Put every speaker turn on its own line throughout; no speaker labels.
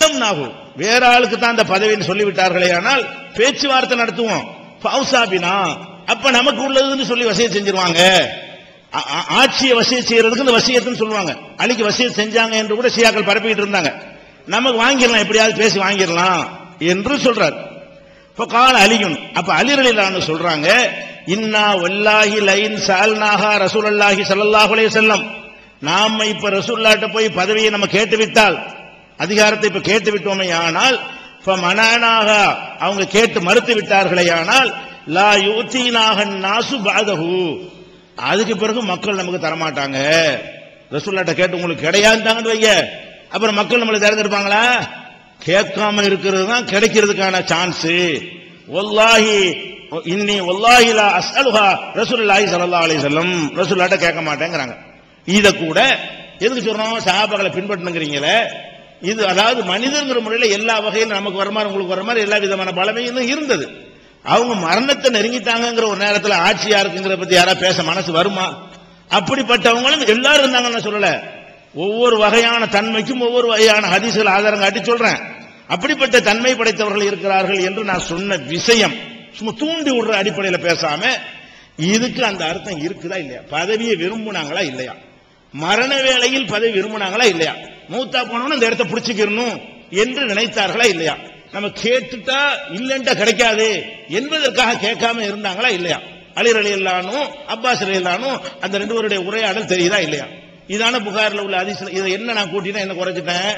கல்லம் நாகு வேற ஆளுக்கு தான் அந்த பதவின்னு சொல்லிவிட்டார்களே ஆனால் பேச்சுவார்த்தை நடத்துவோம் பவுசாபினா அப்ப நமக்கு உள்ளதுன்னு சொல்லி வசியம் செஞ்சிருவாங்க ஆ- ஆ- ஆட்சியை வசியம் செய்யறதுக்கு இந்த வசியத்துன்னு சொல்லுவாங்க அலிக்கு வசியம் செஞ்சாங்க என்று கூட சியாக்கள் பரப்பிட்டு இருந்தாங்க நமக்கு வாங்கிடலாம் எப்படியாவது பேசி வாங்கிடலாம் என்று சொல்றார் இப்ப கால அலியுன் அப்ப அலிரலிலான்னு சொல்றாங்க இன்னா வல்லாஹி லைன் சால்நாகா ரசூலல்லாஹி ஸல்லல்லாஹு அலைஹி வஸல்லம் நாம இப்ப ரசூல்லாட்ட போய் பதவியை நம்ம கேட்டு விட்டால் அதிகாரத்தை இப்ப கேட்டு விட்டோமே ஆனால் மனானாக அவங்க கேட்டு மறுத்து விட்டார்களே ஆனால் லா யூத்தீனாக நாசு பாதஹு அதுக்கு பிறகு மக்கள் நமக்கு தரமாட்டாங்க ரசூல்லாட்ட கேட்டு உங்களுக்கு கிடையாதுட்டாங்கன்னு வைங்க அப்புறம் மக்கள் நம்மளை தேர்ந்தெடுப்பாங்களா கேட்காம இருக்கிறது தான் கிடைக்கிறதுக்கான சான்ஸ் ஒல்லாஹி இன்னி ஒல்லாஹி லா அஸ்அலுஹா ரசூலுல்லாஹி ஸல்லல்லாஹு அலைஹி வஸல்லம் ரசூலுல்லாட்ட கேட்க மாட்டேங்கிறாங்க இத கூட எதுக்கு சொல்றோம் சஹாபாக்களை பின்பற்றணுங்கிறீங்களே இது அதாவது மனிதங்கிற முறையில எல்லா வகையிலும் நமக்கு வர மாதிரி உங்களுக்கு வர மாதிரி எல்லா விதமான பலமையும் இருந்தது அவங்க மரணத்தை நெருங்கிட்டாங்கங்கிற ஒரு நேரத்துல ஆட்சியா இருக்குங்கிற பத்தி யாரா பேச மனசு வருமா அப்படிப்பட்டவங்களும் எல்லாரும் இருந்தாங்கன்னு நான் சொல்லல ஒவ்வொரு வகையான தன்மைக்கும் ஒவ்வொரு வகையான ஹதீஸ்கள் ஆதாரம் காட்டி சொல்றேன் அப்படிப்பட்ட தன்மை படைத்தவர்கள் இருக்கிறார்கள் என்று நான் சொன்ன விஷயம் சும்மா தூண்டி விடுற அடிப்படையில் பேசாம இதுக்கு அந்த அர்த்தம் இருக்குதா இல்லையா பதவியை விரும்புனாங்களா இல்லையா மரண வேளையில் பதவி விரும்பினாங்களா இல்லையா மூத்தா போனவன இந்த இடத்த பிடிச்சிக்கிறணும் என்று நினைத்தார்களா இல்லையா நம்ம கேட்டுட்டா இல்லைன்ட்டா கிடைக்காது என்பதற்காக கேட்காம இருந்தாங்களா இல்லையா அலிர் அலி இல்லானும் அப்பாஸ் அலி இல்லானும் அந்த ரெண்டு பேருடைய உரையாடல் தெரியுதா இல்லையா இதான புகாரில் உள்ள அதிசயம் இதை என்ன நான் கூட்டினா என்ன குறைச்சிட்டேன்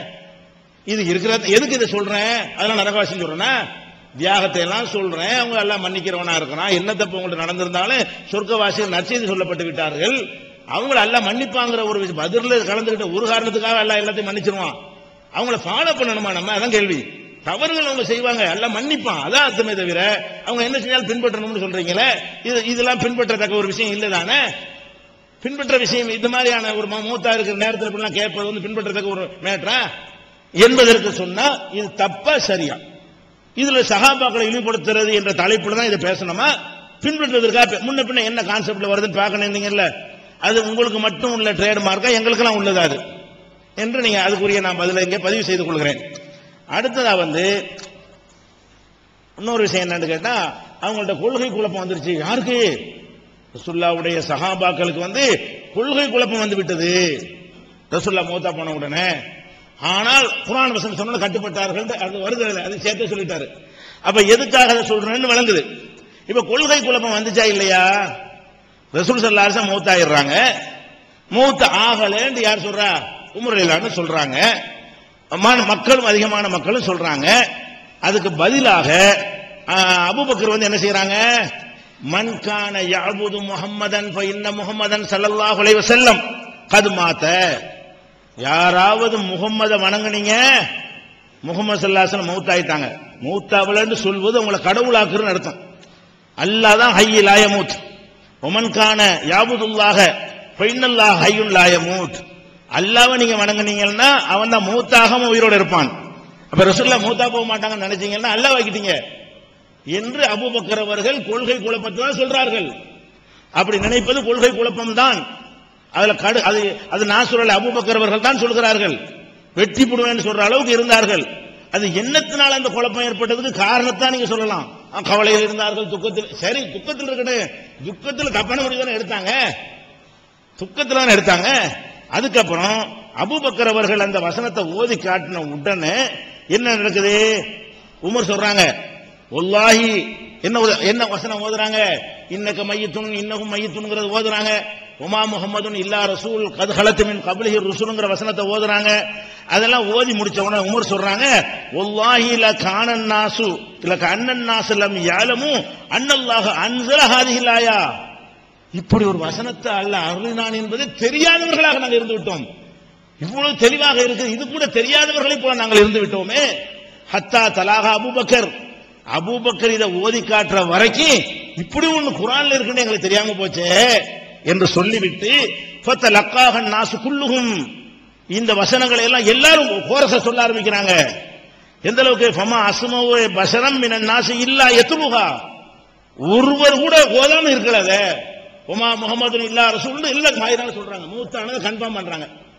இது இருக்கிற எதுக்கு இதை சொல்றேன் அதெல்லாம் நரகவாசி சொல்றேன்னா தியாகத்தை எல்லாம் சொல்றேன் அவங்க எல்லாம் மன்னிக்கிறவனா இருக்கிறான் என்ன தப்பு உங்களுக்கு நடந்திருந்தாலும் சொர்க்கவாசிகள் நற்செய்தி சொல்லப்பட்டு விட்டார்கள் அவங்கள எல்லாம் மன்னிப்பாங்கிற ஒரு விஷயம் பதிரில் கலந்துகிட்ட ஒரு காரணத்துக்காக எல்லாம் எல்லாத்தையும் மன்னிச்சிருவான் அவங்கள ஃபாலோ பண்ணணுமா நம்ம அதான் கேள்வி தவறுகள் அவங்க செய்வாங்க எல்லாம் மன்னிப்பான் அதான் அர்த்தமே தவிர அவங்க என்ன செஞ்சாலும் பின்பற்றணும்னு சொல்றீங்களே இது இதெல்லாம் பின்பற்றத்தக்க ஒரு விஷயம் இல்லை தானே பின்பற்ற விஷயம் இந்த மாதிரியான ஒரு ம- மூத்தா இருக்கிற நேரத்தில் இப்படிலாம் கேட்பது வந்து பின்பற்றத்தக்க ஒரு மேட்டரா என்பதற்கு சொன்னா இது தப்பா சரியா இதுல சகாபாக்களை இழிவுபடுத்துறது என்ற தலைப்புல தான் இதை பேசணுமா பின்பற்றுவதற்காக பே- முன்ன பின்ன என்ன கான்செப்ட்ல வருதுன்னு பார்க்கணும் இருந்தீங்கல்ல அது உங்களுக்கு மட்டும் உள்ள ட்ரேட் மார்க்கா எங்களுக்கெல்லாம் உள்ளதா அது என்று நீங்க அதுக்குரிய நான் பதில இங்கே பதிவு செய்து கொள்கிறேன் அடுத்ததா வந்து இன்னொரு விஷயம் என்னன்னு கேட்டா அவங்கள்ட்ட கொள்கை குழப்பம் வந்துருச்சு யாருக்கு ரசுல்லாவுடைய சஹாபாக்களுக்கு வந்து கொள்கை குழப்பம் வந்து விட்டது ரசுல்லா மூத்தா போன உடனே ஆனால் குரான் வசனம் சொன்ன கட்டுப்பட்டார்கள் அது வருது அதுல, அது சேர்த்து சொல்லிட்டாரு அப்ப எதுக்காக அதை சொல்றேன்னு விளங்குது இப்ப கொள்கை குழப்பம் வந்துச்சா இல்லையா ரசூல் சல்லாசம் மூத்தாயிடுறாங்க மூத்த ஆகலேன்னு யார் சொல்றா உமர் சொல்றாங்க ம- மக்களும் அதிகமான மக்களும் சொல்றாங்க அதுக்கு பதிலாக ஆஹ், அபூபக்கர் வந்து என்ன செய்யறாங்க மன் கான யாபுது முஹம்மதன் ஃப இன்ன முஹம்மதன் ஸல்லல்லாஹு அலைஹி வஸல்லம் கது மாத்த யாராவது முகம்மத வணங்குனீங்க முகமது சல்லாசன் மௌத்தாயிட்டாங்க மௌத்தாவலன்னு சொல்வது உங்களை கடவுளாக்குறன்னு அர்த்தம் அல்லாஹ் தான் ஹையி லாயமூத் ஒமன் கான யாபுதுல்லாக பைனல்லாஹ் ஹையுன் லாயமூத் அல்லாவை நீங்க வணங்குனீங்கன்னா அவன் தான் மூத்தாகாம உயிரோட இருப்பான் அப்ப ரசூல்லா மூத்தா போக மாட்டாங்கன்னு நினைச்சீங்கன்னா அல்லாஹ் வைக்கிட்டீங்க என்று அபூபக்கர் அவர்கள் கொள்கை குழப்பத்தை தான் சொல்றார்கள் அப்படி நினைப்பது கொள்கை குழப்பம் தான் அதுல கடு அது அது நான் சொல்லல அபூபக்கர் அவர்கள் தான் சொல்கிறார்கள் வெற்றி போடுவேன்னு சொல்ற அளவுக்கு இருந்தார்கள் அது என்னத்தினால அந்த குழப்பம் ஏற்பட்டதுக்கு காரணத்தான் நீங்க சொல்லலாம் ஆ, கவலையில் இருந்தார்கள் துக்கத்தில் சரி துக்கத்தில் இருக்கட்டும் துக்கத்தில் தப்பான முடிவு தானே எடுத்தாங்க துக்கத்தில் தானே எடுத்தாங்க அதுக்கப்புறம் அபூபக்கர் அவர்கள் அந்த வசனத்தை ஓதி காட்டின உடனே என்ன நடக்குது உமர் சொல்றாங்க ஒல்லாஹி என்ன ஓது- என்ன வசனம் ஓதுறாங்க இன்னக்க மையத்துன் இன்னகும் மையத்துன்ங்கிறது ஓதுறாங்க உமா முகமதுன் இல்லா ரசூல் கது ஹலத்துமின் கபிலிஹி ருசூலுங்கிற வசனத்தை ஓதுறாங்க அதெல்லாம் ஓதி முடிச்ச உடனே உமர் சொல்றாங்க ஒல்லாஹி ல கானன் நாசு இல்ல கண்ணன் நாசு லம் யாலமு அன்னல்லாஹ் அன்சல ஹாதிஹில் ஆயா இப்படி ஒரு வசனத்தை அல்ல அருளினான் என்பது தெரியாதவர்களாக நாங்கள் இருந்து விட்டோம் இவ்வளவு தெளிவாக இருக்குது இது கூட தெரியாதவர்களை போல நாங்கள் இருந்து விட்டோமே ஹத்தா தலாகா அபூபக்கர் அபூபக்கர் இதை ஓதி காட்டுற வரைக்கும் இப்படி ஒண்ணு குரான்ல இருக்குன்னு எங்களுக்கு தெரியாம போச்சே என்று சொல்லிவிட்டு ஃபத்த லக்காக நாசு குல்லுகும் இந்த வசனங்களை எல்லாம் எல்லாரும் கோரச சொல்ல ஆரம்பிக்கிறாங்க எந்த அளவுக்கு ஃபமா அசுமவு பசரம் மினன் நாசு இல்லா எத்துமுகா ஒருவர் கூட ஓதாம இருக்கல அத உமா முகமது இல்லா ரசூல் இல்ல மாயிரான சொல்றாங்க மூத்தானது கன்ஃபார்ம் பண்றாங்க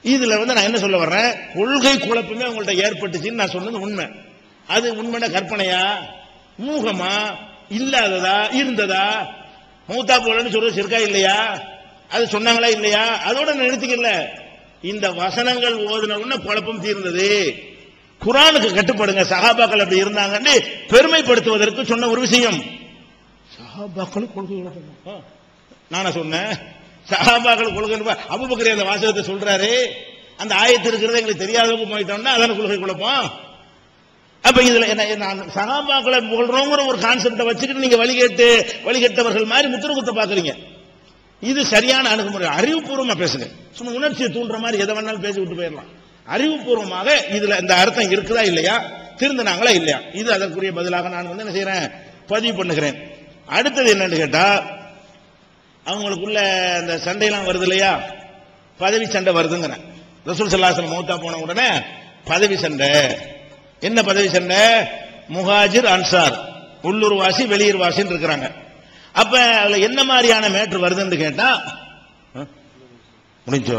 இதுல வந்து நான் என்ன சொல்ல வர்றேன் கொள்கை குழப்பமே உங்கள்ட்ட ஏற்பட்டுச்சுன்னு நான் சொன்னது உண்மை அது உண்மையான கற்பனையா மூகமா இல்லாததா இருந்ததா மூத்தா போலன்னு சொல்றது இருக்கா இல்லையா அது சொன்னாங்களா இல்லையா அதோட நான் நிறுத்திக்கல இந்த வசனங்கள் ஓதுன உடனே குழப்பம் தீர்ந்தது குரானுக்கு கட்டுப்படுங்க சஹாபாக்கள் அப்படி இருந்தாங்கன்னு பெருமைப்படுத்துவதற்கு சொன்ன ஒரு விஷயம் சஹாபாக்கள் கொள்கை குழப்பமா? ஆ. நானா சொன்னேன் சஹாபாக்கள் கொள்கை அபுபக்கர் அந்த வாசகத்தை சொல்றாரு அந்த ஆயத்து இருக்கிறது எங்களுக்கு தெரியாதவங்க போயிட்டோம்னா அதான கொள்கை குழப்பம் அப்ப இதுல என்ன நான் சகாபாக்களை புகழ்றோங்கிற ஒரு கான்செப்டை வச்சுக்கிட்டு நீங்க வழிகேட்டு வழிகெட்டவர்கள் மாதிரி முத்திர குத்த பாக்குறீங்க இது சரியான அணுகுமுறை அறிவுபூர்வமா பேசுங்க சும்மா உணர்ச்சியை தூண்டுற மாதிரி எதை வேணாலும் பேசி விட்டு போயிடலாம் அறிவுபூர்வமாக இதுல இந்த அர்த்தம் இருக்குதா இல்லையா திருந்தினாங்களா இல்லையா இது அதற்குரிய பதிலாக நான் வந்து என்ன செய்யறேன் பதிவு பண்ணுகிறேன் அடுத்தது என்னன்னு கேட்டா அவங்களுக்குள்ள அந்த சண்டையெல்லாம் வருது இல்லையா பதவி சண்டை வருதுங்கிறேன் ரசூல் சல்லாசன் மௌத்தா போன உடனே பதவி சண்டை என்ன பதவி சண்டை முஹாஜிர் அன்சார் உள்ளூர் வாசி வெளியூர் வாசின்னு இருக்கிறாங்க அப்ப அதுல என்ன மாதிரியான மேட்ரு வருதுன்னு கேட்டா ஆ? முடிஞ்சோ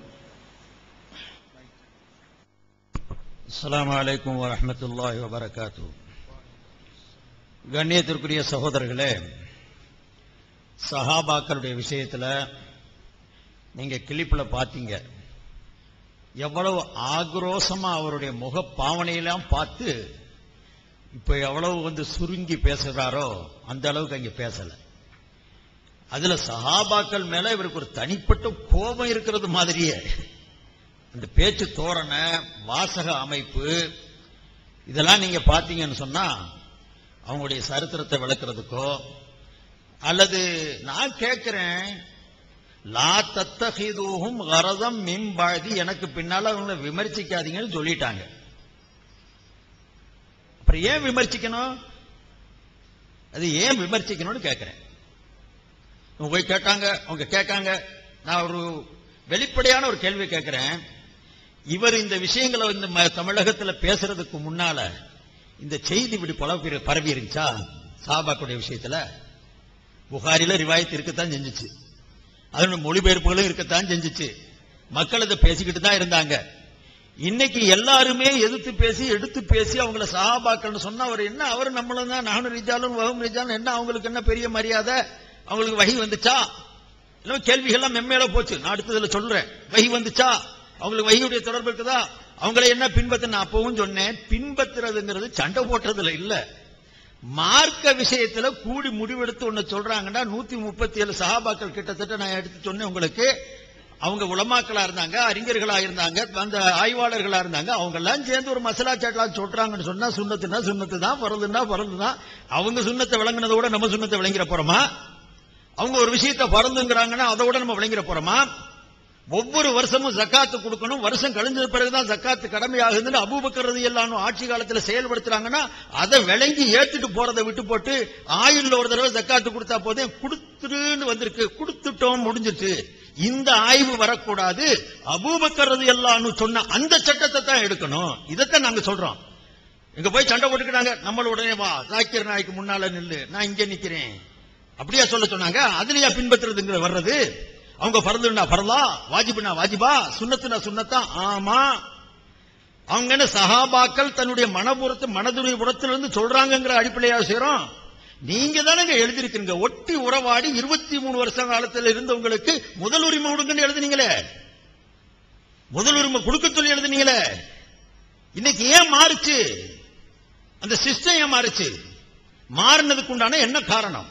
அஸ்ஸலாமு அலைக்கும் வரஹ்மத்துல்லாஹி வபரகாத்து கண்ணியத்திற்குரிய சகோதரர்களே சஹாபாக்களுடைய விஷயத்துல நீங்க கிளிப்புல பார்த்தீங்க எவ்வளவு ஆக்ரோஷமா அவருடைய முக பாவனையெல்லாம் பார்த்து இப்ப எவ்வளவு வந்து சுருங்கி பேசுகிறாரோ அந்த அளவுக்கு அங்க பேசல அதுல சஹாபாக்கள் மேல இவருக்கு ஒரு தனிப்பட்ட கோபம் இருக்கிறது மாதிரியே அந்த பேச்சு தோரணை வாசக அமைப்பு இதெல்லாம் நீங்க பாத்தீங்கன்னு சொன்னா அவங்களுடைய சரித்திரத்தை விளக்குறதுக்கோ அல்லது நான் கேட்கிறேன் லா தத்தஹிதூஹும் கரதம் மிம்பாதி எனக்கு பின்னால அவங்கள விமர்சிக்காதீங்கன்னு சொல்லிட்டாங்க அப்புறம் ஏன் விமர்சிக்கணும் அது ஏன் விமர்சிக்கணும்னு கேட்கிறேன் இவங்க போய் கேட்டாங்க அவங்க கேட்காங்க நான் ஒரு வெளிப்படையான ஒரு கேள்வி கேட்கிறேன் இவர் இந்த விஷயங்களை இந்த ம- தமிழகத்துல பேசுறதுக்கு முன்னால இந்த செய்தி இப்படி பரவி பரவி இருந்துச்சா சாபாக்குடைய விஷயத்துல புகாரில ரிவாயத்து இருக்கத்தான் செஞ்சுச்சு அதனுடைய மொழிபெயர்ப்புகளும் இருக்கத்தான் செஞ்சுச்சு மக்கள் அதை பேசிக்கிட்டு தான் இருந்தாங்க இன்னைக்கு எல்லாருமே எதிர்த்து பேசி எடுத்து பேசி அவங்கள சஹாபாக்கள்னு சொன்னா அவர் என்ன அவர் நம்மளும் தான் நானும் ரிஜாலும் வகும் ரிஜாலும் என்ன அவங்களுக்கு என்ன பெரிய மரியாதை அவங்களுக்கு வகி வந்துச்சா இல்லை கேள்விகள்லாம் மென்மேல போச்சு நான் அடுத்ததுல சொல்றேன் வகி வந்துச்சா அவங்களுக்கு வகியுடைய தொடர்பு இருக்குதா அவங்களை என்ன பின்பற்ற நான் அப்பவும் சொன்னேன் பின்பற்றுறதுங்கிறது சண்டை போட்டுறதுல இல்ல மார்க்க விஷயத்துல கூடி முடிவெடுத்து ஒண்ணு சொல்றாங்கன்னா நூத்தி முப்பத்தி ஏழு சஹாபாக்கள் கிட்டத்தட்ட நான் எடுத்து சொன்னேன் உங்களுக்கு அவங்க உலமாக்களா இருந்தாங்க அறிஞர்களா இருந்தாங்க அந்த ஆய்வாளர்களா இருந்தாங்க அவங்க எல்லாம் சேர்ந்து ஒரு மசாலா சாட்லா சொல்றாங்கன்னு சொன்னா சுண்ணத்துனா சுண்ணத்து தான் பரதுன்னா பரது தான் அவங்க சுண்ணத்தை விளங்குனதை விட நம்ம சுண்ணத்தை விளங்கிற போறோமா அவங்க ஒரு விஷயத்தை பறந்துங்கிறாங்கன்னா அதை விட நம்ம விளங்கிற போறோமா ஒவ்வொரு வருஷமும் ஜக்காத்து கொடுக்கணும் வருஷம் கழிஞ்சது பிறகுதான் ஜக்காத்து கடமையாகுதுன்னு அபூபக்கர் எல்லாம் ஆட்சி காலத்துல செயல்படுத்துறாங்கன்னா அதை விளங்கி ஏத்துட்டு போறதை விட்டு போட்டு ஆயுள்ல ஒரு தடவை ஜக்காத்து கொடுத்தா போதே கொடுத்துருன்னு வந்திருக்கு கொடுத்துட்டோம் முடிஞ்சிட்டு இந்த ஆய்வு வரக்கூடாது அபூபக்கர் எல்லாம் சொன்ன அந்த சட்டத்தை தான் எடுக்கணும் இதைத்தான் நாங்க சொல்றோம் இங்க போய் சண்டை போட்டுக்கிறாங்க நம்மள உடனே வா ஜாக்கிர் நாய்க்கு முன்னால நில்லு நான் இங்க நிக்கிறேன் அப்படியா சொல்ல சொன்னாங்க அதுலயா பின்பற்றுறதுங்கிற வர்றது அவங்க பரந்துனா பரலா வாஜிபுனா வாஜிபா சுண்ணத்துனா சுண்ணத்தா ஆமா அவங்க என்ன சஹாபாக்கள் தன்னுடைய மனபுறத்து மனதுடைய புறத்திலிருந்து சொல்றாங்கங்கிற அடிப்படையா செய்றோம் நீங்க தானங்க எழுதிருக்கீங்க ஒட்டி உறவாடி இருபத்தி மூணு வருஷ காலத்தில் இருந்தவங்களுக்கு முதல் உரிமை கொடுங்கன்னு எழுதுனீங்களே முதல் உரிமை கொடுக்க சொல்லி எழுதுனீங்களே இன்னைக்கு ஏன் மாறுச்சு அந்த சிஸ்டம் ஏன் மாறுச்சு மாறினதுக்கு உண்டான என்ன காரணம்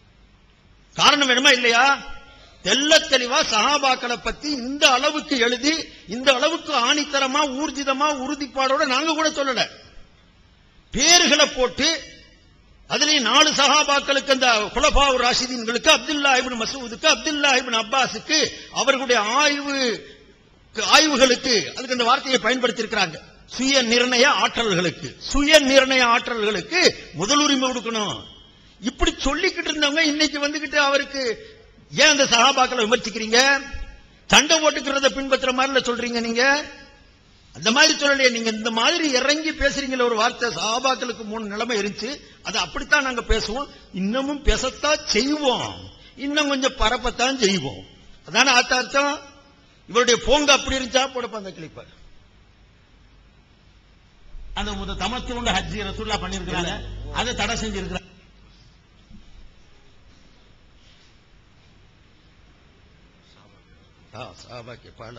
காரணம் வேணுமா இல்லையா தெல்ல தெளிவா சஹாபாக்களை பத்தி இந்த அளவுக்கு எழுதி இந்த அளவுக்கு ஆணித்தரமா ஊர்ஜிதமா உறுதிப்பாடோட நாங்க கூட சொல்லல பேர்களை போட்டு அதுலயும் நாலு சஹாபாக்களுக்கு அந்த குலபா ராஷிதீன்களுக்கு அப்துல்லா இப்னு மசூதுக்கு அப்துல்லா இப்னு அப்பாஸுக்கு அவர்களுடைய ஆய்வு ஆய்வுகளுக்கு அதுக்கு அந்த வார்த்தையை பயன்படுத்தி இருக்கிறாங்க சுய நிர்ணய ஆற்றல்களுக்கு சுய நிர்ணய ஆற்றல்களுக்கு முதல் உரிமை கொடுக்கணும் இப்படி சொல்லிக்கிட்டு இருந்தவங்க இன்னைக்கு வந்துகிட்டு அவருக்கு ஏன் அந்த சகாபாக்களை விமர்சிக்கிறீங்க சண்டை போட்டுக்கிறத பின்பற்ற மாதிரில சொல்றீங்க நீங்க அந்த மாதிரி சொல்லலையே நீங்க இந்த மாதிரி இறங்கி பேசுறீங்களே ஒரு வார்த்தை சகாபாக்களுக்கு மூணு நிலைமை இருந்துச்சு அது அப்படித்தான் நாங்க பேசுவோம் இன்னமும் பேசத்தான் செய்வோம் இன்னும் கொஞ்சம் பரப்பத்தான் செய்வோம் அதான அர்த்தம் இவருடைய போங்க அப்படி இருந்துச்சா போடப்ப அந்த கிளிப்ப
அந்த முத தமத்துண்டு ஹஜ்ஜி ரசூல்லா பண்ணிருக்காங்க அதை தடை செஞ்சிருக்கிறாங்க
சாபாக்கு பால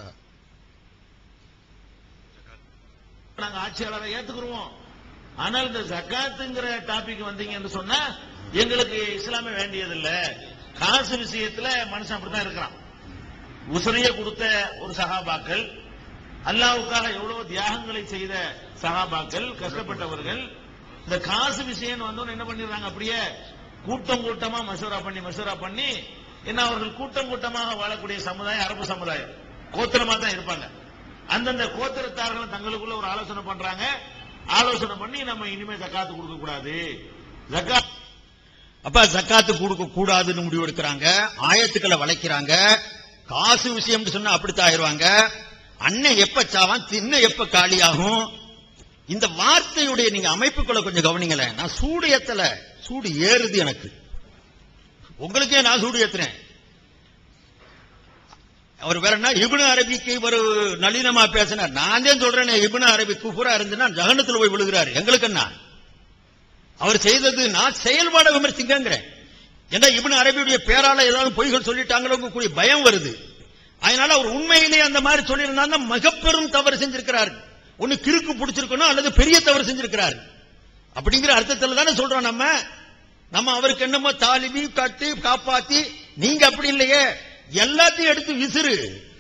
நாங்க ஆட்சியாளரை ஏத்துக்குருவோம் ஆனால் இந்த ஜக்காத்துங்கிற டாபிக் வந்தீங்கன்னு சொன்னா எங்களுக்கு இஸ்லாமே வேண்டியதில்லை காசு விஷயத்துல மனுஷன் அப்படித்தான் இருக்கிறான் உசுரைய கொடுத்த ஒரு சகாபாக்கள் அல்லாவுக்காக எவ்வளவு தியாகங்களை செய்த சகாபாக்கள் கஷ்டப்பட்டவர்கள் இந்த காசு விஷயம் வந்தோன்னு என்ன பண்ணிடுறாங்க அப்படியே கூட்டம் கூட்டமா மசூரா பண்ணி மசூரா பண்ணி என்ன அவர்கள் கூட்டம் கூட்டமாக வாழக்கூடிய சமுதாயம் அரபு சமுதாயம் கோத்திரமா தான் இருப்பாங்க அந்தந்த கோத்திரத்தார்கள் தங்களுக்குள்ள ஒரு ஆலோசனை பண்றாங்க ஆலோசனை பண்ணி நம்ம இனிமே ஜக்காத்து கொடுக்க கூடாது ஜக்காத்
அப்ப ஜக்காத்து கொடுக்க கூடாதுன்னு முடிவு எடுக்கிறாங்க ஆயத்துக்களை வளைக்கிறாங்க காசு விஷயம் சொன்னா அப்படித்தான் ஆயிருவாங்க அண்ணன் எப்ப சாவான் தின்ன எப்ப காலியாகும் இந்த வார்த்தையுடைய நீங்க அமைப்புக்குள்ள கொஞ்சம் கவனிங்களேன் நான் சூடு ஏத்தல சூடு ஏறுது எனக்கு உங்களுக்கே நான் சூடு ஏத்துறேன் அவர் வேற என்ன இப்னு அரபிக்கு ஒரு நளினமா பேசினார் நான் தான் சொல்றேன் இப்னு அரபி குஃபுரா இருந்துன்னா ஜகனத்துல போய் விழுகிறாரு எங்களுக்கு என்ன அவர் செய்தது நான் செயல்பாட விமர்சிக்கிறேன் ஏன்னா இப்னு அரபியுடைய பேரால ஏதாவது பொய்கள் சொல்லிட்டாங்களோ கூடிய பயம் வருது அதனால அவர் உண்மையிலேயே அந்த மாதிரி சொல்லியிருந்தா மிக பெரும் தவறு செஞ்சிருக்கிறார் ஒண்ணு கிறுக்கு பிடிச்சிருக்கணும் அல்லது பெரிய தவறு செஞ்சிருக்கிறார் அப்படிங்கிற அர்த்தத்துல தானே சொல்றோம் நம்ம நம்ம அவருக்கு என்னமோ தாலிபி கட்டி காப்பாத்தி நீங்க அப்படி இல்லையே எல்லாத்தையும் எடுத்து விசிறு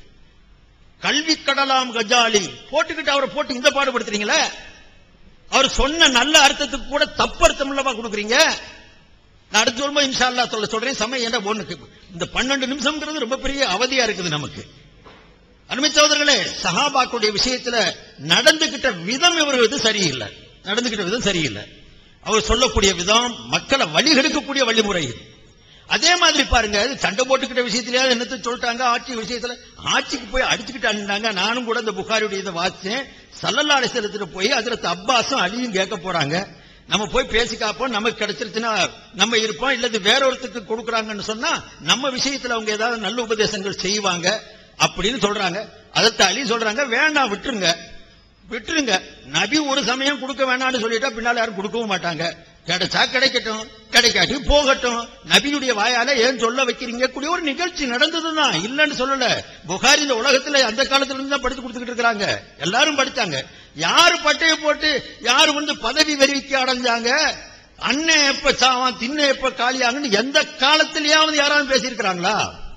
கல்வி கடலாம் கஜாலி போட்டுக்கிட்டு அவரை போட்டு இந்த பாடுபடுத்துறீங்களே அவர் சொன்ன நல்ல அர்த்தத்துக்கு கூட தப்பு அர்த்தம் இல்லவா கொடுக்குறீங்க நான் அடுத்து சொல்லும்போது இன்ஷா அல்லாஹ் சொல்ல சொல்றேன் சமயம் என்ன ஒண்ணுக்கு இந்த பன்னெண்டு நிமிஷம்ங்கிறது ரொம்ப பெரிய அவதியா இருக்குது நமக்கு அருமை சகோதரர்களே சஹாபாக்களுடைய விஷயத்துல நடந்துகிட்ட விதம் இவர்களுக்கு சரியில்லை நடந்துகிட்ட விதம் சரியில்லை அவர் சொல்லக்கூடிய விதம் மக்களை வழிகெடுக்கக்கூடிய வழிமுறை இது அதே மாதிரி பாருங்க இது சண்டை போட்டுக்கிட்ட விஷயத்திலேயே என்னத்தை சொல்லிட்டாங்க ஆட்சி விஷயத்துல ஆட்சிக்கு போய் அடிச்சுக்கிட்டாங்க நானும் கூட இந்த புகாரியுடைய இதை வாசிச்சேன் சல்லல்லா அலிசலத்துல போய் அதுல அப்பாஸும் அலியும் கேட்க போறாங்க நம்ம போய் பேசி காப்போம் நமக்கு கிடைச்சிருச்சுன்னா நம்ம இருப்போம் இல்லது வேற ஒருத்தருக்கு கொடுக்குறாங்கன்னு சொன்னா நம்ம விஷயத்துல அவங்க ஏதாவது நல்ல உபதேசங்கள் செய்வாங்க அப்படின்னு சொல்றாங்க அதற்கு அலி சொல்றாங்க வேண்டாம் விட்டுருங்க விட்டுருங்க நபி ஒரு சமயம் கொடுக்க வேணாம்னு சொல்லிட்டா பின்னால யாரும் கொடுக்கவும் மாட்டாங்க கிடைச்சா கிடைக்கட்டும் கிடைக்காட்டி போகட்டும் நபியுடைய வாயால ஏன் சொல்ல வைக்கிறீங்க கூடிய ஒரு நிகழ்ச்சி நடந்ததுதான் இல்லன்னு சொல்லல புகாரி இந்த உலகத்துல அந்த காலத்துல இருந்து தான் படிச்சு கொடுத்துக்கிட்டு இருக்காங்க எல்லாரும் படிச்சாங்க யாரு பட்டைய போட்டு யாரு வந்து பதவி வெறிவிக்க அடைஞ்சாங்க அண்ணன் எப்ப சாவான் தின்ன எப்ப காலியாங்கன்னு எந்த காலத்திலேயாவது யாராவது பேசியிருக்கிறாங்களா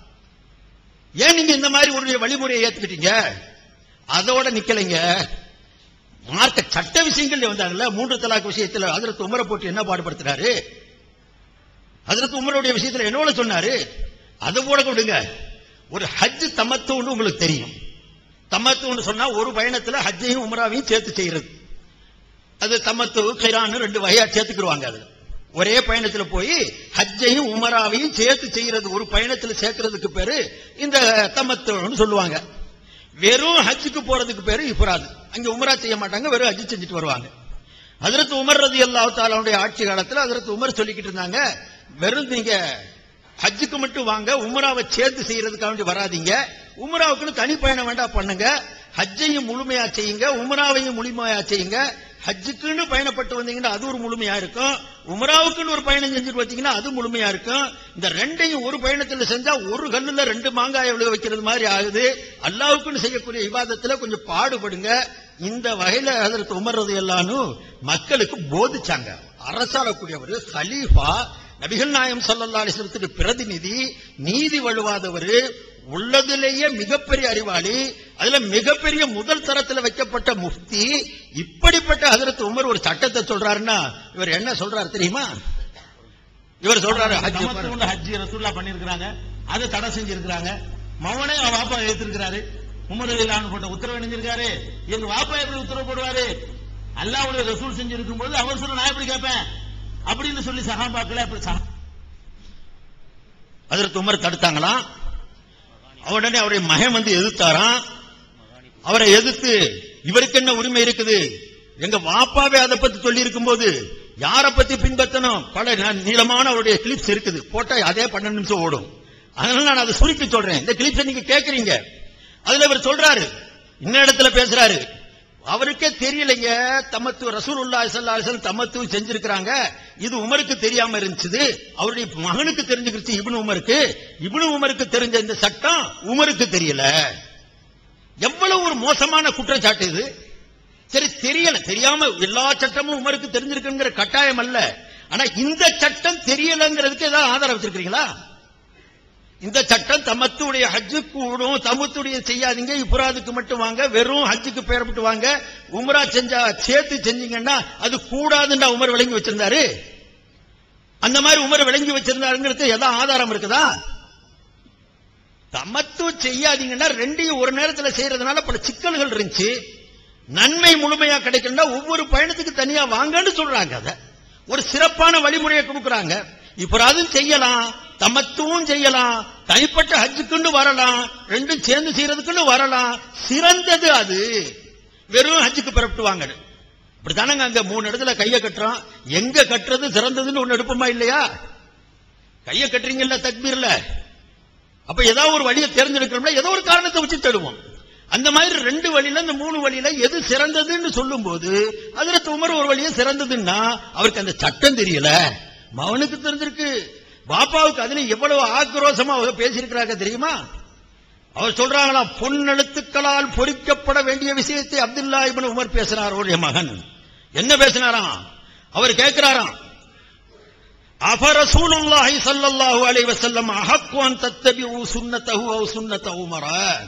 ஏன் நீங்க இந்த மாதிரி ஒரு வழிமுறையை ஏத்துக்கிட்டீங்க அதோட நிக்கலைங்க மார்க்க சட்ட விஷயங்கள் வந்தாங்கல்ல மூன்று தலாக் விஷயத்துல அதிரத்து உமரை போட்டு என்ன பாடுபடுத்துறாரு அதிரத்து உமருடைய விஷயத்துல என்னோட சொன்னாரு அதை போட கொடுங்க ஒரு ஹஜ் தமத்துன்னு உங்களுக்கு தெரியும் தமத்துன்னு சொன்னா ஒரு பயணத்துல ஹஜ்ஜையும் உமராவையும் சேர்த்து செய்யறது அது தமத்து கைரான்னு ரெண்டு வகையா சேர்த்துக்கிடுவாங்க அதுல ஒரே பயணத்துல போய் ஹஜ்ஜையும் உமராவையும் சேர்த்து செய்யறது ஒரு பயணத்துல சேர்க்கறதுக்கு பேரு இந்த தமத்துன்னு சொல்லுவாங்க வெறும் ஹஜ்ஜுக்கு போறதுக்கு பேரு இஃப்ராது அங்க உமரா செய்ய மாட்டாங்க வெறும் ஹஜ் செஞ்சுட்டு வருவாங்க அதற்கு உமர் ரதி அல்லாஹ் தாலாவுடைய ஆட்சி காலத்துல அதற்கு உமர் சொல்லிக்கிட்டு இருந்தாங்க வெறும் நீங்க ஹஜ்ஜுக்கு மட்டும் வாங்க உமராவை சேர்த்து செய்யறதுக்காக வேண்டி வராதீங்க உமராவுக்குன்னு தனி பயணம் வேண்டாம் பண்ணுங்க ஹஜ்ஜையும் முழுமையா செய்யுங்க உமராவையும் முழுமையா செய்யுங்க ஹஜ்ஜுக்குன்னு பயணப்பட்டு வந்தீங்கன்னா அது ஒரு முழுமையா இருக்கும் உமராவுக்குன்னு ஒரு பயணம் செஞ்சுட்டு வச்சீங்கன்னா அது முழுமையா இருக்கும் இந்த ரெண்டையும் ஒரு பயணத்துல செஞ்சா ஒரு கல்லுல ரெண்டு மாங்காய் விழுக வைக்கிறது மாதிரி ஆகுது அல்லாவுக்குன்னு செய்யக்கூடிய விவாதத்துல கொஞ்சம் பாடுபடுங்க இந்த வகையில அதற்கு உமர்றது எல்லாரும் மக்களுக்கு போதிச்சாங்க அரசாளக்கூடியவர் ஹலீஃபா நபிகள் நாயம் சல்லல்லா அலிஸ்லத்துக்கு பிரதிநிதி நீதி வழுவாதவர் உள்ளதிலேயே மிகப்பெரிய அறிவாளி அதுல மிகப்பெரிய முதல் தரத்துல வைக்கப்பட்ட முஃப்தி இப்படிப்பட்ட ஹதரத் உமர் ஒரு சட்டத்தை சொல்றாருன்னா இவர் என்ன சொல்றாரு தெரியுமா இவர் சொல்றாரு ஹஜ்
தமத்துண்டு ஹஜ்ஜி ரசூல்லா பண்ணிருக்காங்க அதை தடை செஞ்சிருக்கிறாங்க மவனே அவன் வாப்பா ஏத்திருக்கிறாரு உமர் இல்லான்னு போட்ட உத்தரவு இணைஞ்சிருக்காரு எங்க வாப்பா எப்படி உத்தரவு போடுவாரு அல்லாவுடைய ரசூல் செஞ்சிருக்கும் போது அவர் சொல்ல நான் எப்படி கேட்பேன் அப்படின்னு சொல்லி சகாபாக்களை அப்படி சகா
ஹதரத் உமர் தடுத்தாங்களாம் உடனே அவருடைய மகன் வந்து எதிர்த்தாராம் அவரை எதிர்த்து இவருக்கு என்ன உரிமை இருக்குது எங்க வாப்பாவே அதை பத்தி சொல்லி இருக்கும்போது யாரை பத்தி பின்பற்றணும் பல ந- நீளமான அவருடைய கிளிப்ஸ் இருக்குது போட்டா அதே பன்னெண்டு நிமிஷம் ஓடும் அதனால நான் அதை சுருக்கி சொல்றேன் இந்த கிளிப்ஸ் நீங்க கேக்குறீங்க அதுல இவர் சொல்றாரு இன்ன இடத்துல பேசுறாரு அவருக்கே தெரியலைங்க தமத்து ரசூலுல்லாஹி ஸல்லல்லாஹு அலைஹி வஸல்லம் தமத்து செஞ்சிருக்காங்க இது உமருக்கு தெரியாம இருந்துச்சு அவருடைய மகனுக்கு தெரிஞ்சுக்கிச்சு இப்னு உமருக்கு இப்னு உமருக்கு தெரிஞ்ச இந்த சட்டம் உமருக்கு தெரியல எவ்வளவு ஒரு மோசமான குற்றச்சாட்டு இது சரி தெரியல தெரியாம எல்லா சட்டமும் உமருக்கு தெரிஞ்சிருக்குங்கிற கட்டாயம் அல்ல ஆனா இந்த சட்டம் தெரியலங்கிறதுக்கு ஏதாவது ஆதாரம் வச்சிருக்கீங்களா இந்த சட்டம் தமத்துடைய ஹஜ்ஜு கூடும் தமத்துடைய செய்யாதீங்க இப்ராதுக்கு மட்டும் வாங்க வெறும் ஹஜ்ஜுக்கு பேரப்பட்டு வாங்க உம்ரா செஞ்சா சேர்த்து செஞ்சீங்கன்னா அது கூடாதுன்னு உமர் விளங்கி வச்சிருந்தாரு அந்த மாதிரி உமர் விளங்கி வச்சிருந்தாருங்கிறது ஏதாவது ஆதாரம் இருக்குதா தமத்து செய்யாதீங்கன்னா ரெண்டையும் ஒரு நேரத்துல செய்யறதுனால பல சிக்கல்கள் இருந்துச்சு நன்மை முழுமையா கிடைக்கணும்னா ஒவ்வொரு பயணத்துக்கு தனியா வாங்கன்னு சொல்றாங்க அத ஒரு சிறப்பான வழிமுறையை கொடுக்கறாங்க இப்ப அதுவும் செய்யலாம் தமத்துவும் செய்யலாம் தனிப்பட்ட ஹஜ்ஜுக்குன்னு வரலாம் ரெண்டும் சேர்ந்து செய்யறதுக்குன்னு வரலாம் சிறந்தது அது வெறும் ஹஜ்ஜுக்கு பிறப்பிட்டு வாங்க இப்படித்தானங்க அங்க மூணு இடத்துல கையை கட்டுறோம் எங்க கட்டுறது சிறந்ததுன்னு ஒண்ணு எடுப்போமா இல்லையா கையை கட்டுறீங்கல்ல தக்பீர்ல அப்ப ஏதாவது ஒரு வழியை தேர்ந்தெடுக்கணும்னா ஏதோ ஒரு காரணத்தை வச்சு தேடுவோம் அந்த மாதிரி ரெண்டு வழியில இந்த மூணு வழியில எது சிறந்ததுன்னு சொல்லும்போது அதுல உமர் ஒரு வழியே சிறந்ததுன்னா அவருக்கு அந்த சட்டம் தெரியல மவனுக்கு தெரிஞ்சிருக்கு பாப்பாவுக்கு அதுல எவ்வளவு ஆக்ரோஷமா அவங்க பேசியிருக்கிறாங்க தெரியுமா அவர் சொல்றாங்களாம் பொன்னெழுத்துக்களால் பொறிக்கப்பட வேண்டிய விஷயத்தை அப்துல்லா இப்னு உமர் பேசுறார் அவருடைய மகன் என்ன பேசினாராம் அவர் கேட்கிறாராம் அபரசூலுல்லாஹி ஸல்லல்லாஹு அலைஹி வஸல்லம் அஹக்கு அன் தத்தபிஉ சுன்னத்தஹு அவ் சுன்னத உமர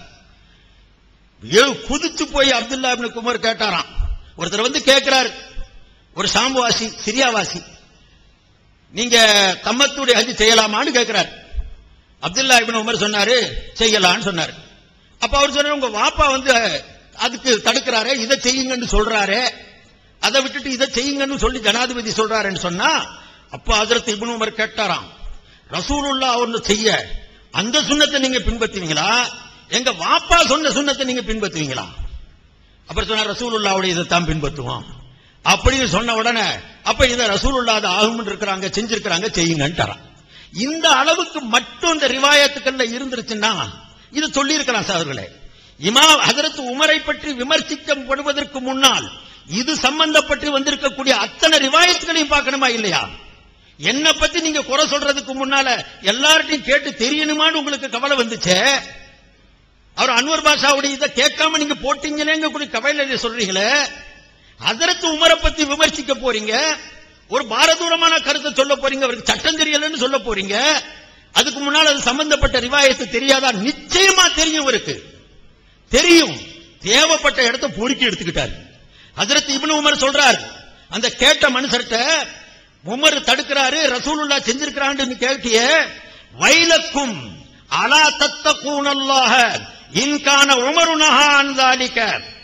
ஏ குதிச்சு போய் அப்துல்லா இப்னு உமர் கேட்டாராம் ஒருத்தர் வந்து கேட்கிறார் ஒரு சாம்புவாசி சிரியாவாசி நீங்க தம்மத்துடைய ஹஜ் செய்யலாமான்னு கேட்கிறார் அப்துல்லா இப்னு உமர் சொன்னாரு செய்யலாம்னு சொன்னாரு அப்ப அவர் சொன்னாரு உங்க வாப்பா வந்து அதுக்கு தடுக்கிறாரே இதை செய்யுங்கன்னு சொல்றாரே அதை விட்டுட்டு இதை செய்யுங்கன்னு சொல்லி ஜனாதிபதி சொல்றாருன்னு சொன்னா அப்ப ஹஜரத் இப்னு உமர் கேட்டாராம் ரசூலுல்லா ஒன்னு செய்ய அந்த சுண்ணத்தை நீங்க பின்பற்றுவீங்களா எங்க வாப்பா சொன்ன சுண்ணத்தை நீங்க பின்பற்றுவீங்களா அப்புறம் சொன்னார் ரசூலுல்லாவுடைய இதை தான் பின்பற்றுவோம் அப்படின்னு சொன்ன உடனே அப்ப இதை ரசூலுல்லா அது ஆகும் இருக்கிறாங்க செஞ்சிருக்கிறாங்க செய்யுங்கன்ட்டாராம் இந்த அளவுக்கு மட்டும் இந்த ரிவாயத்துக்கள்ல இருந்துருச்சுன்னா இது சொல்லி இருக்கலாம் சார்களே இமா ஹதரத் உமரை பற்றி விமர்சிக்கப்படுவதற்கு முன்னால் இது சம்பந்தப்பட்டு வந்திருக்கக்கூடிய அத்தனை ரிவாயத்துகளையும் பார்க்கணுமா இல்லையா என்ன பத்தி நீங்க குறை சொல்றதுக்கு முன்னால எல்லார்ட்டையும் கேட்டு தெரியணுமான்னு உங்களுக்கு கவலை வந்துச்சே அவர் அன்வர் பாஷாவுடைய இதை கேட்காம நீங்க போட்டீங்களேங்க கூட கவலையில சொல்றீங்களே ஹதரத் உமரை பத்தி விமர்சிக்க போறீங்க ஒரு பாரதூரமான கருத்தை சொல்ல போறீங்க அவருக்கு சட்டம் தெரியலன்னு சொல்ல போறீங்க அதுக்கு முன்னால் அது சம்பந்தப்பட்ட ரிவாயத்து தெரியாதா நிச்சயமா தெரியும் இவருக்கு தெரியும் தேவைப்பட்ட இடத்தை பொறுக்கி எடுத்துக்கிட்டார் ஹஜரத் இப்னு உமர் சொல்றார் அந்த கேட்ட மனுஷர்கிட்ட உமர் தடுக்கிறாரு ரசூலுல்லா செஞ்சிருக்கிறான்னு கேட்டிய வைலக்கும் அலா தத்தகூனல்லாஹ இன்கான உமரு நஹான் தாலிக்க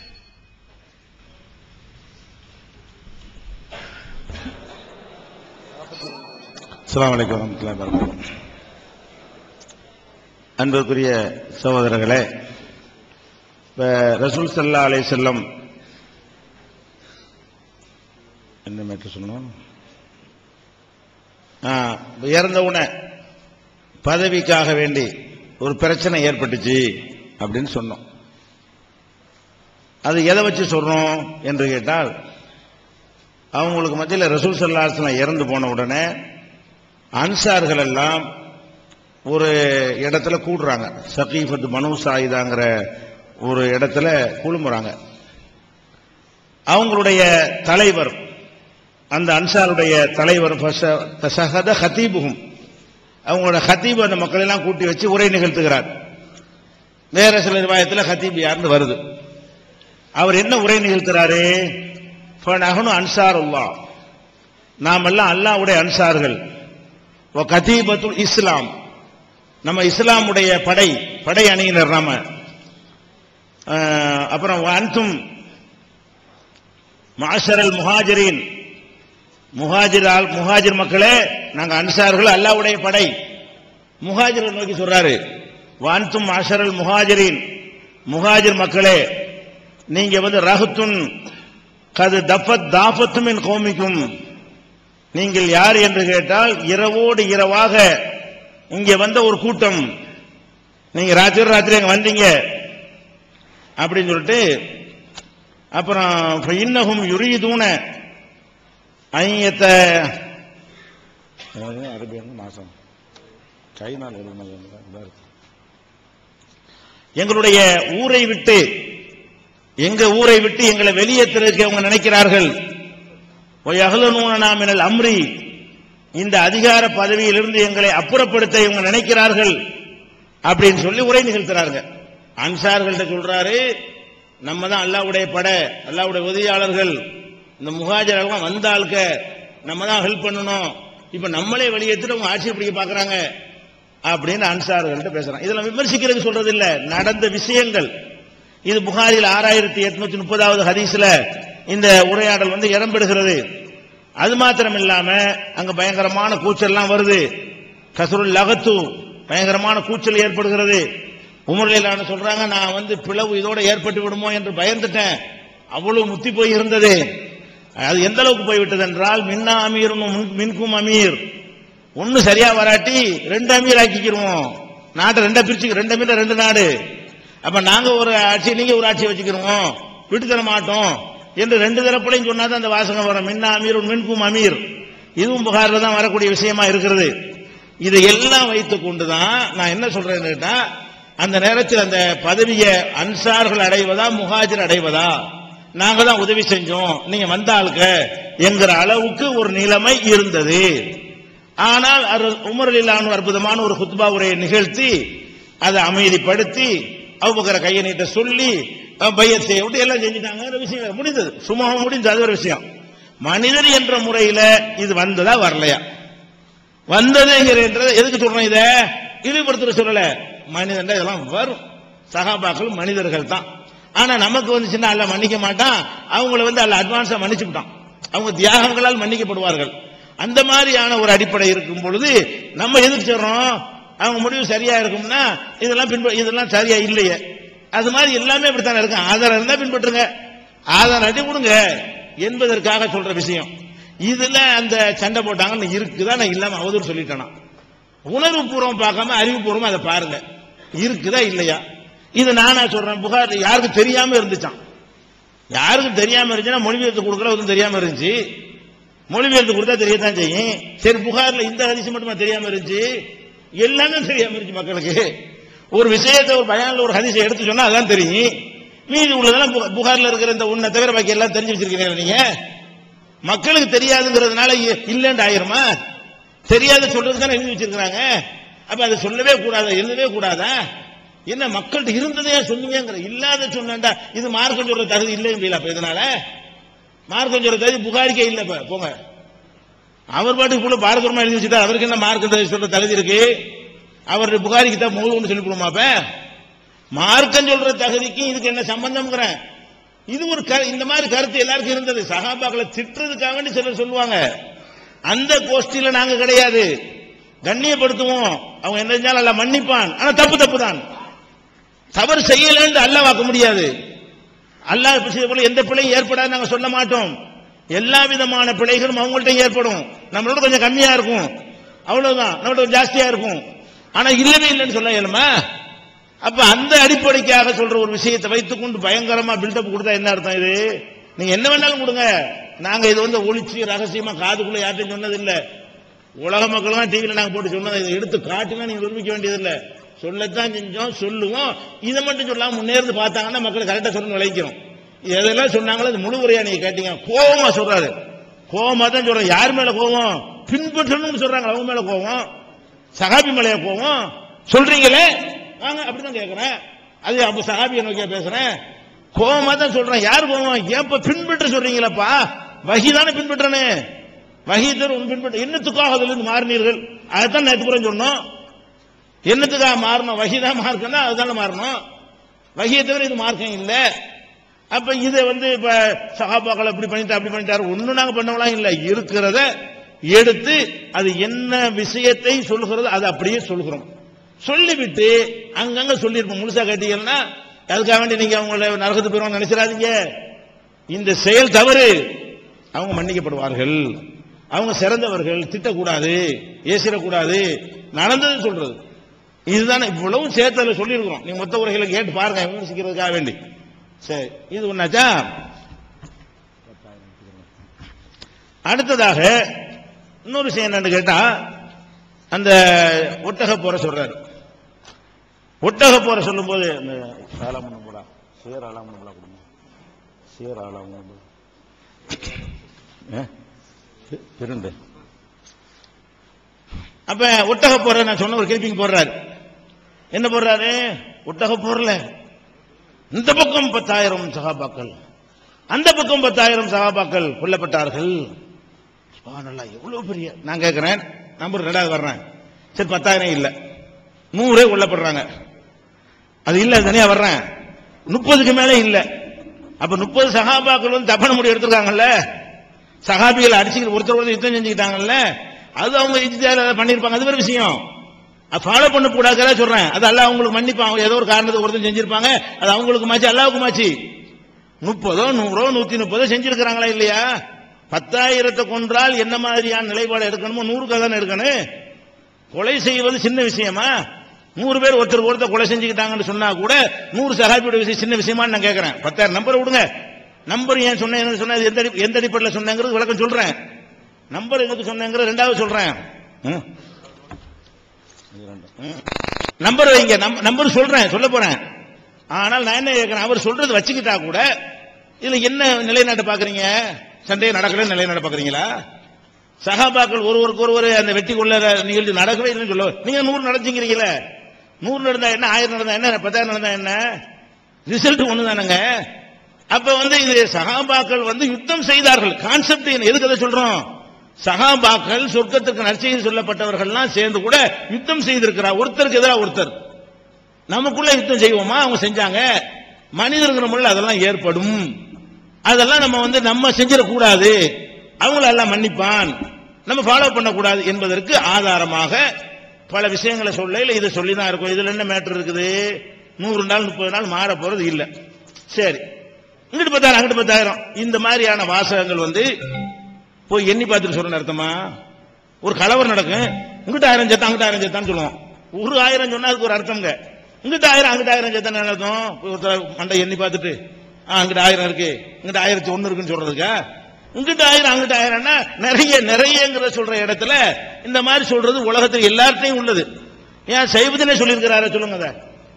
அஸ்ஸலாமு அலைக்கும் வரமத்துல்லாஹி வபரகாத்துஹு அன்புக்குரிய சகோதரர்களே இப்ப ரசூல் ஸல்லல்லாஹு அலைஹி வஸல்லம் என்ன மேட்டர் சொல்லணும் ஆ, இறந்த உடனே பதவிக்காக வேண்டி ஒரு பிரச்சனை ஏற்பட்டுச்சு அப்படின்னு சொன்னோம் அது எதை வச்சு சொல்றோம் என்று கேட்டால் அவங்களுக்கு மத்தியில் ரசூல் ஸல்லல்லாஹு அலைஹி வஸல்லம் இறந்து போன உடனே அன்சார்கள் எல்லாம் ஒரு இடத்துல கூடுறாங்க சகீஃபத் மனு சாயிதாங்கிற ஒரு இடத்துல குழுமுறாங்க அவங்களுடைய தலைவர் அந்த அன்சாருடைய தலைவர் ஃபஸ- தசஹத ஹதீபுகும் அவங்களோட ஹதீப் அந்த மக்கள் எல்லாம் கூட்டி வச்சு உரை நிகழ்த்துகிறார் வேற சில ரிவாயத்தில் ஹதீப் யாருன்னு வருது அவர் என்ன உரை நிகழ்த்துறாரு ஃபனஹனு அன்சாருல்லா நாம் எல்லாம் அல்லாஹ்வுடைய அன்சார்கள் வ கதீபத்துல் இஸ்லாம் நம்ம இஸ்லாமுடைய படை படை அணியினர் நாம அஹ், அப்புறம் வ அன்தும் மாஷரல் முஹாஜிரின் முஹாஜிர் ஆள் முஹாஜிர் மக்களே நாங்க அன்சார்கள் அல்லாஹ்வுடைய படை முஹாஜிர் நோக்கி சொல்றாரு வான்தும் மாஷரல் முஹாஜிரின் முஹாஜிர் மக்களே நீங்க வந்து ரஹத்துன் கது தஃபத் தாஃபத்தும் என் கோமிக்கும் நீங்கள் யார் என்று கேட்டால் இரவோடு இரவாக இங்கே வந்த ஒரு கூட்டம் நீங்க ராத்திரி ராத்திரி அங்க வந்தீங்க அப்படின்னு சொல்லிட்டு அப்புறம் இன்னகும் யுரீதூன ஐயத்த அரபி வந்து மாசம் சைனால எழுதுனது வந்து இதா இருக்கு. எங்களுடைய ஊரை விட்டு எங்க ஊரை விட்டு எங்களை வெளியேற்றுறதுக்கு அவங்க நினைக்கிறார்கள் அகலனூனாமினல் அம்ரி இந்த அதிகார பதவியிலிருந்து எங்களை அப்புறப்படுத்த இவங்க நினைக்கிறார்கள் அப்படின்னு சொல்லி உரை நிகழ்த்துறாங்க அன்சார்கள்ட்ட சொல்றாரு நம்ம தான் அல்லாவுடைய பட அல்லாவுடைய உதவியாளர்கள் இந்த முகாஜரெல்லாம் வந்த ஆளுக்க நம்ம தான் ஹெல்ப் பண்ணணும் இப்ப நம்மளே வெளியேற்றிட்டு அவங்க ஆட்சி பிடிக்க பாக்குறாங்க அப்படின்னு அன்சார்கள்ட்ட பேசுறாங்க இதெல்லாம் விமர்சிக்கிறதுக்கு சொல்றது இல்ல நடந்த விஷயங்கள் இது புகாரில் ஆறாயிரத்தி எட்நூத்தி முப்பதாவது ஹதீஸ்ல இந்த உரையாடல் வந்து இடம்பெறுகிறது அது மாத்திரம் இல்லாம அங்க பயங்கரமான கூச்சல்லாம் வருது கசருல் லகத்து பயங்கரமான கூச்சல் ஏற்படுகிறது உமர்லான சொல்றாங்க நான் வந்து பிளவு இதோட ஏற்பட்டு விடுமோ என்று பயந்துட்டேன் அவ்வளவு முத்தி போய் இருந்தது அது எந்த அளவுக்கு போய்விட்டது என்றால் மின்னா அமீர் மின்கும் அமீர் ஒன்னு சரியா வராட்டி ரெண்டு அமீர் ஆக்கிக்கிருவோம் நாட்டை ரெண்டா பிரிச்சு ரெண்டு அமீர் ரெண்டு நாடு அப்ப நாங்க ஒரு ஆட்சி நீங்க ஒரு ஆட்சி வச்சுக்கிறோம் விட்டு தர மாட்டோம் என்று ரெண்டு தரப்புலையும் சொன்னாதான் அந்த வாசகம் வரும் மின்னா அமீர் மின்கும் அமீர் இதுவும் புகார்ல தான் வரக்கூடிய விஷயமா இருக்கிறது இதை எல்லாம் வைத்துக் கொண்டுதான் நான் என்ன சொல்றேன்னு கேட்டா அந்த நேரத்தில் அந்த பதவியை அன்சார்கள் அடைவதா முஹாஜிர் அடைவதா நாங்க தான் உதவி செஞ்சோம் நீங்க வந்த ஆளுக்க என்கிற அளவுக்கு ஒரு நிலைமை இருந்தது ஆனால் உமரிலான அற்புதமான ஒரு குத்பா உரையை நிகழ்த்தி அதை அமைதிப்படுத்தி அவுபக்கர கையை நீட்ட சொல்லி பையத் செய்ய விட்டு எல்லாம் செஞ்சுட்டாங்க ஒரு விஷயம் முடிந்தது சுமூகம் முடிஞ்சது அது ஒரு விஷயம் மனிதர் என்ற முறையில இது வந்ததா வரலையா வந்ததுங்கிறத எதுக்கு சொல்றோம் இத இழிவுபடுத்துற சொல்லல மனிதன் இதெல்லாம் வரும் சகாபாக்கள் மனிதர்கள் தான் ஆனா நமக்கு வந்துச்சுன்னா அல்ல மன்னிக்க மாட்டான் அவங்கள வந்து அல்ல அட்வான்ஸா மன்னிச்சு விட்டான் அவங்க தியாகங்களால் மன்னிக்கப்படுவார்கள் அந்த மாதிரியான ஒரு அடிப்படை இருக்கும் பொழுது நம்ம எதுக்கு சொல்றோம் அவங்க முடிவு சரியா இருக்கும்னா இதெல்லாம் பின்ப இதெல்லாம் சரியா இல்லையே அது மாதிரி எல்லாமே இப்படித்தானே இருக்கும் ஆதாரம் இருந்தா பின்பற்றுங்க ஆதாரம் அடி கொடுங்க என்பதற்காக சொல்ற விஷயம் இதுல அந்த சண்டை போட்டாங்கன்னு இருக்குதா நான் இல்லாம அவதூறு சொல்லிட்டேனா உணர்வு பூர்வம் பார்க்காம அறிவுபூர்வம் அதை பாருங்க இருக்குதா இல்லையா இது நானா சொல்றேன் புகார் யாருக்கு தெரியாம இருந்துச்சான் யாருக்கும் தெரியாம இருந்துச்சுன்னா மொழிபெயர்த்து கொடுக்கல ஒன்றும் தெரியாம இருந்துச்சு மொழிபெயர்த்து கொடுத்தா தெரியத்தான் செய்யும் சரி புகார்ல இந்த ஹரிசி மட்டுமா தெரியாம இருந்துச்சு எல்லாமே தெரியாம இருந்துச்சு மக்களுக்கு ஒரு விஷயத்தை ஒரு பயான்ல ஒரு ஹதிசை எடுத்து சொன்னா அதான் தெரியும் மீதி உள்ளதெல்லாம் பு- புகார்ல இருக்கிற இந்த உன்னை தவிர பாக்கி எல்லாம் தெரிஞ்சு வச்சிருக்கீங்க நீங்க மக்களுக்கு தெரியாதுங்கிறதுனால இ- இல்லைன்னு ஆயிருமா தெரியாத சொல்றது தானே எழுதி வச்சிருக்கிறாங்க அப்ப அதை சொல்லவே கூடாதா எழுதவே கூடாதா என்ன மக்கள்கிட்ட இருந்ததே சொன்னீங்கிற இல்லாத சொன்னேன்டா இது மார்க்கம் சொல்ற தகுதி இல்லைன்னு அப்ப இதனால மார்க்கம் சொல்ற தகுதி புகாரிக்கே இல்ல இப்ப போங்க அவர் பாட்டுக்கு கூட பாரதூரமா எழுதி வச்சுட்டா அவருக்கு என்ன மார்க்கம் சொல்ற தகுதி இருக்கு அவர் புகாரிக்கு தான் மூலம் சொல்லி கொடுமா அப்ப மார்க்கம் சொல்ற தகுதிக்கு இதுக்கு என்ன சம்பந்தம்ங்கிறேன் இது ஒரு கரு- இந்த மாதிரி கருத்து எல்லாருக்கும் இருந்தது சகாபாக்களை திட்டுறதுக்காக வேண்டி சிலர் சொல்லுவாங்க அந்த கோஷ்டியில நாங்க கிடையாது கண்ணியப்படுத்துவோம் அவங்க என்ன செஞ்சாலும் அல்ல மன்னிப்பான் ஆனா தப்பு தப்பு தான் தவறு செய்யலன்னு அல்லாஹ் வாக்க முடியாது அல்லாஹ் இப்ப செய்த போல எந்த பிழையும் ஏற்படாது நாங்க சொல்ல மாட்டோம் எல்லா விதமான பிழைகளும் அவங்கள்ட்ட ஏற்படும் நம்மளோட கொஞ்சம் கம்மியா இருக்கும் அவ்வளவுதான் நம்மளோட கொஞ்சம் ஜாஸ்தியா இருக்கும் ஆனா இல்லவே இல்லைன்னு சொல்ல இயலுமா அப்ப அந்த அடிப்படைக்காக சொல்ற ஒரு விஷயத்தை வைத்துக்கொண்டு பயங்கரமா பில்டப் கொடுத்தா என்ன அர்த்தம் இது நீங்க என்ன வேணாலும் கொடுங்க நாங்க இது வந்து ஒளிச்சு ரகசியமா காதுக்குள்ள யார்ட்டையும் சொன்னது இல்ல உலக மக்கள் டிவியில நாங்க போட்டு சொன்னதை இதை எடுத்து காட்டினா நீங்க நிரூபிக்க வேண்டியது இல்ல சொல்லத்தான் செஞ்சோம் சொல்லுவோம் இதை மட்டும் சொல்லாம முன்னேறது பார்த்தாங்கன்னா மக்கள் கரெக்டா சொல்லி விளைக்கிறோம் எதெல்லாம் சொன்னாங்களோ அது முழு உரையா நீங்க கேட்டீங்க கோவமா சொல்றாரு கோவமா தான் சொல்றேன் யார் மேல கோவம் பின்பற்றணும்னு சொல்றாங்க அவங்க மேல கோவம் சகாபி மேலையா கோவம் சொல்றீங்களே வாங்க அப்படிதான் கேட்கிறேன் அது அப்ப சகாபியை நோக்கியா பேசுறேன் கோவமா தான் சொல்றேன் யார் கோவம் ஏப்ப பின்பற்ற சொல்றீங்களப்பா வகி தானே பின்பற்றனே வகி தரும் உன் பின்பற்ற என்னத்துக்காக அதுல இருந்து மாறினீர்கள் அதைத்தான் நேற்று புறம் சொன்னோம் என்னத்துக்காக மாறணும் வகி தான் மார்க்கம்னா அதுதானே மாறணும் வகியை தவிர இது மார்க்கம் இல்ல அப்ப இதை வந்து இப்ப சகாபாக்கள் அப்படி பண்ணிட்டு அப்படி பண்ணிட்டாரு ஒண்ணும் நாங்க பண்ணவலாம் இல்ல இருக்கிறத எடுத்து அது என்ன விஷயத்தை சொல்கிறது அதை அப்படியே சொல்கிறோம் சொல்லிவிட்டு அங்கங்க சொல்லியிருப்போம் முழுசா கேட்டீங்கன்னா அதுக்காக வேண்டி நீங்க அவங்கள நரகத்து போயிருவாங்க நினைச்சிடாதீங்க இந்த செயல் தவறு அவங்க மன்னிக்கப்படுவார்கள் அவங்க சிறந்தவர்கள் திட்டக்கூடாது ஏசிடக்கூடாது நடந்தது சொல்றது இதுதானே இவ்வளவு சேர்த்தல சொல்லியிருக்கிறோம் நீங்க மொத்த உரைகளை கேட்டு பாருங்க விமர்சிக்கிறதுக்காக வேண்டி சரி இது ஒன்னாச்சா அடுத்ததாக இன்னொரு விஷயம் என்னன்னு கேட்டா அந்த ஒட்டக போற சொல்றாரு ஒட்டக போற சொல்லும்போது இந்த ஆலாமணம் போடா சேர் ஆலாமணம் போடா கொடுங்க சேர் ஆலாமணம் போடா. ஏ? பெ- பெருண்டு அப்ப ஒட்டக போற நான் சொன்ன ஒரு கேள்விக்கு போடுறாரு என்ன போடுறாரு ஒட்டக போறல இந்த பக்கம் பத்தாயிரம் சகாபாக்கள் அந்த பக்கம் பத்தாயிரம் சகாபாக்கள் கொல்லப்பட்டார்கள் சுப்ஹானல்லாஹ், எவ்வளவு பெரிய நான் கேட்கிறேன் நம்பர் ரெண்டாவது வர்றேன் சரி பத்தாயிரம் இல்ல நூறே கொல்லப்படுறாங்க அது இல்ல தனியா வர்றேன் முப்பதுக்கு மேல இல்ல அப்ப முப்பது சகாபாக்கள் வந்து தப்பன முடி எடுத்திருக்காங்கல்ல சகாபிகளை அடிச்சுக்கிட்டு ஒருத்தர் ஒருத்தர் யுத்தம் செஞ்சுக்கிட்டாங்கல்ல அது அவங்க இஜ்திஹாத்ல அதை பண்ணிருப்பாங்க அது வேற விஷயம் ஃபாலோ பண்ண கூடாதுல சொல்றேன் அது அல்லாஹ் அவங்களுக்கு மன்னிப்பான் அவங்க ஏதோ ஒரு காரணத்துக்கு ஒருத்தர் செஞ்சிருப்பாங்க அது அவங்களுக்கு மாச்சு அல்லாவுக்கு மாச்சு முப்பதோ நூறோ நூத்தி முப்பதோ செஞ்சிருக்கிறாங்களா இல்லையா பத்தாயிரத்தை கொன்றால் என்ன மாதிரியான நிலைப்பாடு எடுக்கணுமோ நூறுக்கு தானே இருக்கணும் கொலை செய்வது சின்ன விஷயமா நூறு பேர் ஒருத்தர் ஒருத்தர் கொலை செஞ்சுக்கிட்டாங்கன்னு சொன்னா கூட நூறு சகாபியோட விஷயம் சின்ன விஷயமான்னு நான் கேட்கிறேன் பத்தாயிரம் நம்பர் விடுங்க நம்பர் ஏன் சொன்னேன் சொன்னா எந்த அடி- எந்த அடிப்படையில் சொன்னேங்கிறது விளக்கம் சொல்றேன் நம்பர் எதுக்கு சொன்னேங்கிறது ரெண்டாவது சொல்றேன் ம். ம். நம்பர் வைங்க நம்- நம்பர் சொல்றேன் சொல்ல போறேன் ஆனால் நான் என்ன கேட்கிறேன் அவர் சொல்றது வச்சுக்கிட்டா கூட இதுல என்ன நிலைநாட்ட பாக்குறீங்க சண்டையை நடக்கல நிலைநாட்ட பாக்குறீங்களா சகாபாக்கள் ஒருவருக்கு ஒருவர் அந்த வெட்டி கொள்ள நிகழ்ச்சி நடக்கவே இல்லைன்னு சொல்ல நீங்க நூறு நடந்துங்கிறீங்களே நூறு நடந்தா என்ன ஆயிரம் நடந்தா என்ன பத்தாயிரம் நடந்தா என்ன ரிசல்ட் ஒண்ணு தானங்க அப்ப வந்து இது சகாபாக்கள் வந்து யுத்தம் செய்தார்கள் கான்செப்ட் எதுக்கு அதை சொல்றோம் சகாபாக்கள் சொர்க்கத்துக்கு நற்செய்தி சொல்லப்பட்டவர்கள்லாம் சேர்ந்து கூட யுத்தம் செய்திருக்கிறார் ஒருத்தருக்கு எதிராக ஒருத்தர் நமக்குள்ள யுத்தம் செய்வோமா அவங்க செஞ்சாங்க மனிதர்கள் முள்ள அதெல்லாம் ஏற்படும் அதெல்லாம் நம்ம வந்து நம்ம செஞ்சிடக்கூடாது அவங்கள எல்லாம் மன்னிப்பான் நம்ம ஃபாலோ பண்ணக்கூடாது என்பதற்கு ஆதாரமாக பல விஷயங்களை சொல்ல இல்ல இதை சொல்லி தான் இருக்கும் இதுல என்ன மேட்டர் இருக்குது நூறு நாள் முப்பது நாள் மாற போறது இல்ல சரி இங்கிட்டு பத்தாயிரம் அங்கிட்டு பத்தாயிரம் இந்த மாதிரியான வாசகங்கள் வந்து போய் எண்ணி பார்த்துட்டு சொல்ற அர்த்தமா ஒரு கலவரம் நடக்கும் இங்கிட்ட ஆயிரம் சேர்த்தா அங்கிட்ட ஆயிரம் சேர்த்தான்னு சொல்லுவோம் ஒரு ஆயிரம் சொன்னா அதுக்கு ஒரு அர்த்தம்ங்க இங்கிட்ட ஆயிரம் அங்கிட்ட ஆயிரம் சேர்த்தா என்ன அர்த்தம் போய் ஒருத்தர் மண்டை எண்ணி பார்த்துட்டு ஆ அங்கிட்ட ஆயிரம் இருக்கு இங்கிட்ட ஆயிரத்தி ஒண்ணு இருக்குன்னு சொல்றதுக்கா இங்கிட்ட ஆயிரம் அங்கிட்ட ஆயிரம்னா நிறைய நிறையங்கிற சொல்ற இடத்துல இந்த மாதிரி சொல்றது உலகத்தில் எல்லார்ட்டையும் உள்ளது ஏன் சைவத்தினே சொல்லியிருக்கிறாரு சொல்லுங்க அதை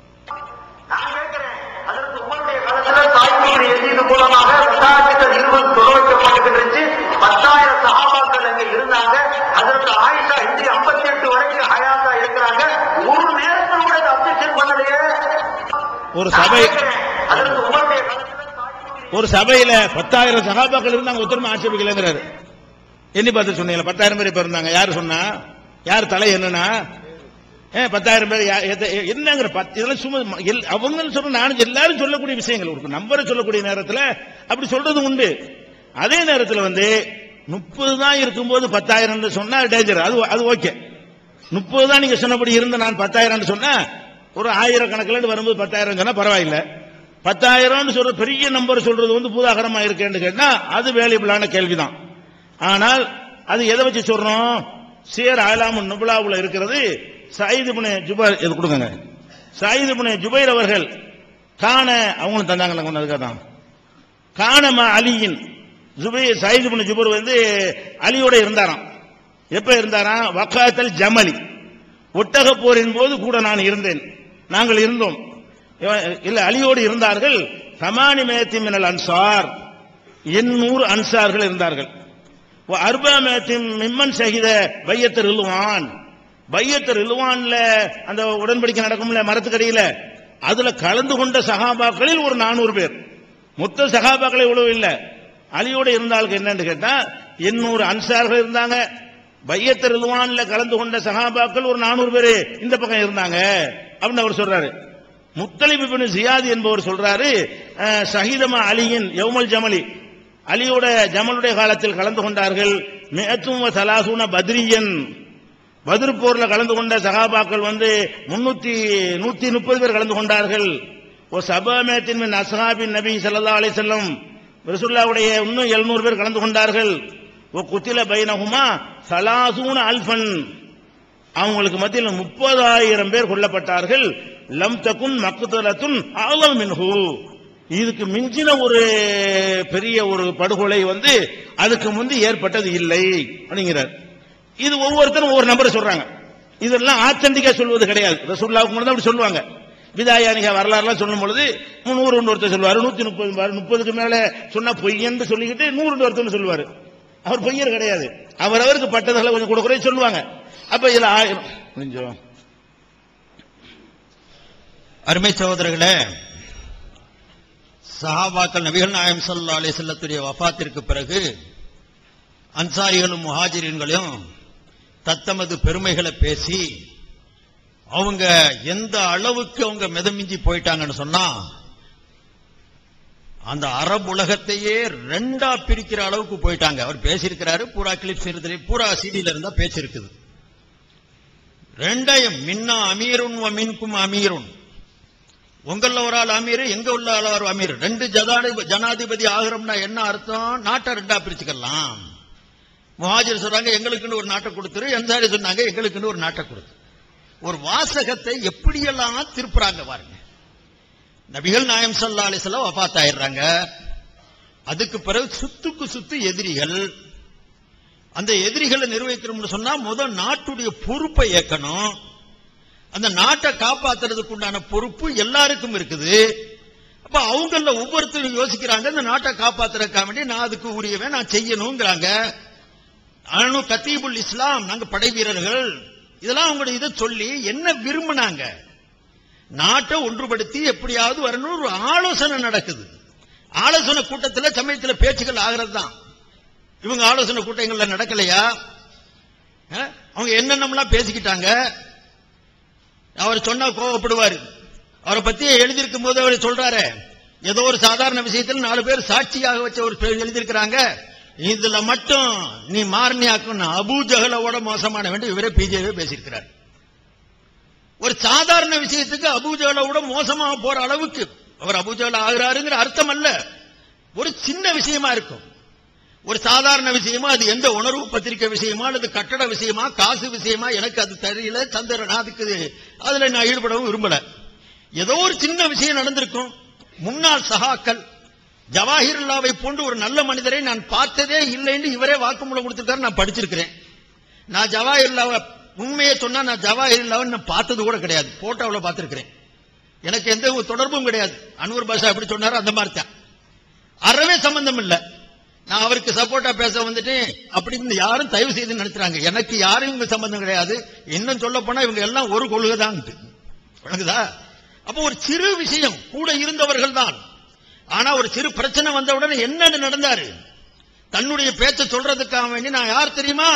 நான் கேட்கிறேன் அதற்கு உங்களுடைய காலத்துல தாய்மொழி எழுதியது மூலமாக ரெண்டாயிரத்தி இருபது தொலை வைக்கப்பட்டிருந்துச்சு பத்தாயிரம் சகாபாக்கள் அங்க இருந்தாங்க அதற்கு ஆயிஷா இன்று ஐம்பத்தி எட்டு வரைக்கும் ஹயாத்தா இருக்கிறாங்க ஒரு நேரத்தில் கூட இதை அப்ஜெக்ஷன் பண்ணலையே
ஒரு
நான்
சபை
கேட்கிறேன், அதற்கு உங்களுடைய காலத்துல தாய்மொழி
ஒரு சபையில பத்தாயிரம் சகாபாக்கள் இருந்தாங்க ஒருத்தருமே ஆட்சேபிக்கலைங்கிறாரு எண்ணி பார்த்து சொன்னீங்களா பத்தாயிரம் பேர் இப்ப இருந்தாங்க யாரு சொன்னா யார் தலை என்னன்னா ஏன் பத்தாயிரம் பேர் யா- எத்த- எ- என்னங்கிற பத்து இதெல்லாம் சும்மா ம- எல்- அவங்கன்னு சொல்ற நானும் எல்லாரும் சொல்லக்கூடிய விஷயங்கள் ஒரு நம்பரை சொல்லக்கூடிய நேரத்துல அப்படி சொல்றது உண்டு அதே நேரத்துல வந்து முப்பது தான் இருக்கும்போது பத்தாயிரம் சொன்னா டேஞ்சர் அது அது ஓகே முப்பது தான் நீங்க சொன்னபடி இருந்த நான் பத்தாயிரம் சொன்னா ஒரு ஆயிரக்கணக்கில் வரும்போது பத்தாயிரம் சொன்னா பரவாயில்ல பத்தாயிரம்னு சொல்ற பெரிய நம்பர் சொல்றது வந்து பூதாகரமா இருக்கேன்னு கேட்டா அது வேல்யூபிளான கேள்விதான் ஆனால் அது எதை வச்சு சொல்றோம் சேர் ஆலாமு நுபுலாவுல இருக்கிறது சாயிது புனே ஜுபைர் இது கொடுங்க சாயிது புனே ஜுபைர் அவர்கள் காண அவங்களும் தந்தாங்க கொண்டு அதுக்காக தான் காணமா அலியின் ஜுபை சாயிது புனே ஜுபைர் வந்து அலியோட இருந்தாராம் எப்ப இருந்தாராம் வக்காத்தல் ஜமலி ஒட்டக போரின் போது கூட நான் இருந்தேன் நாங்கள் இருந்தோம் இவன் இல்ல அலியோடு இருந்தார்கள் சமானி மேத்தி மினல் அன்சார் எண்ணூறு அன்சார்கள் இருந்தார்கள் அர்பா மேத்தி மிம்மன் சகித பையத்தர் இழுவான் பையத்தர் இழுவான்ல அந்த உடன்படிக்கை நடக்கும்ல மரத்துக்கடியில அதுல கலந்து கொண்ட சகாபாக்களில் ஒரு நானூறு பேர் மொத்த சகாபாக்கள் இவ்வளவு இல்ல அலியோட இருந்தாளுக்கு என்னன்னு கேட்டா எண்ணூறு அன்சார்கள் இருந்தாங்க பையத்தர் இழுவான்ல கலந்து கொண்ட சகாபாக்கள் ஒரு நானூறு பேர் இந்த பக்கம் இருந்தாங்க அப்படின்னு அவர் சொல்றாரு முத்தலிப் இப்னு ஜியாத் என்பவர் சொல்றாரு அஹ், ஷஹீதமா அலியின் யௌமல் ஜமலி அலியோட ஜமலுடைய காலத்தில் கலந்து கொண்டார்கள் மேத்தும் சலாசூன பத்ரியன் பத்ர் போர்ல கலந்து கொண்ட சகாபாக்கள் வந்து முன்னூத்தி நூத்தி முப்பது பேர் கலந்து கொண்டார்கள் ஓ சபாமேத்தின் மின் அஸ்ஹாபின் நபி ஸல்லல்லாஹு அலைஹி வஸல்லம் ரசூலுல்லாஹ்வுடைய இன்னும் 700 பேர் கலந்து கொண்டார்கள் ஓ குத்தில பைனஹுமா சலாசூன அல்ஃபன் அவங்களுக்கு மத்தியில் முப்பதாயிரம் பேர் கொல்லப்பட்டார்கள் லம் தகுன் மக்தலத்துன் ஆலம் மின்ஹு இதுக்கு மிஞ்சின ஒரு பெரிய ஒரு படுகொலை வந்து அதுக்கு முந்தி ஏற்பட்டது இல்லை அப்படிங்கிறார் இது ஒவ்வொருத்தரும் ஒவ்வொரு நம்பரை சொல்றாங்க இதெல்லாம் ஆத்தண்டிக்கா சொல்வது கிடையாது ரசூல்லாவுக்கு முன்னாடி அப்படி சொல்லுவாங்க விதாயானிக வரலாறுலாம் சொல்லும் பொழுது நூறு ஒருத்தர் சொல்லுவாரு நூத்தி முப்பது முப்பதுக்கு மேல சொன்னா பொய்யன்னு சொல்லிக்கிட்டு நூறு ஒருத்தர் சொல்லுவாரு அவர் பொய்யர் கிடையாது அவரவருக்கு பட்டதுகளை கொஞ்சம் கூட குறைய சொல்லுவாங்க அப்ப இதுல ஆயிரம் கொஞ்சம்
அருமை சகோதரர்களே சஹாபாக்கள் நபிகள் நாயம் ஸல்லல்லாஹு அலைஹி செல்லத்துடைய வஃபாத்திற்கு பிறகு அன்சாரிகளும் முஹாஜிரின்களும் தத்தமது பெருமைகளை பேசி அவங்க எந்த அளவுக்கு அவங்க மிதமிஞ்சி போயிட்டாங்கன்னு சொன்னா அந்த அரபு உலகத்தையே ரெண்டா பிரிக்கிற அளவுக்கு போயிட்டாங்க அவர் பேசியிருக்கிறாரு பூரா கிளிப்ஸ் இருக்குது பூரா சிடியில இருந்தா பேச்சிருக்குது ரெண்டையும் மின்னா அமீருன் வ மின்கும் அமீருன் உங்கள ஒரு ஆள் அமீர் எங்க உள்ள ஆள் ஒரு அமீர் ரெண்டு ஜனாதிபதி ஜனாதிபதி ஆகிறோம்னா என்ன அர்த்தம் நாட்டை ரெண்டா பிரிச்சுக்கலாம் முஹாஜிர் சொல்றாங்க எங்களுக்குன்னு ஒரு நாட்டை கொடுத்துரு என்சாரி சொன்னாங்க எங்களுக்குன்னு ஒரு நாட்டை கொடுத்து ஒரு வாசகத்தை எப்படியெல்லாம் திருப்புறாங்க பாருங்க நபிகள் நாயம் சல்லா அலிஸ்லாம் வஃபாத் ஆயிடுறாங்க அதுக்கு பிறகு சுத்துக்கு சுத்து எதிரிகள் அந்த எதிரிகளை நிர்வகிக்கணும்னு சொன்னா முதல் நாட்டுடைய பொறுப்பை ஏற்கணும் அந்த நாட்டை காப்பாத்துறதுக்கு உண்டான பொறுப்பு எல்லாருக்கும் இருக்குது அப்ப அவங்கள ஒவ்வொருத்தரும் யோசிக்கிறாங்க இந்த நாட்டை காப்பாத்துறதுக்காக வேண்டி நான் அதுக்கு உரியவன் நான் செய்யணுங்கிறாங்க அனு கத்தீபுல் இஸ்லாம் நாங்க படை வீரர்கள் இதெல்லாம் அவங்களுடைய இதை சொல்லி என்ன விரும்பினாங்க நாட்டை ஒன்றுபடுத்தி எப்படியாவது வரணும் ஒரு ஆலோசனை நடக்குது ஆலோசனை கூட்டத்துல சமயத்துல பேச்சுகள் ஆகிறது தான் இவங்க ஆலோசனை கூட்டங்கள்ல நடக்கலையா அஹ்? அவங்க என்னென்னலாம் பேசிக்கிட்டாங்க அவர் சொன்னா கோவப்படுவாரு அவரை பத்தி எழுதியிருக்கும் போது அவர் சொல்றாரு ஏதோ ஒரு சாதாரண விஷயத்தில் நாலு பேர் சாட்சியாக வச்ச ஒரு பேர் எழுதியிருக்கிறாங்க இதுல மட்டும் நீ மாரணியாக்கும் அபூஜகலோட மோசமான வேண்டும் இவரே பிஜேபி பேசியிருக்கிறார் ஒரு சாதாரண விஷயத்துக்கு அபூஜகலோட மோசமா போற அளவுக்கு அவர் அபூஜகல ஆகிறாருங்கிற அர்த்தம் அல்ல ஒரு சின்ன விஷயமா இருக்கும் ஒரு சாதாரண விஷயமா அது எந்த உணர்வு பத்திரிக்கை விஷயமா அல்லது கட்டட விஷயமா காசு விஷயமா எனக்கு அது தெரியல சந்திரன் அதுக்கு அதுல நான் ஈடுபடவும் விரும்பல ஏதோ ஒரு சின்ன விஷயம் நடந்திருக்கும் முன்னாள் சகாக்கள் ஜவாஹிருல்லாவை போன்று ஒரு நல்ல மனிதரை நான் பார்த்ததே இல்லைன்னு இவரே வாக்குமூலம் கொடுத்திருக்காரு நான் படிச்சிருக்கிறேன் நான் ஜவாஹிருல்லாவை உண்மையை சொன்னா நான் ஜவாஹிருல்லாவை நான் பார்த்தது கூட கிடையாது போட்டோவில் பார்த்திருக்கிறேன் எனக்கு எந்த ஒரு தொடர்பும் கிடையாது அன்வர் பாஷா எப்படி சொன்னாரோ அந்த மாதிரி தான் அறவே சம்பந்தம் இல்ல நான் அவருக்கு சப்போர்ட்டா பேச வந்துட்டு அப்படின்னு யாரும் தயவு செய்து நினைச்சாங்க எனக்கு யாரும் இவங்க சம்பந்தம் கிடையாது இன்னும் சொல்ல போனா இவங்க எல்லாம் ஒரு கொள்கை தான் விளங்குதா அப்போ ஒரு சிறு விஷயம் கூட இருந்தவர்கள் தான் ஆனா ஒரு சிறு பிரச்சனை வந்த உடனே என்னன்னு நடந்தாரு தன்னுடைய பேச்ச சொல்றதுக்காக வேண்டி நான் யார் தெரியுமா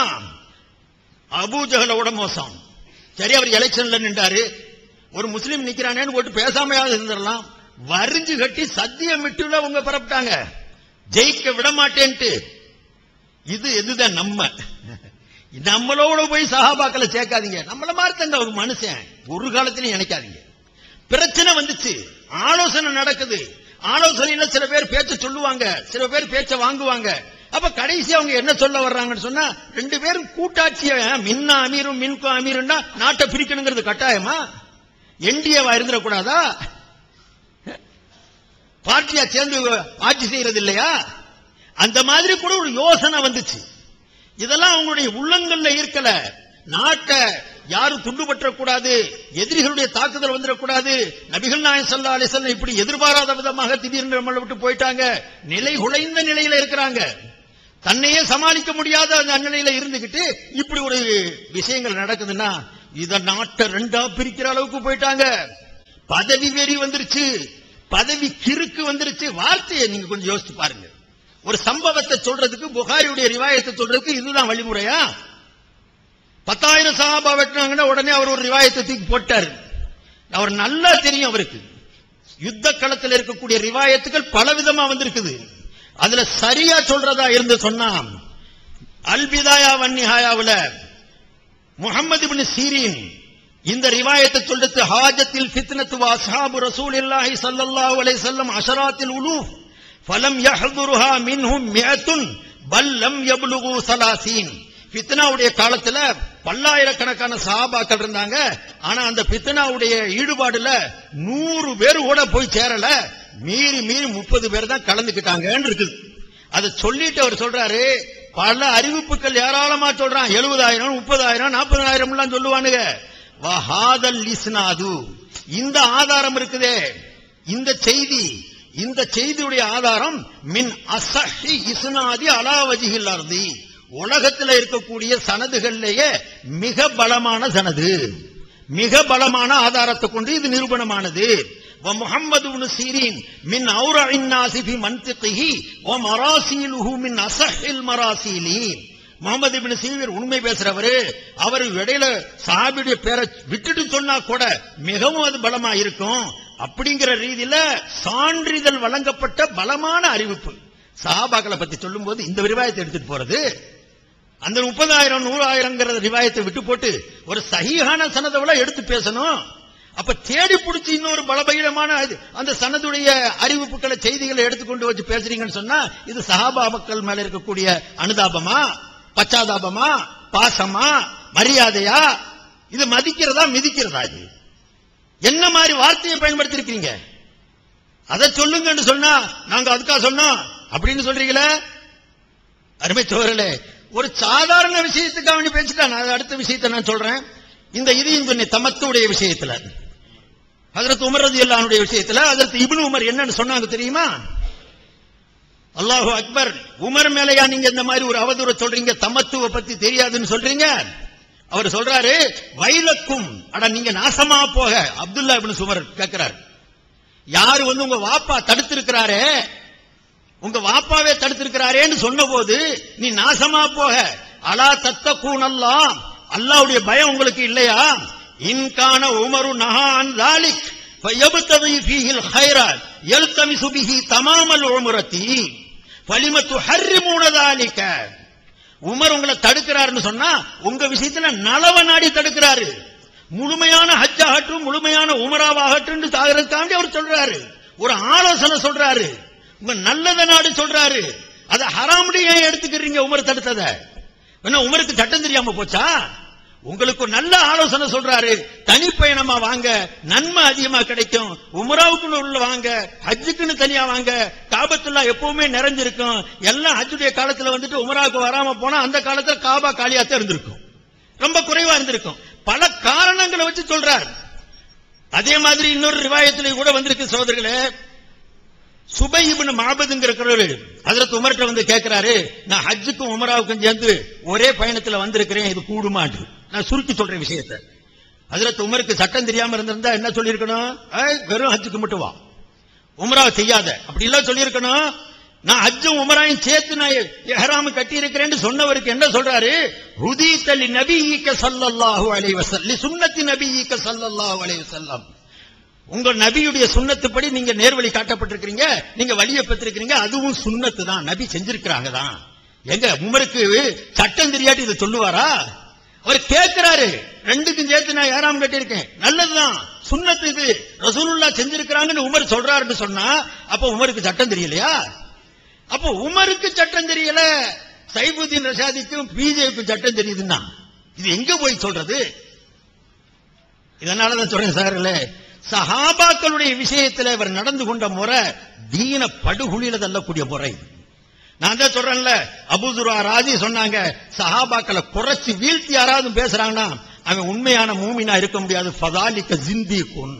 அபூஜகலோட மோசம் சரி அவர் எலெக்ஷன்ல நின்றாரு ஒரு முஸ்லீம் நிக்கிறானேன்னு போட்டு பேசாமையாவது இருந்துடலாம் வரிஞ்சு கட்டி சத்தியம் விட்டுல உங்க பரப்பிட்டாங்க ஜெயிக்க விட மாட்டேன்ட்டு இது எதுதான் நம்ம நம்மளோட போய் சகாபாக்களை சேர்க்காதீங்க நம்மள மாதிரி தாங்க ஒரு மனுஷன் ஒரு காலத்திலையும் நினைக்காதீங்க பிரச்சனை வந்துச்சு ஆலோசனை நடக்குது ஆலோசனையில சில பேர் பேச்ச சொல்லுவாங்க சில பேர் பேச்ச வாங்குவாங்க அப்ப கடைசி அவங்க என்ன சொல்ல வர்றாங்கன்னு சொன்னா ரெண்டு பேரும் கூட்டாட்சிய மின்னா அமீரும் மின்கும் அமீரும்னா நாட்டை பிரிக்கணுங்கிறது கட்டாயமா என்டிஏவா இருந்துடக்கூடாதா பார்ட்டியா சேர்ந்து ஆட்சி செய்யறது இல்லையா அந்த மாதிரி கூட ஒரு யோசனை வந்துச்சு இதெல்லாம் அவங்களுடைய உள்ளங்கள்ல இருக்கல நாட்டை யாரும் துண்டுபற்றக்கூடாது எதிரிகளுடைய தாக்குதல் வந்துடக்கூடாது நபிகள் நாயகம் ஸல்லல்லாஹு அலைஹி வஸல்லம் இப்படி எதிர்பாராத விதமாக திடீர்னு நம்மளை விட்டு போயிட்டாங்க நிலை குலைந்த நிலையில இருக்கிறாங்க தன்னையே சமாளிக்க முடியாத அந்த நிலையில இருந்துகிட்டு இப்படி ஒரு விஷயங்கள் நடக்குதுன்னா இத நாட்டை ரெண்டா பிரிக்கிற அளவுக்கு போயிட்டாங்க பதவி வெறி வந்துருச்சு பதவி கிறுக்கு வந்துருச்சு வார்த்தையை நீங்க கொஞ்சம் யோசிச்சு பாருங்க ஒரு சம்பவத்தை சொல்றதுக்கு புகாரியுடைய ரிவாயத்தை சொல்றதுக்கு இதுதான் வழிமுறையா பத்தாயிரம் சஹாபா வெட்டினாங்கன்னா உடனே அவர் ஒரு ரிவாயத்தை தூக்கி போட்டாரு அவர் நல்லா தெரியும் அவருக்கு யுத்த களத்தில் இருக்கக்கூடிய ரிவாயத்துகள் பலவிதமா வந்திருக்குது அதுல சரியா சொல்றதா இருந்து சொன்னா அல்பிதாயா வன்னிஹாயாவுல முகமது இப்னு சீரின் இந்த ரிவாயத்தை சொல்றது ஹாஜத்தில் ஃபித்னத்து வ அஸ்ஹாபு ரசூலில்லாஹி ஸல்லல்லாஹு அலைஹி வஸல்லம் அஷராத்தில் உலூஃப் ஃபலம் யஹ்துருஹா மின்ஹும் மியத்துன் பல் லம் யப்லுகு ஸலாசீன் ஃபித்னாவுடைய காலத்துல பல்லாயிரக்கணக்கான சஹாபாக்கள் இருந்தாங்க ஆனா அந்த ஃபித்னாவுடைய ஈடுபாடுல நூறு பேர் கூட போய் சேரல மீறி மீறி முப்பது பேர் தான் கலந்துக்கிட்டாங்கன்னு இருக்குது அதை சொல்லிட்டு அவர் சொல்றாரு பல அறிவிப்புகள் ஏராளமா சொல்றான் எழுபதாயிரம் முப்பதாயிரம் நாற்பதாயிரம் எல்லாம் சொல்லுவானுங்க வஹாதல் இஸ்னாது இந்த ஆதாரம் இருக்குதே இந்த செய்தி இந்த செய்தியுடைய ஆதாரம் மின் அசஹி இஸ்னாதி அலாவஜிகள் அர்தி உலகத்தில் இருக்கக்கூடிய சனதுகள்லேயே மிக பலமான சனது மிக பலமான ஆதாரத்தை கொண்டு இது நிரூபணமானது ومحمد بن سيرين من أورع الناس في منطقه ومراسيله من أصح المراسيل முகமது இப்னு சீவிர் உண்மை பேசுறவரு அவர் இடையில சாபியுடைய பேரை விட்டுட்டு சொன்னா கூட மிகவும் அது பலமா இருக்கும் அப்படிங்கிற ரீதியில சான்றிதழ் வழங்கப்பட்ட பலமான அறிவிப்பு சஹாபாக்களை பத்தி சொல்லும்போது இந்த விரிவாயத்தை எடுத்துட்டு போறது அந்த முப்பதாயிரம் நூறாயிரங்கிற ரிவாயத்தை விட்டு போட்டு ஒரு சகிஹான சனதை விட எடுத்து பேசணும் அப்ப தேடி பிடிச்சி இன்னொரு பலபீனமான இது- அந்த சனதுடைய அறிவிப்புகளை செய்திகளை எடுத்துக்கொண்டு வச்சு பேசுறீங்கன்னு சொன்னா இது சஹாபா மக்கள் மேல இருக்கக்கூடிய அனுதாபமா பச்சாதாபமா பாசமா மரியாதையா இது மதிக்கிறதா மிதிக்கிறதா இது என்ன மாதிரி வார்த்தையை பயன்படுத்தி இருக்கீங்க அதை சொல்லுங்கன்னு சொன்னா நாங்க அதுக்காக சொன்னோம் அப்படின்னு சொல்றீங்களே அருமை தோழர்களே ஒரு சாதாரண விஷயத்துக்காக வேண்டி பேசிட்டா நான் அடுத்த விஷயத்தை நான் சொல்றேன் இந்த இதையும் சொன்னேன் தமத்துடைய விஷயத்துல ஹஜரத் உமர் ரதி விஷயத்துல ஹஜரத் இப்னு உமர் என்னன்னு சொன்னாங்க தெரியுமா அல்லாஹு அக்பர் உமர் மேலையா நீங்க இந்த மாதிரி ஒரு அவதூற சொல்றீங்க தமத்துவ பத்தி தெரியாதுன்னு சொல்றீங்க அவர் சொல்றாரு வைலக்கும் அட நீங்க நாசமா போக அப்துல்லா இப்னு சுமர் கேட்கிறார் யாரு வந்து உங்க வாப்பா தடுத்திருக்கிறாரே உங்க வாப்பாவே தடுத்திருக்கிறாரேன்னு சொன்னபோது நீ நாசமா போக அலா தத்த கூனல்லாம் அல்லாவுடைய பயம் உங்களுக்கு இல்லையா இன்கான உமரு நஹான் தாலிக் فيبتغي فيه الخيرات يلتمس به تمام العمرة فلم تحرمون ذلك உமர் உங்களை தடுக்கிறாருன்னு சொன்னா உங்க விஷயத்துல நலவ நாடி தடுக்கிறாரு முழுமையான ஹஜ் ஆகட்டும் முழுமையான உமராவாகட்டும் தாகிறதுக்காண்டி அவர் சொல்றாரு ஒரு ஆலோசனை சொல்றாரு உங்க நல்லத நாடு சொல்றாரு அத ஹராமுடி ஏன் எடுத்துக்கிறீங்க உமர் தடுத்தத என்ன உமருக்கு சட்டம் தெரியாம போச்சா உங்களுக்கு ஒரு நல்ல ஆலோசனை சொல்றாரு தனிப்பயணமா வாங்க நன்மை அதிகமா கிடைக்கும் உமராவுக்குன்னு உள்ள வாங்க ஹஜ்ஜுக்குன்னு தனியா வாங்க காபத்துல்லா எப்பவுமே நிறைஞ்சிருக்கும் எல்லாம் ஹஜ்ஜுடைய காலத்துல வந்துட்டு உமராவுக்கு வராம போனா அந்த காலத்துல காபா காலியாத்தான் இருந்திருக்கும் ரொம்ப குறைவா இருந்திருக்கும் பல காரணங்களை வச்சு சொல்றார் அதே மாதிரி இன்னொரு ரிவாயத்திலே கூட வந்திருக்கு சகோதரர்களே சுபை இப்னு மாபதுங்கிறவர் ஹஜரத் உமர்கிட்ட வந்து கேட்கிறாரு நான் ஹஜ்ஜுக்கும் உமராவுக்கும் சேர்ந்து ஒரே பயணத்துல வந்திருக்கிறேன் இது கூடுமான்னு நான் சுருக்கி சொல்றேன் விஷயத்தை ஹஜரத் உமருக்கு சட்டம் தெரியாம இருந்திருந்தா என்ன சொல்லியிருக்கணும் ஏய், வெறும் ஹஜ்ஜுக்கு மட்டும் வா உமராவை செய்யாத அப்படி எல்லாம் சொல்லியிருக்கணும் நான் ஹஜ்ஜும் உமராயும் சேர்த்து நான் எஹராம கட்டி இருக்கிறேன்னு சொன்னவருக்கு என்ன சொல்றாரு ருதீத்தலி நபியிக்க ஸல்லல்லாஹு அலைஹி வஸல்லம் சுன்னத்தி நபியிக்க ஸல்லல்லாஹு அலைஹி வஸல்லம் உங்க நபியுடைய சுண்ணத்துப்படி நீங்க நேர்வழி காட்டப்பட்டிருக்கிறீங்க நீங்க வழியை பெற்றிருக்கிறீங்க அதுவும் சுண்ணத்து தான் நபி செஞ்சிருக்கிறாங்க தான் எங்க உமருக்கு சட்டம் தெரியாட்டி இதை சொல்லுவாரா அவர் கேட்கிறாரு ரெண்டுக்கும் சேர்த்து நான் ஏறாம கட்டியிருக்கேன் நல்லதுதான் சுண்ணத்து இது ரசூலுல்லா செஞ்சிருக்கிறாங்கன்னு உமர் சொல்றாருன்னு சொன்னா அப்ப உமருக்கு சட்டம் தெரியலையா அப்ப உமருக்கு சட்டம் தெரியல சைபுதீன் ரஷாதிக்கும் பிஜேபிக்கும் சட்டம் தெரியுதுன்னா இது எங்க போய் சொல்றது இதனாலதான் சொல்றேன் சார்ல சஹாபாக்களுடைய விஷயத்துல இவர் நடந்து கொண்ட முறை தீன படுகுழியில தள்ளக்கூடிய முறை நான் தான் சொல்றேன்ல அபுதுரா ராஜி சொன்னாங்க சஹாபாக்களை குறைச்சு வீழ்த்தி யாராவது பேசுறாங்கன்னா அவன் உண்மையான மூமினா இருக்க முடியாது ஃபதாலிக்க ஜிந்தி கொன்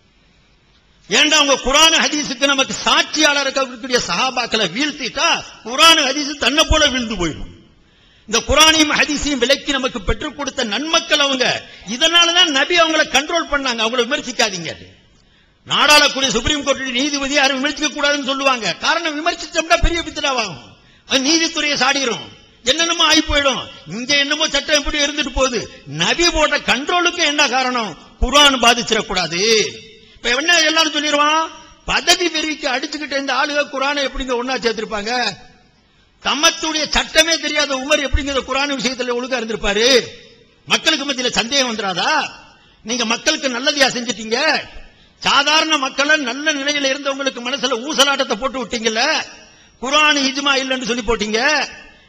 ஏண்டா அவங்க குரான் ஹதீஸுக்கு நமக்கு சாட்சியாளர் இருக்கக்கூடிய சஹாபாக்களை வீழ்த்திட்டா குரான் ஹதீஸ் தன்னை போல வீழ்ந்து போயிடும் இந்த குரானையும் ஹதீஸையும் விலக்கி நமக்கு பெற்றுக் கொடுத்த நன்மக்கள் அவங்க இதனாலதான் நபி அவங்கள கண்ட்ரோல் பண்ணாங்க அவங்கள விமர்சிக்காதீங்க நாடாளக்கூடிய சுப்ரீம் கோர்ட் நீதிபதி யாரும் விமர்சிக்க கூடாதுன்னு சொல்லுவாங்க காரணம் விமர்சிச்சோம்னா பெரிய பித்தனாவாகும் அது நீதித்துறையை சாடிரும் என்னென்னமோ ஆகி போயிடும் இங்க என்னமோ சட்டம் எப்படி இருந்துட்டு போகுது நபி போட்ட கண்ட்ரோலுக்கு என்ன காரணம் குரான் பாதிச்சிடக்கூடாது இப்ப என்ன எல்லாரும் சொல்லிடுவான் பதவி பெருவிக்கு அடிச்சுக்கிட்ட இந்த ஆளுக குரானை எப்படிங்க ஒன்னா சேர்த்திருப்பாங்க தமத்துடைய சட்டமே தெரியாத உமர் எப்படிங்க இந்த குரான் விஷயத்துல ஒழுங்கா இருந்திருப்பாரு மக்களுக்கு மத்தியில சந்தேகம் வந்துராதா நீங்க மக்களுக்கு நல்லதையா செஞ்சிட்டீங்க சாதாரண மக்களை நல்ல நிலையில இருந்தவங்களுக்கு மனசுல ஊசலாட்டத்தை போட்டு விட்டீங்கல்ல குரான் இஜ்மா இல்லைன்னு சொல்லி போட்டீங்க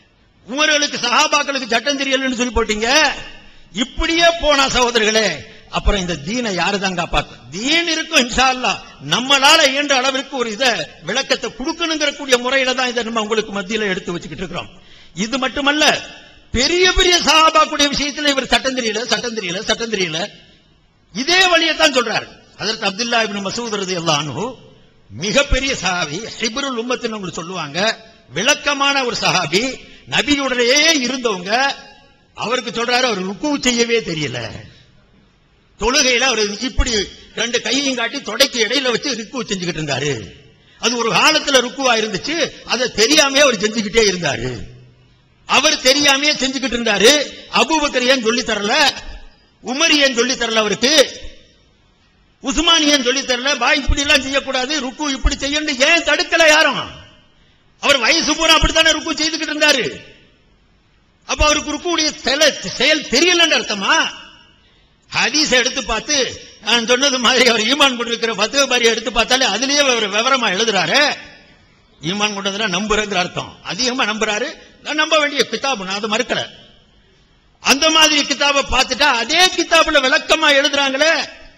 உமர்களுக்கு சஹாபாக்களுக்கு சட்டம் தெரியலன்னு சொல்லி போட்டீங்க இப்படியே போனா சகோதரர்களே அப்புறம் இந்த தீனை யாரு தான் காப்பாத்து தீன் இருக்கும் இன்ஷா அல்லாஹ் நம்மளால இயன்ற அளவிற்கு ஒரு இத விளக்கத்தை கொடுக்கணுங்கிற கூடிய முறையில தான் இதை நம்ம உங்களுக்கு மத்தியில எடுத்து வச்சுக்கிட்டு இருக்கிறோம் இது மட்டுமல்ல பெரிய பெரிய சஹாபாக்குடைய விஷயத்துல இவர் சட்டம் தெரியல சட்டம் தெரியல சட்டம் தெரியல இதே வழியை தான் சொல்றாரு அதற்கு அப்துல்லா இப்னு மசூத் ரலியல்லாஹு அன்ஹு மிகப்பெரிய சஹாபி ஹிப்ருல் உம்மத்தின்னு உங்களுக்கு சொல்லுவாங்க விளக்கமான ஒரு சஹாபி நபியுடனே இருந்தவங்க அவருக்கு சொல்றாரு அவர் ருக்கு செய்யவே தெரியல தொழுகையில அவர் இப்படி ரெண்டு கையையும் காட்டி தொடைக்கு இடையில வச்சு ருக்கு செஞ்சுக்கிட்டு இருந்தாரு அது ஒரு காலத்துல ருக்குவா இருந்துச்சு அதை தெரியாமே அவர் செஞ்சுக்கிட்டே இருந்தாரு அவர் தெரியாமே செஞ்சுக்கிட்டு இருந்தாரு அபூபக்கர் ஏன் சொல்லி தரல உமர் ஏன் சொல்லி தரல அவருக்கு உஸ்மான் ஏன் சொல்லி தரல பா இப்படி எல்லாம் செய்யக்கூடாது ருக்கு இப்படி செய்யணும் ஏன் தடுக்கல யாரும் அவர் வயசு பூரா அப்படித்தானே ருக்கு செய்துக்கிட்டு இருந்தாரு அப்ப அவருக்கு ருக்குடைய செயல- செயல் தெரியலன்னு அர்த்தமா ஹதீஸ எடுத்து பார்த்து நான் சொன்னது மாதிரி அவர் ஈமான் கொண்டிருக்கிற பத்துவ பாரி எடுத்து பார்த்தாலே அதுலயே அவர் விவரமா எழுதுறாரு ஈமான் கொண்டதுனா நம்புறங்கிற அர்த்தம் அதிகமா நம்புறாரு நான் நம்ப வேண்டிய கிதாபு நான் அதை மறுக்கல அந்த மாதிரி கிதாபை பார்த்துட்டா அதே கிதாபுல விளக்கமா எழுதுறாங்களே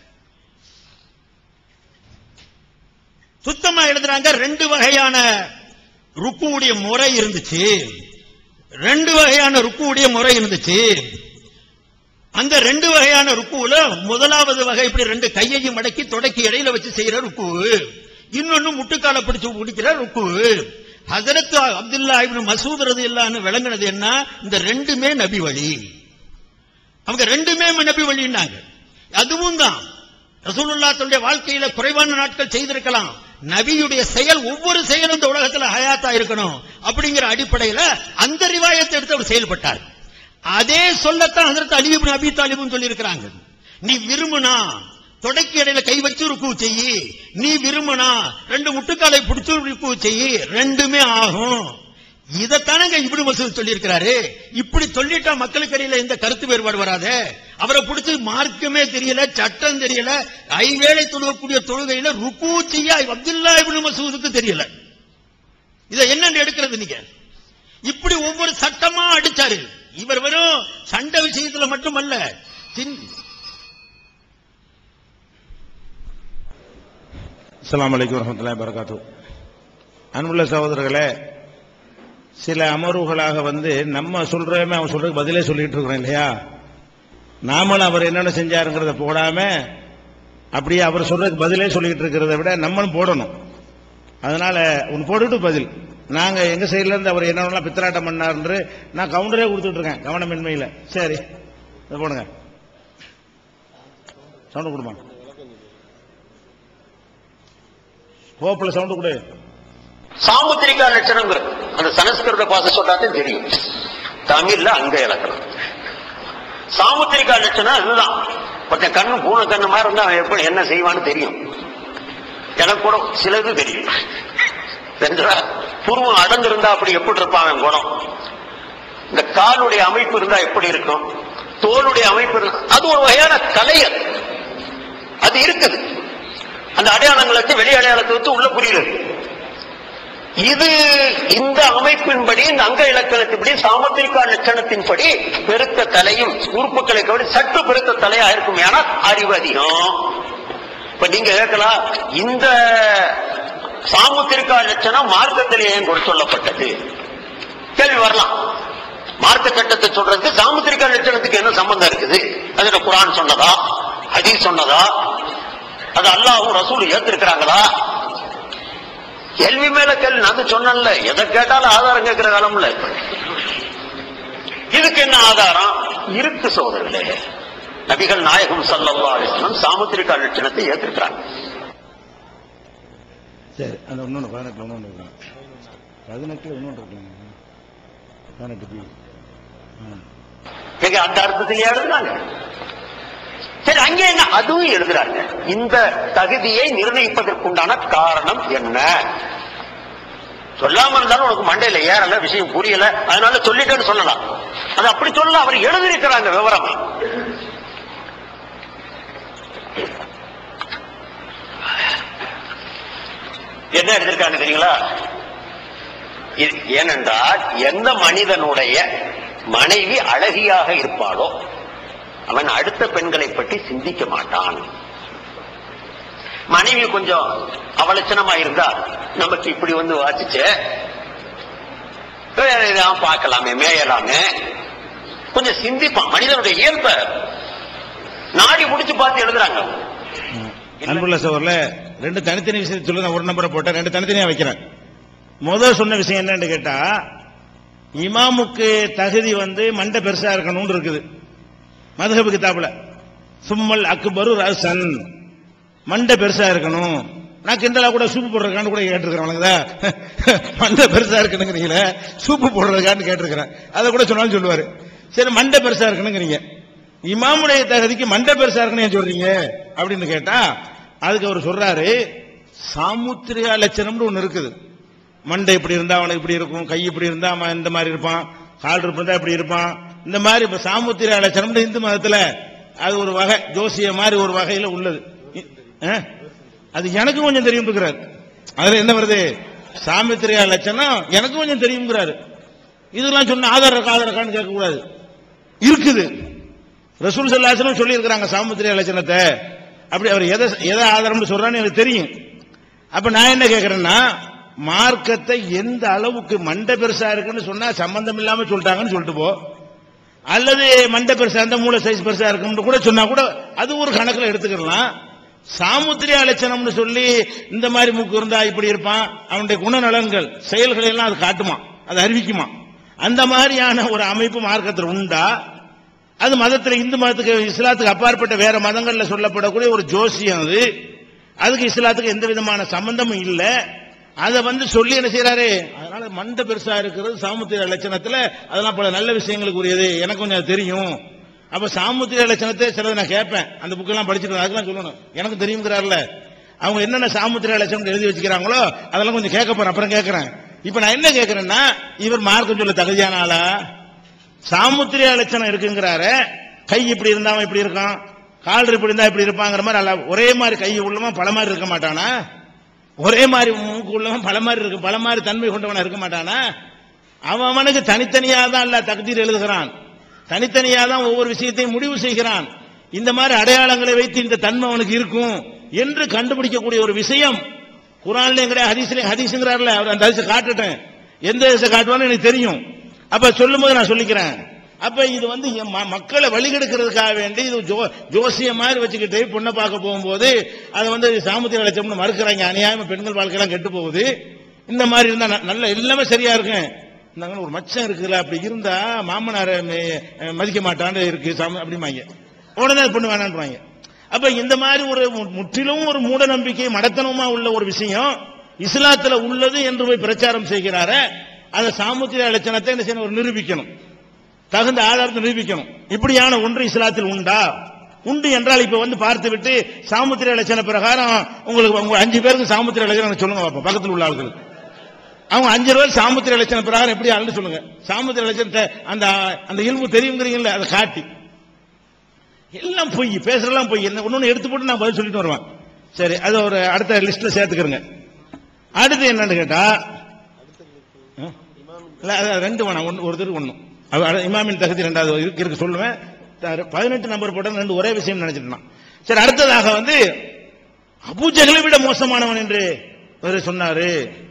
சுத்தமா எழுதுறாங்க ரெண்டு வகையான ருக்குவுடைய முறை இருந்துச்சு ரெண்டு வகையான ருக்குவுடைய முறை இருந்துச்சு அந்த ரெண்டு வகையான ருக்குவுல முதலாவது வகை இப்படி ரெண்டு கையையும் மடக்கி தொடக்கி இடையில வச்சு செய்யற ருக்கு இன்னொன்னு முட்டுக்கால பிடிச்சு பிடிக்கிற ருக்கு ஹசரத் அப்துல்லா இப்னு மசூத் ரலியல்லாஹு விளங்குனது என்ன இந்த ரெண்டுமே நபி வழி அவங்க ரெண்டுமே நபி வழின்னாங்க அதுவும் தான் ரசூலுல்லாஹ் தன்னுடைய வாழ்க்கையில குறைவான நாட்கள் செய்திருக்கலாம் நபியுடைய செயல் ஒவ்வொரு செயலும் இந்த உலகத்துல ஹயாத்தா இருக்கணும் அப்படிங்கிற அடிப்படையில அந்த ரிவாயத்தை எடுத்து அவர் செயல்பட்டார் அதே சொல்லத்தான் ஹஜரத் அலி இப்னு அபி தாலிபும் சொல்லி இருக்கிறாங்க நீ விரும்புனா தொடக்கி இடையில கை வச்சு ருக்கு செய்யி நீ விரும்புனா ரெண்டு முட்டுக்காலை பிடிச்சு ருக்கு செய்யி ரெண்டுமே ஆகும் இதத்தானங்க இப்படி மசூத் சொல்லி இருக்கிறாரு இப்படி சொல்லிட்டா மக்களுக்கு இடையில இந்த கருத்து வேறுபாடு வராதே அவரை பிடிச்சு மார்க்கமே தெரியல சட்டம் தெரியல ஐவேளை தொழுகக்கூடிய தொழுகையில ருக்கு செய்ய அப்துல்லா இப்னு மசூதுக்கு தெரியல இதை என்னன்னு எடுக்கிறது நீங்க இப்படி ஒவ்வொரு சட்டமா அடிச்சாரு இவர் வெறும் சண்டை விஷயத்துல மட்டுமல்ல சின்-
அஸ்ஸலாமு அலைக்கும் வரஹ்மத்துல்லாஹி வரகாத்து அன்புள்ள சகோதரர்களே சில அமர்வுகளாக வந்து நம்ம சொல்றோமே அவன் சொல்றதுக்கு பதிலே சொல்லிட்டு இருக்கிறோம் இல்லையா நாமளும் அவர் என்னென்ன செஞ்சாருங்கிறத போடாம அப்படியே அவர் சொல்றதுக்கு பதிலே சொல்லிட்டு இருக்கிறத விட நம்மளும் போடணும் அதனால ஒன்று போட்டுட்டு பதில் நாங்க எங்க சைடுல இருந்து அவர் என்னென்னலாம் பித்தலாட்டம் பண்ணாருன்று நான் கவுண்டரே கொடுத்துட்டு இருக்கேன் கவனமின்மையில சரி இதை போடுங்க சவுண்ட் கொடுமா கோப்பில் சவுண்ட் கொடு
சாமுத்திரிகா லட்சணங்கிறது அந்த சனஸ்கிருத பாச சொல்லாதான் தெரியும் தமிழ்ல அங்க இலக்கணம் சாமுத்திரிகா லட்சணம் அதுதான் ஒருத்தன் கண்ணு பூனை கண்ணு மாதிரி இருந்தா அவன் எப்படி என்ன செய்வான்னு தெரியும் எனக்கு கூட சிலது தெரியும் தெரிஞ்சா புருவம் அடர்ந்திருந்தா அப்படி எப்படி இருப்பான் அவன் குணம் இந்த காலுடைய அமைப்பு இருந்தா எப்படி இருக்கும் தோலுடைய அமைப்பு இருந்தா அது ஒரு வகையான கலை அது அது இருக்குது அந்த அடையாளங்களை வச்சு வெளி அடையாளத்தை வச்சு உள்ள புரியுது இது இந்த அமைப்பின்படி இந்த அங்க இலக்கணத்தின்படி சாமுத்திரிகா லட்சணத்தின்படி பெருத்த தலையும் உறுப்புகளை கவனி சற்று பெருத்த தலையா இருக்கும் ஆனால் அறிவு அதிகம் இப்ப நீங்க கேட்கலாம் இந்த சாமுத்திரிகா லட்சணம் மார்க்கத்திலே ஏன் கொண்டு சொல்லப்பட்டது கேள்வி வரலாம் மார்க்க சட்டத்தை சொல்றதுக்கு சாமுத்திரிகா லட்சணத்துக்கு என்ன சம்பந்தம் இருக்குது அதுல குரான் சொன்னதா ஹதீஸ் சொன்னதா அது அல்லாஹ்வும் ரசூல் ஏத்திருக்கிறாங்களா கேள்வி மேல கேள்வி நான் தான் சொன்னேன்ல எதை கேட்டாலும் ஆதாரம் கேட்கிற காலம்ல இப்ப. இதுக்கு என்ன ஆதாரம் இருக்கு சோதரர்களே நபிகள் நாயகம் சல்லல்லா அலிஸ்லாம் சாமுத்திரிகா லட்சணத்தை ஏத்திருக்கிறாங்க
சரி அந்த இன்னொன்று பதினெட்டில் இன்னொன்று இருக்காங்க பதினெட்டில் இன்னொன்று இருக்காங்க பதினெட்டு பி ஆ
நீங்க அந்த அர்த்தத்திலேயே எழுதுனாங்க சரி அங்கே என்ன அதுவும் எழுதுறாங்க இந்த தகுதியை நிர்ணயிப்பதற்குண்டான காரணம் என்ன சொல்லாம இருந்தாலும் உனக்கு மண்டையில ஏறல விஷயம் புரியல அதனால சொல்லிட்டேன்னு சொல்லலாம் அது அப்படி சொல்லல அவர் எழுதியிருக்கிறாங்க விவரமா என்ன எழுதியிருக்காங்க தெரியுங்களா இது ஏனென்றால் எந்த மனிதனுடைய மனைவி அழகியாக இருப்பாளோ அவன் அடுத்த பெண்களை பற்றி சிந்திக்க மாட்டான் மனைவி கொஞ்சம் அவலட்சணமா இருந்தா நமக்கு இப்படி வந்து வாசிச்சே வேற ஏதாவது பார்க்கலாமே மேயலாமே கொஞ்சம் சிந்திப்பான் மனிதனுடைய இயல்ப நாடி முடிச்சு பார்த்து எழுதுறாங்க
அன்புள்ள சோர்ல ரெண்டு தனித்தனி விஷயத்தை சொல்லி நான் ஒரு நம்பரை போட்டேன் ரெண்டு தனித்தனியா வைக்கிறேன் முதல் சொன்ன விஷயம் என்னன்னு கேட்டா இமாமுக்கு தகுதி வந்து மண்டை பெருசா இருக்கணும்னு இருக்குது மதுஹபு கிதாபுல சும்மல் அக்பரு ரசன் மண்டை பெருசா இருக்கணும் நான் கிண்டலா கூட சூப்பு போடுறதுக்கான்னு கூட கேட்டிருக்கிறேன் வணங்குதா மண்டை பெருசா இருக்கணுங்கிறீங்களே சூப்பு போடுறதுக்கான்னு கேட்டிருக்கிறேன் அதை கூட சொன்னாலும் சொல்லுவாரு சரி மண்டை பெருசா இருக்கணுங்கிறீங்க இமாமுடைய தகுதிக்கு மண்டை பெருசா இருக்கணும் ஏன் சொல்றீங்க அப்படின்னு கேட்டா அதுக்கு அவர் சொல்றாரு சாமுத்திரியா லட்சணம்னு ஒண்ணு இருக்குது மண்டை இப்படி இருந்தா அவனுக்கு இப்படி இருக்கும் கை இப்படி இருந்தா அவன் இந்த மாதிரி இருப்பான் கால் இருந்தா இப்படி இருப்பான் இந்த மாதிரி இப்ப சாமுத்திரியா லட்சணம்னு இந்து மதத்துல அது ஒரு வகை ஜோசிய மாதிரி ஒரு வகையில உள்ளது இ- ஆ? அது எனக்கு கொஞ்சம் தெரியும் இருக்கிறார் அதுல என்ன வருது சாமுத்திரியா லட்சணம் எனக்கு கொஞ்சம் தெரியுங்கிறாரு இதெல்லாம் சொன்ன ஆதார ஆதாரக்கான்னு கேட்க கூடாது இருக்குது ரசூல் சல்லாசனம் சொல்லி இருக்கிறாங்க சாமுத்திரிய லட்சணத்தை அப்படி அவர் எதை எதை ஆதாரம்னு சொல்றான்னு எனக்கு தெரியும் அப்ப நான் என்ன கேட்கிறேன்னா மார்க்கத்தை எந்த அளவுக்கு மண்டை பெருசா இருக்குன்னு சொன்னா சம்பந்தம் இல்லாம சொல்லிட்டாங்கன்னு சொல்லிட்டு போ அல்லது மண்டை பெருசா இருந்தா மூளை சைஸ் பெருசா இருக்கும்னு கூட சொன்னா கூட அது ஒரு கணக்குல எடுத்துக்கலாம் சாமுத்திரிய லட்சணம்னு சொல்லி இந்த மாதிரி மூக்கு இருந்தா இப்படி இருப்பான் அவனுடைய குணநலன்கள் செயல்களை எல்லாம் அது காட்டுமா அது அறிவிக்குமா அந்த மாதிரியான ஒரு அமைப்பு மார்க்கத்தில் உண்டா அது மதத்துல இந்து மதத்துக்கு இஸ்லாத்துக்கு அப்பாற்பட்ட வேற மதங்கள்ல சொல்லப்படக்கூடிய ஒரு ஜோசியம் அது அதுக்கு இஸ்லாத்துக்கு எந்த விதமான சம்பந்தமும் இல்ல அதை வந்து சொல்லி என்ன செய்யறாரு அதனால மண்டை பெருசா இருக்கிறது சாமுத்திர லட்சணத்துல அதெல்லாம் பல நல்ல விஷயங்களுக்கு உரியது எனக்கு கொஞ்சம் அது தெரியும் அப்ப சாமுத்திர லட்சணத்தை சிலது நான் கேட்பேன் அந்த புக்கெல்லாம் படிச்சுட்டு அதுக்கெல்லாம் சொல்லணும் எனக்கு தெரியுங்கிறாருல அவங்க என்னென்ன சாமுத்திர லட்சணம் எழுதி வச்சுக்கிறாங்களோ அதெல்லாம் கொஞ்சம் கேட்க போறேன் அப்புறம் கேட்கறேன் இப்ப நான் என்ன கேட்கறேன்னா இவர் மார்க்கம் சொல்ல தகுதியான ஆளா சாமுத்திரிய லட்சணம் இருக்குங்கிறாரு கை இப்படி இருந்தா அவன் இப்படி இருக்கான் கால் இப்படி இருந்தா இப்படி இருப்பாங்கிற மாதிரி அல்ல ஒரே மாதிரி கை உள்ளவன் பல மாதிரி இருக்க மாட்டானா ஒரே மாதிரி மூக்கு உள்ளவன் பல மாதிரி இருக்கு பல மாதிரி தன்மை கொண்டவனா இருக்க மாட்டானா அவன் அவனுக்கு தனித்தனியா தான் அல்ல தகுதியில் எழுதுகிறான் தனித்தனியா தான் ஒவ்வொரு விஷயத்தையும் முடிவு செய்கிறான் இந்த மாதிரி அடையாளங்களை வைத்து இந்த தன்மை அவனுக்கு இருக்கும் என்று கண்டுபிடிக்கக்கூடிய ஒரு விஷயம் குரான்லயும் கிடையாது ஹதீஸ்லயும் ஹதீஸ்ங்கிறார்ல அவர் அந்த ஹதீஸை காட்டுட்டேன் எந்த ஹதீஸை காட்டுவான்னு எனக்கு தெரியும் அப்ப சொல்லும் போது நான் சொல்லிக்கிறேன் அப்ப இது வந்து என் ம- மக்களை வழிகெடுக்கிறதுக்காக வேண்டி இது ஜோ ஜோசிய மாதிரி வச்சுக்கிட்டு பொண்ணை பார்க்க போகும்போது அதை வந்து சாமுத்திர லட்சம்னு மறுக்கிறாங்க அநியாயமா பெண்கள் வாழ்க்கையெல்லாம் கெட்டு போகுது இந்த மாதிரி இருந்தா ந- நல்ல எல்லாமே சரியா இருக்கும் இருந்தாங்க ஒரு மச்சம் இருக்குல்ல அப்படி இருந்தா மாமனாரை மே- மதிக்க மாட்டான்னு இருக்கு சாமி அப்படிம்பாங்க உடனே அது பொண்ணு வேணான்றாங்க அப்ப இந்த மாதிரி ஒரு மு- முற்றிலும் ஒரு மூட நம்பிக்கை மடத்தனமா உள்ள ஒரு விஷயம் இஸ்லாத்துல உள்ளது என்று போய் பிரச்சாரம் செய்கிறார அந்த சாமுத்திர லட்சணத்தை என்ன செய்யணும் ஒரு நிரூபிக்கணும் தகுந்த ஆதாரத்தை நிரூபிக்கணும் இப்படியான ஒன்று இஸ்லாத்தில் உண்டா உண்டு என்றால் இப்ப வந்து பார்த்து விட்டு சாமுத்திர லட்சண பிரகாரம் உங்களுக்கு உங்க அஞ்சு பேருக்கு சாமுத்திர லட்சணம் சொல்லுங்க பாப்போம் பக்கத்தில் உள்ள ஆளுகளுக்கு அவங்க அஞ்சு பேர் சாமுத்திர லட்சண பிரகாரம் எப்படி ஆளுன்னு சொல்லுங்க சாமுத்திர லட்சணத்தை அந்த அந்த இல்மு தெரியுங்கிறீங்கல்ல அதை காட்டி எல்லாம் பொய் பேசுறதெல்லாம் பொய் என்ன ஒண்ணு எடுத்து போட்டு நான் பதில் சொல்லிட்டு வருவேன் சரி அது ஒரு அடுத்த லிஸ்ட்ல சேர்த்துக்கிறேங்க அடுத்து என்னன்னு கேட்டா ஆ? இல்ல அது ரெண்டு வேணாம் ஒன்று ஒருத்தருக்கு ஒண்ணும் அது அட- இமாமின் தகுதி ரெண்டாவது இருக்கு இருக்கு சொல்லுவேன் த- பதினெட்டு நம்பர் போட்ட ரெண்டு ஒரே விஷயம் நினைச்சிட்டான் சரி அடுத்ததாக வந்து அபூஜகளை விட மோசமானவன் என்று இவர் சொன்னாரு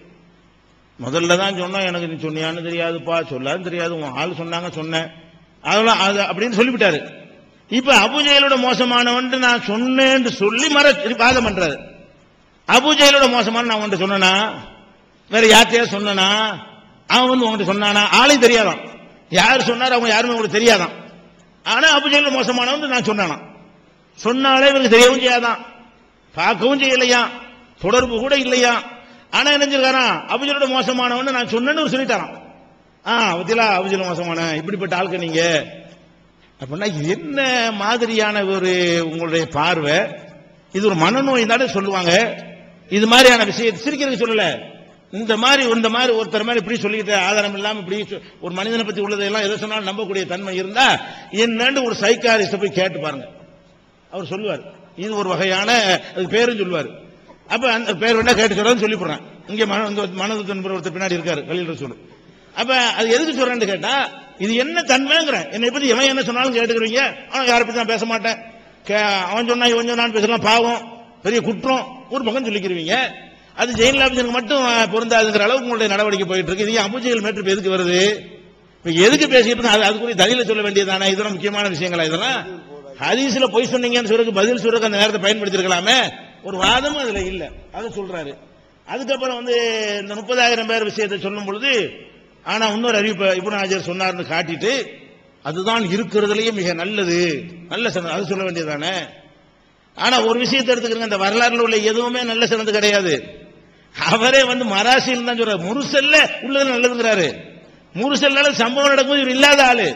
முதல்ல தான் சொன்னோம் எனக்கு நீ சொன்னியான்னு தெரியாதுப்பா சொல்லான்னு தெரியாது உன் ஆள் சொன்னாங்க சொன்னேன் அதெல்லாம் அது அப்படின்னு சொல்லிவிட்டாரு இப்ப அபுஜெயலோட மோசமானவன் நான் சொன்னேன்னு சொல்லி மற வாதம் பண்றாரு அபுஜெயலோட மோசமான நான் உன்கிட்ட சொன்னனா வேற யார்கிட்டயா சொன்னனா அவன் வந்து உன்கிட்ட சொன்னானா ஆளையும் தெரியாதான் யார் சொன்னார் அவங்க யாருமே உங்களுக்கு தெரியாதான் ஆனா அபுஜெயல மோசமானவன் நான் சொன்னானா சொன்னாலே இவருக்கு தெரியவும் செய்யாதான் பார்க்கவும் செய்யலையா தொடர்பு கூட இல்லையா ஆனா என்ன செஞ்சிருக்காராம் அபுஜலோட மோசமானவன் நான் சொன்னேன்னு ஒரு சொல்லிட்டாராம் ஆ பத்திலா அபுஜல மோசமான இப்படிப்பட்ட ஆளுக்கு நீங்க அப்படின்னா இது என்ன மாதிரியான ஒரு உங்களுடைய பார்வை இது ஒரு மனநோய் தானே சொல்லுவாங்க இது மாதிரியான விஷயம் சிரிக்கிறதுக்கு சொல்லல இந்த மாதிரி இந்த மாதிரி ஒருத்தர் மாதிரி இப்படி சொல்லிக்கிட்டு ஆதாரம் இல்லாம இப்படி சொ- ஒரு மனிதனை பத்தி உள்ளதெல்லாம் எதை சொன்னாலும் நம்பக்கூடிய தன்மை இருந்தா என்னன்னு ஒரு சைக்காரிஸ்ட போய் கேட்டு பாருங்க அவர் சொல்லுவார் இது ஒரு வகையான அதுக்கு பேரும் சொல்லுவார் அப்ப அந்த பேர் வேணா கேட்டு சொல்றேன்னு சொல்லி போடுறேன் இங்க மன இந்த மனது துன்புற ஒருத்தர் பின்னாடி இருக்காரு கலில் ரசூல் அப்ப அது எதுக்கு சொல்றேன்னு கேட்டா இது என்ன தன்மைங்கிறேன் என்னை பத்தி எவன் என்ன சொன்னாலும் கேட்டுக்கிறீங்க ஆனா யாரை பத்தி நான் பேச மாட்டேன் கே- அவன் சொன்னா இவன் சொன்னான்னு பேசலாம் பாவம் பெரிய குற்றம் ஒரு பக்கம் சொல்லிக்கிறீங்க அது ஜெயின் லாபிசனுக்கு மட்டும் அஹ், பொருந்தாதுங்கிற அளவுக்கு உங்களுடைய நடவடிக்கை போயிட்டு இருக்கு இது ஏன் அபுஜெயில் மேட்ரு இப்ப எதுக்கு வருது இப்ப எதுக்கு பேசிட்டு இருக்கோம்? அது அதுக்குரிய தலில சொல்ல வேண்டியதானே இதெல்லாம் முக்கியமான விஷயங்களா இதெல்லாம் ஹதீஸ்ல பொய் சொன்னீங்கன்னு சொல்றதுக்கு பதில் சொல்றதுக்கு அந்த நேரத்தை பயன்படுத்திருக்கலாமே ஒரு வாதமும் அதுல இல்ல அதை சொல்றாரு அதுக்கப்புறம் வந்து இந்த முப்பதாயிரம் பேர் விஷயத்தை சொல்லும் பொழுது ஆனா இன்னொரு அறிவிப்பை இப்னு ஹஜர் சொன்னார்னு காட்டிட்டு அதுதான் இருக்கிறதுலயே மிக நல்லது நல்ல சிறந்த அது சொல்ல வேண்டியதானே ஆனா ஒரு விஷயத்தை எடுத்துக்கிறங்க இந்த வரலாறுல உள்ள எதுவுமே நல்ல சிறந்து கிடையாது அவரே வந்து மராசின்னு தான் சொல்றாரு முருசல்ல உள்ளது நல்லதுங்கிறாரு முருசல்னால சம்பவம் நடக்கும்போது இவர் இல்லாத ஆளு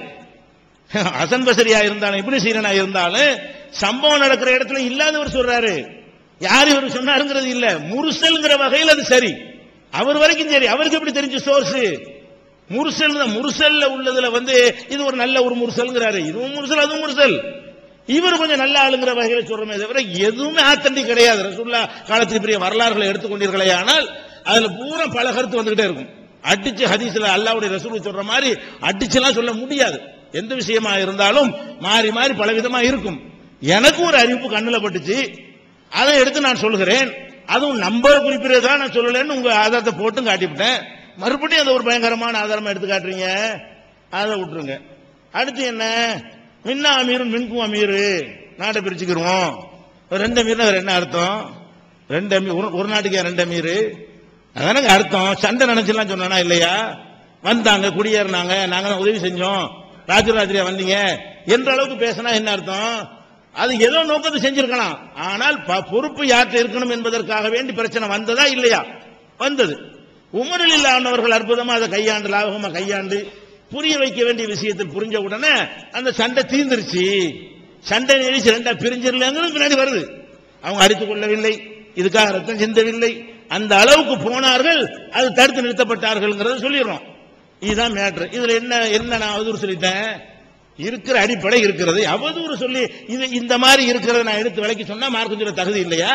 அசன் பசரியா இருந்தாலும் இப்படி சீரனா இருந்தாலும் சம்பவம் நடக்கிற இடத்துல இல்லாதவர் சொல்றாரு யார் இவர் சொன்னாருங்கிறது இல்ல முருசல்ங்கிற வகையில் அது சரி அவர் வரைக்கும் சரி அவருக்கு எப்படி தெரிஞ்ச சோர்ஸ் முருசல் தான் முருசல்ல உள்ளதுல வந்து இது ஒரு நல்ல ஒரு முருசல்ங்கிறாரு இதுவும் முருசல் அதுவும் முருசல் இவர் கொஞ்சம் நல்ல ஆளுங்கிற வகையில சொல்றமே தவிர எதுவுமே ஆத்தண்டி கிடையாது ரசூல்லா காலத்துக்கு பெரிய வரலாறுகளை எடுத்துக்கொண்டீர்களே ஆனால் அதுல பூரா பல கருத்து வந்துகிட்டே இருக்கும் அடிச்சு ஹதீஸ்ல அல்லாவுடைய ரசூல் சொல்ற மாதிரி அடிச்சுலாம் சொல்ல முடியாது எந்த விஷயமா இருந்தாலும் மாறி மாறி பல விதமா இருக்கும் எனக்கு ஒரு அறிவிப்பு கண்ணுல பட்டுச்சு அதை எடுத்து நான் சொல்கிறேன் அதுவும் நம்பர் குறிப்பிடுறதா நான் சொல்லலன்னு உங்க ஆதாரத்தை போட்டு காட்டிவிட்டேன் மறுபடியும் அதை ஒரு பயங்கரமான ஆதாரமா எடுத்து காட்டுறீங்க அதை விட்டுருங்க அடுத்து என்ன மின்னா அமீரும் மின்கும் அமீரு நாட்டை பிரிச்சுக்கிருவோம் ஒரு ரெண்டு அமீர்னா வேற என்ன அர்த்தம் ரெண்டு அமீர் ஒரு- ஒரு நாட்டுக்கு ஏன் ரெண்டு அமீர் அதானங்க அர்த்தம் சண்டை நினைச்சலாம் சொன்னானா இல்லையா வந்தாங்க குடியேறினாங்க நாங்க தான் உதவி செஞ்சோம் ராத்திரி ராத்திரியா வந்தீங்க என்ற அளவுக்கு பேசினா என்ன அர்த்தம் அது ஏதோ நோக்கத்தை செஞ்சிருக்கலாம் ஆனால் ப- பொறுப்பு யார்கிட்ட இருக்கணும் என்பதற்காக வேண்டி பிரச்சனை வந்ததா இல்லையா வந்தது உமரில் இல்லாதவர்கள் அற்புதமா அதை கையாண்டு லாபகமா கையாண்டு புரிய வைக்க வேண்டிய விஷயத்தில் புரிஞ்ச உடனே அந்த சண்டை தீர்ந்துருச்சு சண்டை நெரிச்சு ரெண்டா பிரிஞ்சிடலங்கிறது பின்னாடி வருது அவங்க அடித்துக் கொள்ளவில்லை இதுக்காக ரத்தம் சிந்தவில்லை அந்த அளவுக்கு போனார்கள் அது தடுத்து நிறுத்தப்பட்டார்கள்ங்கிறத சொல்லிடுறோம் இதுதான் மேட்ரு இதுல என்ன என்ன நான் அவதூறு சொல்லிட்டேன் இருக்கிற அடிப்படை இருக்கிறது அவதூறு சொல்லி இது இந்த மாதிரி இருக்கிறத நான் எடுத்து விலைக்கு சொன்னா மார்க்கம் சொல்ல தகுதி இல்லையா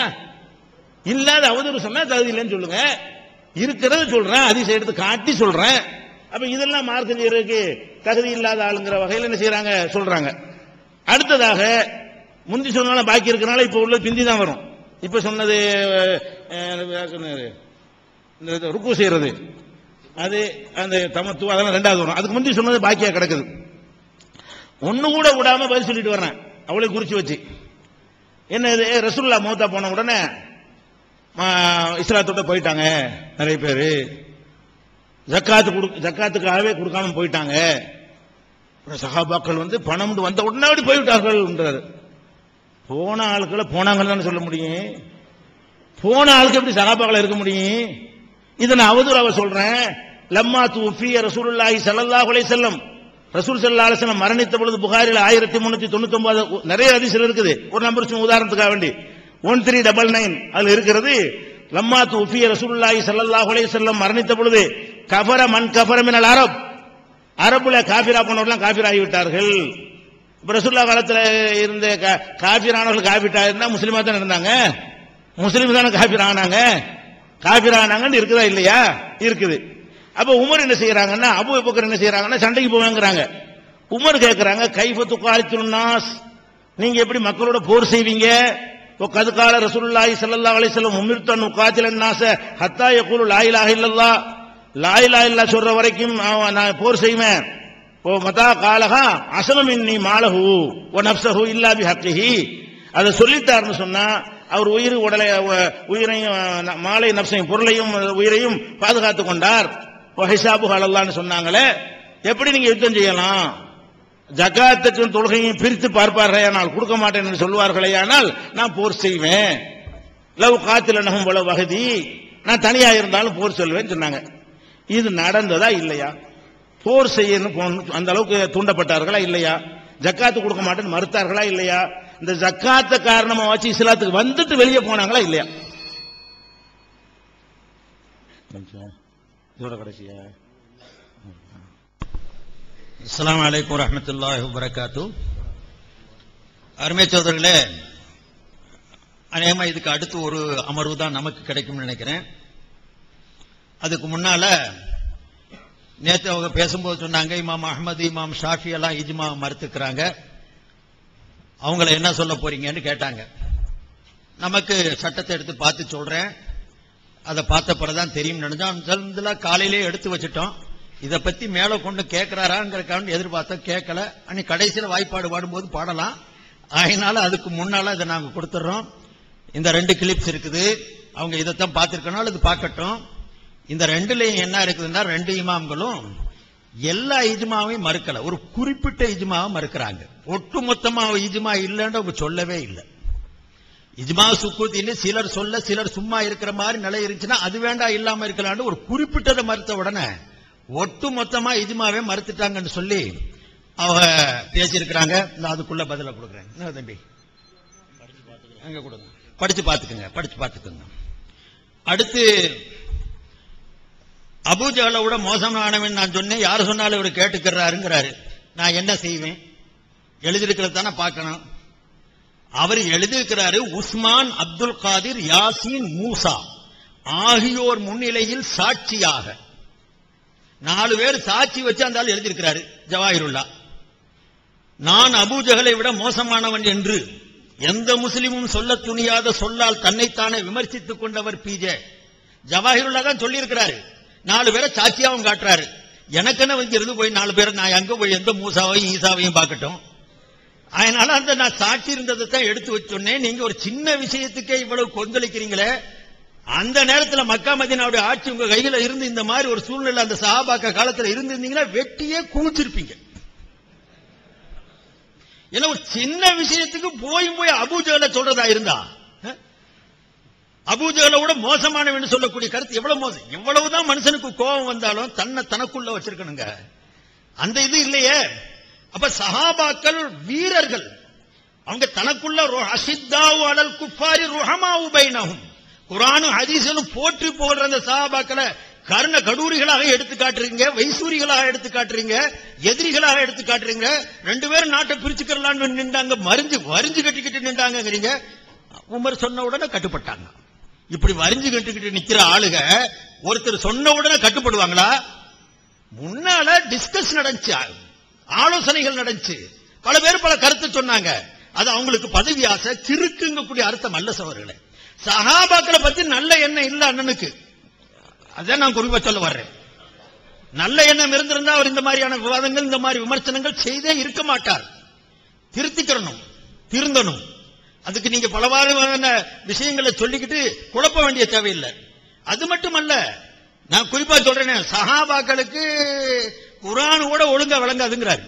இல்லாத அவதூறு சொன்னா தகுதி இல்லைன்னு சொல்லுங்க இருக்கிறத சொல்றேன் அதிசயம் எடுத்து காட்டி சொல்றேன் அப்ப இதெல்லாம் மார்க்கம் செய்யறதுக்கு தகுதி இல்லாத ஆளுங்கிற வகையில் என்ன செய்யறாங்க சொல்றாங்க அடுத்ததாக முந்தி சொன்னாலும் பாக்கி இருக்கனால இப்ப உள்ள பிந்தி தான் வரும் இப்ப சொன்னது அஹ், சொன்னாரு, இந்த ருக்கு செய்யறது அது அந்த தமத்து அதெல்லாம் ரெண்டாவது வரும் அதுக்கு முந்தி சொன்னது பாக்கியா கிடக்குது ஒண்ணு கூட விடாம பதில் சொல்லிட்டு வர்றேன் அவளை குறிச்சு வச்சு என்ன இது ஏ, ரசூலுல்லாஹ் மூத்தா போன உடனே ஆ, இஸ்லாத்தோட போயிட்டாங்க நிறைய பேர் ஜக்காத்து கொடு ஜக்காத்துக்காகவே கொடுக்காம போயிட்டாங்க அப்புறம் சஹாபாக்கள் வந்து பணம் வந்த உடனே அப்படி போய்விட்டார்கள்ன்றாரு போன ஆட்களை போனாங்கன்னு சொல்ல முடியும் போன ஆளுக்கு எப்படி சகாபாக்கள் இருக்க முடியும் இதை நான் அவதூறாவ சொல்றேன் லம்மா தூஃபிய ரசூலுல்லாஹி ஸல்லல்லாஹு அலைஹி வஸல்லம் ரசூல் ஸல்லல்லாஹு அலைஹி வஸல்லம் மரணித்த பொழுது புகாரில் ஆயிரத்தி முன்னூத்தி தொண்ணூத்தி ஒன்பது நிறைய அதிசயம் இருக்குது ஒரு நம்பர் சும்மா உதாரணத்துக்காக வேண்டி ஒன் த்ரீ டபுள் நைன் அதுல இருக்கிறது லம்மா தூஃபிய ரசூலுல்லாஹி ஸல்லல்லாஹு அலைஹி வஸல்லம் மரணித்த பொழுது கஃபர மன் கஃபர மினல் அரப் அரபுல காபிரா போனவர்கள்லாம் காபிர் ஆகிவிட்டார்கள் இப்ப ரசூல்லா காலத்துல இருந்த கா- காபிரானவர்கள் காபிட்டா இருந்தா முஸ்லிமா தான் இருந்தாங்க முஸ்லிம் தானே காபிர் ஆனாங்க காபிர் ஆனாங்கன்னு இருக்குதா இல்லையா இருக்குது அப்ப உமர் என்ன செய்யறாங்கன்னா அபு பக்கர் என்ன செய்யறாங்கன்னா சண்டைக்கு போவாங்கிறாங்க உமர் கேட்கறாங்க கைஃபத்து காலித்துல் நாஸ் நீங்க எப்படி மக்களோட போர் செய்வீங்க கது கால ரசூலுல்லாஹி ஸல்லல்லாஹு அலைஹி வஸல்லம் உமிர்தன் உகாத்திலன் நாஸ ஹத்தா யகூலு லா இலாஹ இல்லல்லாஹ் லா இலாஹ இல்லல்லாஹ் சொல்ற வரைக்கும் அவன் நான் போர் செய்வேன் ஓ மதா காலகா அசலம் இன்னி மாலஹு ஓ நப்சஹு இல்லா பி ஹக்கிஹி அதை சொல்லிட்டாருன்னு சொன்னா அவர் உயிர் உடலை உ- உயிரையும் அஹ், மாலை நப்சையும் பொருளையும் உயிரையும் பாதுகாத்துக் கொண்டார் ஹிசாபு அல்லான்னு சொன்னாங்களே எப்படி நீங்க யுத்தம் செய்யலாம் ஜகாத்துக்கும் தொழுகையும் பிரித்து பார்ப்பார்களே ஆனால் கொடுக்க மாட்டேன் என்று சொல்வார்களே ஆனால் நான் போர் செய்வேன் லவ் காத்தில் நகும் போல வகதி நான் தனியா இருந்தாலும் போர் சொல்வேன்னு சொன்னாங்க இது நடந்ததா இல்லையா போர் செய்யணும் போன- அந்த அளவுக்கு தூண்டப்பட்டார்களா இல்லையா ஜக்காத்து கொடுக்க மாட்டேன்னு மறுத்தார்களா இல்லையா இந்த ஜக்காத்த காரணமா வச்சு இஸ்லாத்துக்கு வந்துட்டு வெளியே போனாங்களா இல்லையா இதோட கடைசியா
அஸ்ஸலாமு அலைக்கும் வரஹ்மத்துல்லாஹி வபரகாத்து அருமை சோதர்களே அநேகமா இதுக்கு அடுத்து ஒரு அமர்வு தான் நமக்கு கிடைக்கும்னு நினைக்கிறேன் அதுக்கு முன்னால நேத்து அவங்க பேசும்போது சொன்னாங்க இமாம் அஹ்மது இமாம் ஷாஃபி எல்லாம் இஜ்மா மறுத்துக்கிறாங்க அவங்கள என்ன சொல்ல போறீங்கன்னு கேட்டாங்க நமக்கு சட்டத்தை எடுத்து பார்த்து சொல்றேன் அதை பார்த்த பிறகுதான் தெரியும் நினைச்சோம் காலையிலே எடுத்து வச்சுட்டோம் இதை பத்தி மேல கொண்டு கேட்கிறாராங்கிறக்காண்டி எதிர்பார்த்தோம் கேட்கல அன்னைக்கு கடைசியில் வாய்ப்பாடு பாடும்போது பாடலாம் அதனால அதுக்கு முன்னால இதை நாங்க கொடுத்துட்றோம் இந்த ரெண்டு கிளிப்ஸ் இருக்குது அவங்க இதைத்தான் பார்த்திருக்கனால இது பார்க்கட்டும் இந்த ரெண்டுலயும் என்ன இருக்குதுன்னா ரெண்டு இமாம்களும் எல்லா இஜ்மாவையும் மறுக்கல ஒரு குறிப்பிட்ட இஜ்மாவை மறுக்கிறாங்க ஒட்டுமொத்தமா இஜ்மா இல்லைன்னு அவங்க சொல்லவே இல்லை இஜ்மா சுக்குத்தின்னு சிலர் சொல்ல சிலர் சும்மா இருக்கிற மாதிரி நிலை இருந்துச்சுன்னா அது வேண்டாம் இல்லாம இருக்கலாம்னு ஒரு குறிப்பிட்டதை மறுத்த உடனே ஒட்டு மொத்தமா இஜ்மாவே மறுத்துட்டாங்கன்னு சொல்லி அவங்க பேசியிருக்கிறாங்க நான் அதுக்குள்ள பதில கொடுக்குறேன் என்ன தம்பி அங்க கொடுங்க படிச்சு பார்த்துக்குங்க படிச்சு பார்த்துக்குங்க அடுத்து அபூஜால விட மோசமானவன் நான் சொன்னேன் யார் சொன்னாலும் இவர் கேட்டுக்கிறாருங்கிறாரு நான் என்ன செய்வேன் எழுதியிருக்கிறது தானே பார்க்கணும் அவர் எழுதியிருக்கிறாரு உஸ்மான் அப்துல் காதிர் யாசின் மூசா ஆகியோர் முன்னிலையில் சாட்சியாக நாலு பேர் சாட்சி வச்சு அந்த ஆள் எழுதியிருக்கிறாரு ஜவாஹிருல்லா நான் அபூஜகலை விட மோசமானவன் என்று எந்த முஸ்லிமும் சொல்ல துணியாத சொல்லால் தன்னைத்தானே விமர்சித்துக் கொண்டவர் பிஜே ஜவாஹிருல்லா தான் சொல்லியிருக்கிறாரு நாலு பேரை சாட்சியாவும் காட்டுறாரு எனக்குன்னு வந்து இருந்து போய் நாலு பேரை நான் எங்க போய் எந்த மூசாவையும் ஈசாவையும் பார்க்கட்டும் அதனால அந்த நான் சாட்சி இருந்ததை தான் எடுத்து வச்சோன்னே நீங்க ஒரு சின்ன விஷயத்துக்கே இவ்வளவு கொந்தளிக்கிறீங்களே அந்த நேரத்துல மக்கா மதினாவுடைய ஆட்சி உங்க கையில இருந்து இந்த மாதிரி ஒரு சூழ்நிலை அந்த சஹாபாக்க காலத்துல இருந்திருந்தீங்கன்னா வெட்டியே குவிச்சிருப்பீங்க ஏன்னா ஒரு சின்ன விஷயத்துக்கு போய் போய் அபூஜல சொல்றதா இருந்தா அஹ்? அபூஜலை விட மோசமானவன் சொல்லக்கூடிய கருத்து எவ்வளவு மோசம் எவ்வளவுதான் மனுஷனுக்கு கோபம் வந்தாலும் தன்னை தனக்குள்ள வச்சிருக்கணுங்க அந்த இது இல்லையே அப்ப சஹாபாக்கள் வீரர்கள் அவங்க தனக்குள்ள ரு- அசித்தாவு அலல் குஃபாரி ருஹமாவு பைனஹும் குரானும் ஹதீஸும் போற்றி போடுற அந்த சஹாபாக்களை கர்ண கடூரிகளாக எடுத்து காட்டுறீங்க வைசூரிகளாக எடுத்து காட்டுறீங்க எதிரிகளாக எடுத்து காட்டுறீங்க ரெண்டு பேரும் நாட்டை பிரிச்சுக்கலாம்னு நின்றாங்க மறிஞ்சு வரிஞ்சு கட்டிக்கிட்டு நின்றாங்கங்கிறீங்க உமர் சொன்ன உடனே கட்டுப்பட்டாங்க இப்படி வரிஞ்சு கட்டிக்கிட்டு நிக்கிற ஆளுக ஒருத்தர் சொன்ன உடனே கட்டுப்படுவாங்களா முன்னால டிஸ்கஸ் நடந்துச்சு ஆலோசனைகள் நடந்துச்சு பல பேர் பல கருத்து சொன்னாங்க அது அவங்களுக்கு பதவி ஆசை கிறுக்குங்கக்கூடிய அர்த்தம் அல்ல சவர்களே சஹாபாக்களை பத்தி நல்ல எண்ணம் இல்ல அண்ணனுக்கு அதான் நான் குறிப்பா சொல்ல வர்றேன் நல்ல எண்ணம் இருந்திருந்தா அவர் இந்த மாதிரியான விவாதங்கள் இந்த மாதிரி விமர்சனங்கள் செய்தே இருக்க மாட்டார் திருத்திக்கிறணும் திருந்தணும் அதுக்கு நீங்க பலவாறான விஷயங்களை சொல்லிக்கிட்டு குழப்ப வேண்டிய தேவையில்லை அது மட்டுமல்ல நான் குறிப்பா சொல்றேன் சஹாபாக்களுக்கு குரான் கூட ஒழுங்கா விளங்காதுங்கிறாரு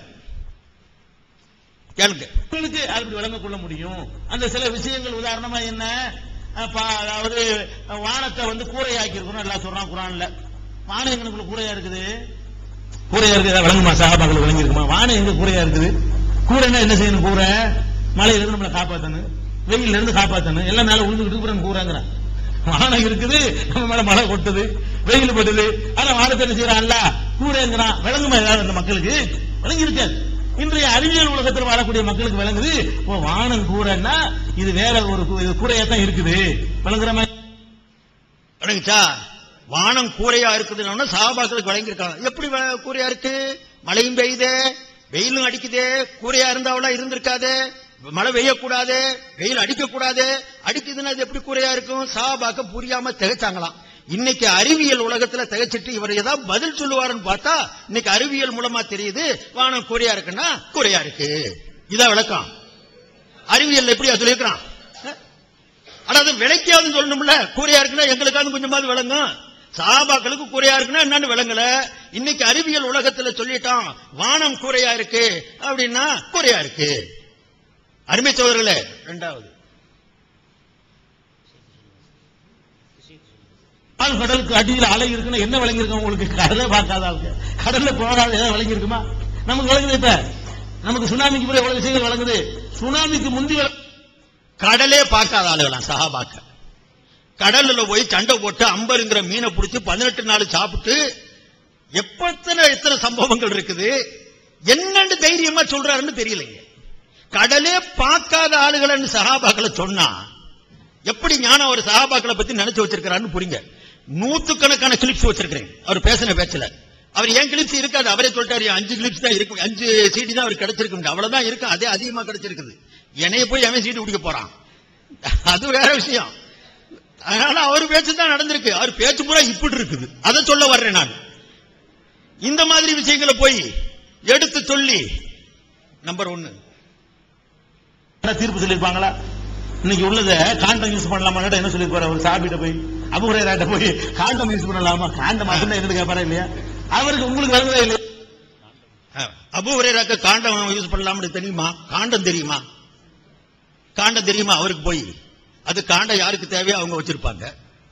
கேளுங்க
உங்களுக்கு அப்படி விளங்க கொள்ள முடியும் அந்த சில விஷயங்கள் உதாரணமா என்ன அப்ப அதாவது வானத்தை வந்து கூரையாக்கி இருக்கணும் எல்லாம் சொல்றான் குரான்ல வானம் எங்களுக்குள்ள கூரையா இருக்குது கூரையா இருக்குது விளங்குமா சகாபாக்கள் விளங்கி இருக்குமா வானம் எங்க கூரையா இருக்குது கூரைன்னா என்ன செய்யணும் கூரை மழையில இருந்து நம்மளை காப்பாத்தணும் வெயில்ல இருந்து காப்பாத்தணும் எல்லாம் மேல உழுந்துகிட்டு இருக்கிற கூரைங்கிறான் வானம் இருக்குது நம்ம மேல மழை கொட்டுது வெயில் படுது ஆனா வானத்தை என்ன செய்யறான்ல கூரைங்கிறான் விளங்குமா ஏதாவது அந்த மக்களுக்கு விளங்கி இருக்காது இன்றைய அறிவியல் உலகத்தில் வாழக்கூடிய மக்களுக்கு விளங்குது ஓ வானம் கூரைன்னா இது வேற ஒரு கூ- இது கூரையா தான் இருக்குது விளங்குற மாதிரி
விளங்குச்சா வானம் கூரையா இருக்குதுன்னு சஹாபாக்களுக்கு வழங்கியிருக்காங்க எப்படி வ- கூரையா இருக்கு மழையும் பெய்யுதே வெயிலும் அடிக்குதே கூரையா இருந்தாவளா இருந்திருக்காதே மழை பெய்யக்கூடாது வெயில் அடிக்கக்கூடாது அடிக்குதுன்னா அது எப்படி கூரையா இருக்கும் சஹாபாக்க புரியாம திகைச்சாங்களாம் இன்னைக்கு அறிவியல் உலகத்துல திகைச்சிட்டு இவர் ஏதாவது பதில் சொல்லுவாருன்னு பார்த்தா இன்னைக்கு அறிவியல் மூலமா தெரியுது வானம் கூரையா இருக்குன்னா கூரையா இருக்கு இதான் விளக்கம் அறிவியல் எப்படியா சொல்லியிருக்கிறான் அஹ்? ஆனா அது விளக்கியாவது சொல்லணும்ல கூரையா இருக்குன்னா எங்களுக்காவது கொஞ்சமாவது விளங்கும் சாபாக்களுக்கு கூரையா இருக்குன்னா என்னன்னு விளங்கல இன்னைக்கு அறிவியல் உலகத்துல சொல்லிட்டான் வானம் கூரையா இருக்கு அப்படின்னா கூரையா இருக்கு அருமை சோதர்களே இரண்டாவது
ஆள் கடலுக்கு அடியில் அலை இருக்குன்னா என்ன விளங்கி இருக்கும் உங்களுக்கு கடலை பார்க்காத ஆளுங்க கடல்ல போகாத ஏதாவது விளங்கி இருக்குமா நமக்கு விளங்குது இப்ப நமக்கு சுனாமிக்கு பிறகு எவ்வளவு விஷயங்கள் விளங்குது சுனாமிக்கு முந்தி விள-
கடலே பார்க்காத ஆளுகளாம் சஹாபாக்க கடல்ல போய் சண்டை போட்டு அம்பருங்கிற மீனை பிடிச்சி பதினெட்டு நாள் சாப்பிட்டு எப்பத்தனை எத்தனை சம்பவங்கள் இருக்குது என்னன்னு தைரியமா சொல்றாருன்னு தெரியலைங்க கடலே பார்க்காத ஆளுகளை சஹாபாக்களை சொன்னா எப்படி ஞானம் ஒரு சஹாபாக்களை பத்தி நினைச்சு வச்சிருக்கிறாருன்னு புரியுங்க நூத்துக்கணக்கான கிளிப்ஸ் வச்சிருக்கிறேன் அவர் பேசின பேச்சுல அவர் ஏன் கிளிப்ஸ் இருக்காது அவரே சொல்லிட்டாரு அஞ்சு கிளிப்ஸ் தான் இருக்கும் அஞ்சு சீடி தான் அவர் கிடைச்சிருக்கு அவ்வளவுதான் இருக்கும் அதே அதிகமா கிடைச்சிருக்குது என்னைய போய் அவன் சீட்டு குடிக்க போறான் அது வேற விஷயம் அதனால அவர் பேச்சு தான் நடந்திருக்கு அவர் பேச்சு பூரா இப்படி இருக்குது அதை சொல்ல வர்றேன் நான் இந்த மாதிரி விஷயங்களை போய் எடுத்து சொல்லி நம்பர் ஒன்னு
என்ன தீர்ப்பு சொல்லிருப்பாங்களா இன்னைக்கு உள்ளத காண்டம் யூஸ் பண்ணலாமா என்ன சொல்லிருப்பாரு ஒரு சாபிட்ட போய் அபுரேராட்ட போய் காண்டம் யூஸ் பண்ணலாமா காண்டம் மட்டும் என்னன்னு கேட்பாரா இல்லையா அவருக்கு உங்களுக்கு விளங்கவே இல்லையா
அபு ஹுரைராக்கு காண்டம் யூஸ் பண்ணலாம்னு தெரியுமா காண்டம் தெரியுமா காண்டம் தெரியுமா அவருக்கு போய் அது காண்டம் யாருக்கு தேவையோ அவங்க வச்சிருப்பாங்க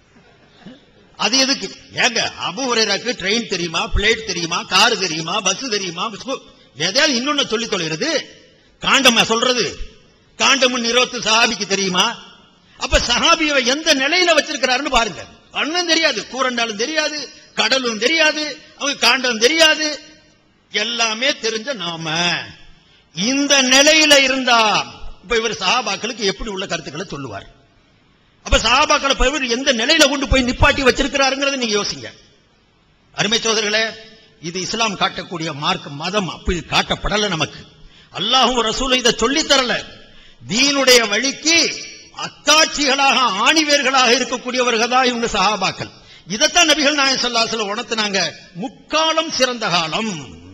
அது எதுக்கு ஏங்க அபு ஹுரைராக்கு ட்ரெயின் தெரியுமா பிளேட் தெரியுமா கார் தெரியுமா பஸ் தெரியுமா ஸ்கூ- எதையாவது இன்னொன்னு சொல்லி தொலைகிறது காண்டமா சொல்றது காண்டம் நிறுவத்து சஹாபிக்கு தெரியுமா அப்ப சஹாபியை எந்த நிலையில வச்சிருக்கிறாருன்னு பாருங்க அண்ணன் தெரியாது கூரண்டாலும் தெரியாது கடலும் தெரியாது அவங்க காண்டம் தெரியாது எல்லாமே தெரிஞ்ச நாம இந்த நிலையில இருந்தா இப்ப இவர் சஹாபாக்களுக்கு எப்படி உள்ள கருத்துக்களை சொல்லுவார் அப்ப சஹாபாக்களை போய் இவர் எந்த நிலையில கொண்டு போய் நிப்பாட்டி வச்சிருக்கிறாருங்கிறத நீங்க யோசிங்க அருமை சோதர்களே இது இஸ்லாம் காட்டக்கூடிய மார்க் மதம் அப்படி காட்டப்படல நமக்கு அல்லாஹும் ரசூலும் இதை சொல்லித் தரல தீனுடைய வழிக்கு அத்தாட்சிகளாக ஆணிவேர்களாக இருக்கக்கூடியவர்கள் தான் இவங்க சஹாபாக்கள் இதைத்தான் நபிகள் நாயகம் ஸல்லல்லாஹு அலைஹி வஸல்லம் உணர்த்தினாங்க முக்காலம் சிறந்த காலம்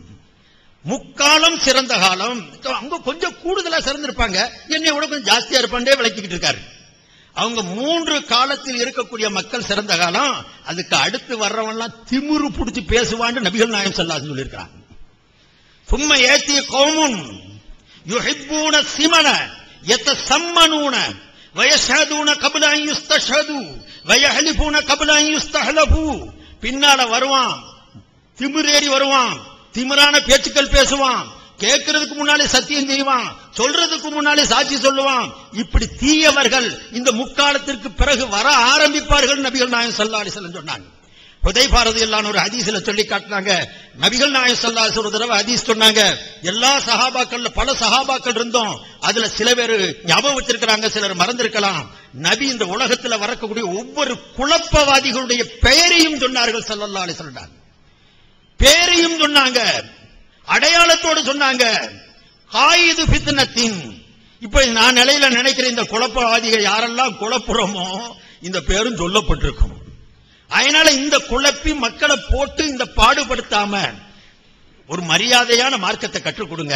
முக்காலம் சிறந்த காலம் அவங்க கொஞ்சம் கூடுதலா சிறந்திருப்பாங்க என்னை விட கொஞ்சம் ஜாஸ்தியா இருப்பாண்டே விளக்கிக்கிட்டு இருக்காரு அவங்க மூன்று காலத்தில் இருக்கக்கூடிய மக்கள் சிறந்த காலம் அதுக்கு அடுத்து வர்றவன்லாம் திமிரு புடிச்சு பேசுவான்னு நபிகள் நாயம் ஸல்லல்லாஹு சொல்லியிருக்காங்க சும்மா ஏத்தி கௌமுன் யுஹிப்பூன சிமன يتسمنون ويشهدون قبل ان يستشهدوا ويحلفون قبل ان يستحلفوا பின்னால வருவான் திமிரேறி வருவான் திமிரான பேச்சுக்கள் பேசுவான் கேட்கறதுக்கு முன்னாலே சத்தியம் செய்வான் சொல்றதுக்கு முன்னாலே சாட்சி சொல்லுவான் இப்படி தீயவர்கள் இந்த முக்காலத்திற்கு பிறகு வர ஆரம்பிப்பார்கள் நபிகள் நாயகம் ஸல்லல்லாஹு அலைஹி வஸல்லம் சொன்னாங்க ஹுதைஃபா ரலியல்லாஹு ஒரு ஹதீஸ்ல சொல்லி காட்டினாங்க நபிகள் நாயகம் ஸல்லல்லாஹு அலைஹி ஒரு தடவை ஹதீஸ் சொன்னாங்க எல்லா சஹாபாக்கள்ல பல சஹாபாக்கள் இருந்தோம் அதுல சில பேர் ஞாபகம் வச்சிருக்கிறாங்க சிலர் மறந்திருக்கலாம் நபி இந்த உலகத்துல வரக்கூடிய ஒவ்வொரு குழப்பவாதிகளுடைய பெயரையும் சொன்னார்கள் ஸல்லல்லாஹு அலைஹி வஸல்லம் பேரையும் சொன்னாங்க அடையாளத்தோடு சொன்னாங்க காயிது பித்னத்தின் இப்ப நான் நிலையில நினைக்கிற இந்த குழப்பவாதிகள் யாரெல்லாம் குழப்புறோமோ இந்த பேரும் சொல்லப்பட்டிருக்கும் அதனால இந்த குழப்பி மக்களை போட்டு இந்த பாடுபடுத்தாம ஒரு மரியாதையான மார்க்கத்தை கற்றுக் கொடுங்க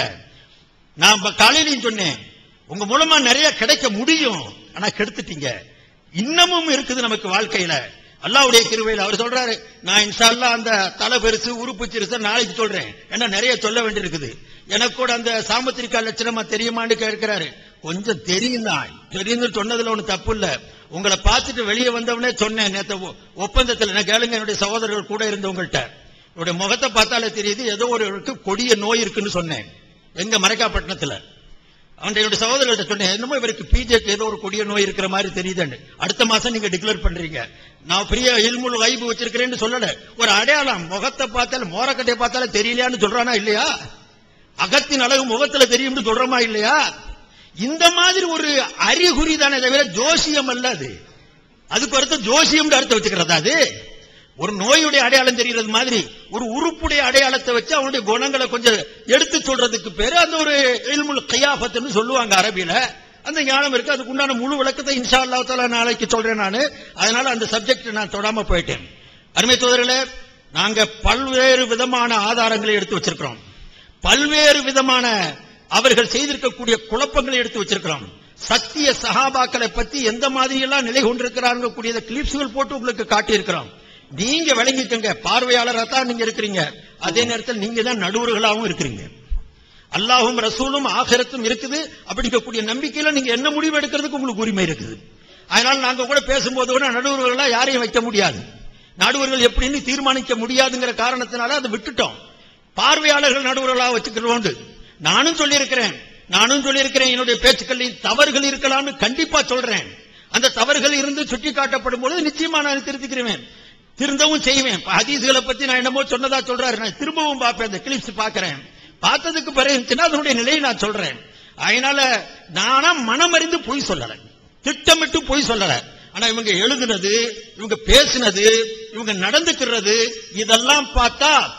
நான் இப்ப காலையிலையும் சொன்னேன் உங்க மூலமா நிறைய கிடைக்க முடியும் ஆனா கெடுத்துட்டீங்க இன்னமும் இருக்குது நமக்கு வாழ்க்கையில அல்லாவுடைய கிருபையில் அவர் சொல்றாரு நான் இன்ஷா அல்லாஹ் அந்த தலை பெருசு உறுப்பு சிறுசு நாளைக்கு சொல்றேன் ஏன்னா நிறைய சொல்ல வேண்டியிருக்குது எனக்கு கூட அந்த சாமுத்திரிக்கா லட்சணமா தெரியுமான்னு கேட்கிறாரு கொஞ்சம் தெரியும் தான் தெரியும்னு சொன்னதுல ஒண்ணு தப்பு இல்ல உங்களை பார்த்துட்டு வெளியே வந்தவனே சொன்னேன் நேத்த ஒ- ஒப்பந்தத்துல நான் கேளுங்க என்னுடைய சகோதரர்கள் கூட இருந்தவங்கள்ட்ட இவருடைய முகத்தை பார்த்தாலே தெரியுது ஏதோ ஒரு கொடிய நோய் இருக்குன்னு சொன்னேன் எங்க மறைக்காப்பட்டினத்துல அவன் என்னுடைய சகோதரர்கிட்ட சொன்னேன் என்னமோ இவருக்கு பிஜேக்கு ஏதோ ஒரு கொடிய நோய் இருக்கிற மாதிரி தெரியுதுன்னு அடுத்த மாசம் நீங்க டிக்ளேர் பண்றீங்க நான் பெரிய இல்முல் வைபு வச்சிருக்கிறேன்னு சொல்லல ஒரு அடையாளம் முகத்தை பார்த்தாலும் மோரக்கட்டையை பார்த்தாலும் தெரியலையான்னு சொல்றானா இல்லையா அகத்தின் அழகு முகத்துல தெரியும்னு சொல்றோமா இல்லையா இந்த மாதிரி ஒரு அறிகுறி தானே தவிர ஜோசியம் அல்ல அது அதுக்கு அர்த்தம் ஜோசியம் அர்த்தம் வச்சுக்கிறதா அது ஒரு நோயுடைய அடையாளம் தெரிகிறது மாதிரி ஒரு உறுப்புடைய அடையாளத்தை வச்சு அவனுடைய குணங்களை கொஞ்சம் எடுத்து சொல்றதுக்கு பேரு அந்த ஒரு இல்முல் கையாபத்துன்னு சொல்லுவாங்க அரபியில அந்த ஞானம் இருக்கு அதுக்கு உண்டான முழு விளக்கத்தை இன்ஷா அல்லாஹ் தஆலா நாளைக்கு சொல்றேன் நானு அதனால அந்த சப்ஜெக்ட் நான் தொடாம போயிட்டேன் அருமை சோதரர்களே நாங்க பல்வேறு விதமான ஆதாரங்களை எடுத்து வச்சிருக்கிறோம் பல்வேறு விதமான அவர்கள் செய்திருக்கக்கூடிய குழப்பங்களை எடுத்து வச்சிருக்கிறோம் சத்திய சஹாபாக்களை பத்தி எந்த மாதிரி எல்லாம் நிலை கொண்டிருக்கிறாங்க கூடிய கிளிப்ஸ்கள் போட்டு உங்களுக்கு காட்டியிருக்கிறோம் நீங்க விளங்கிக்கங்க பார்வையாளரா தான் நீங்க இருக்கிறீங்க அதே நேரத்தில் நீங்க தான் நடுவர்களாகவும் இருக்கிறீங்க அல்லாஹும் ரசூலும் ஆகிரத்தும் இருக்குது அப்படிங்கக்கூடிய நம்பிக்கையில நீங்க என்ன முடிவு எடுக்கிறதுக்கு உங்களுக்கு உரிமை இருக்குது அதனால நாங்க கூட பேசும்போது கூட நடுவர்களா யாரையும் வைக்க முடியாது நடுவர்கள் எப்படின்னு தீர்மானிக்க முடியாதுங்கிற காரணத்தினால அதை விட்டுட்டோம் பார்வையாளர்கள் நடுவர்களா வச்சுக்கிறோம் நானும் சொல்லியிருக்கிறேன் நானும் சொல்லியிருக்கிறேன் என்னுடைய பேச்சுக்களில் தவறுகள் இருக்கலாம்னு கண்டிப்பா சொல்றேன் அந்த தவறுகள் இருந்து சுட்டி காட்டப்படும் பொழுது நிச்சயமா நான் திருத்திக்கிறேன் திருந்தவும் செய்வேன் இப்ப ஹதீஸ்களை பத்தி நான் என்னமோ சொன்னதா சொல்றாரு நான் திரும்பவும் பார்ப்பேன் அந்த கிளிப்ஸ் பார்க்கிறேன் பார்த்ததுக்கு பிறகு இருந்துச்சுன்னா அதனுடைய நிலையை நான் சொல்றேன் அதனால நானா மனமறிந்து பொய் சொல்லல திட்டமிட்டு பொய் சொல்லல ஆனா இவங்க எழுதுனது இவங்க பேசினது இவங்க நடந்துக்கிறது இதெல்லாம் பார்த்தா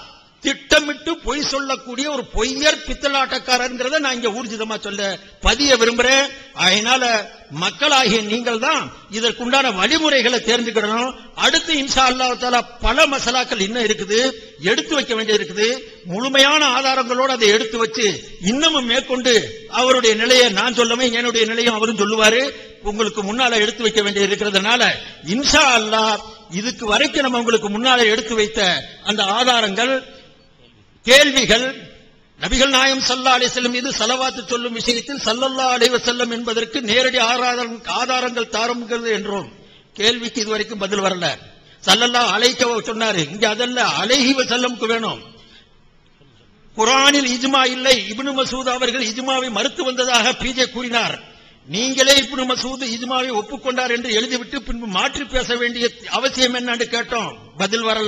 திட்டமிட்டு பொய் சொல்லக்கூடிய ஒரு பொய்யர் பித்தலாட்டக்காரங்கிறத நான் இங்க ஊர்ஜிதமா சொல்ல பதிய விரும்புறேன் அதனால மக்களாகிய நீங்கள் தான் இதற்குண்டான வழிமுறைகளை தெரிஞ்சுக்கிடணும் அடுத்து இன்ஷா அல்லாஹ் தாலா பல மசாலாக்கள் இன்னும் இருக்குது எடுத்து வைக்க வேண்டியது இருக்குது முழுமையான ஆதாரங்களோடு அதை எடுத்து வச்சு இன்னமும் மேற்கொண்டு அவருடைய நிலையை நான் சொல்லவே என்னுடைய நிலையும் அவரும் சொல்லுவாரு உங்களுக்கு முன்னால எடுத்து வைக்க வேண்டியது இருக்கிறதுனால இன்ஷா அல்லாஹ் இதுக்கு வரைக்கும் நம்ம உங்களுக்கு முன்னால எடுத்து வைத்த அந்த ஆதாரங்கள் கேள்விகள் நபிகள் நாயம் சல்லா அலிசல்லம் மீது சலவாத்து சொல்லும் விஷயத்தில் சல்லல்லா அலைவ செல்லம் என்பதற்கு நேரடி ஆதாரம் ஆதாரங்கள் தாரம்கிறது என்றோம் கேள்விக்கு இதுவரைக்கும் பதில் வரல சல்லல்லா அலைக்க சொன்னாரு இங்க அதல்ல அலைஹி செல்லமுக்கு வேணும் குரானில் இஜ்மா இல்லை இப்னு மசூத் அவர்கள் இஜ்மாவை மறுத்து வந்ததாக பிஜே கூறினார் நீங்களே இப்னு மசூத் இஜ்மாவை ஒப்புக்கொண்டார் என்று எழுதிவிட்டு பின்பு மாற்றி பேச வேண்டிய அவசியம் என்னன்னு கேட்டோம் பதில் வரல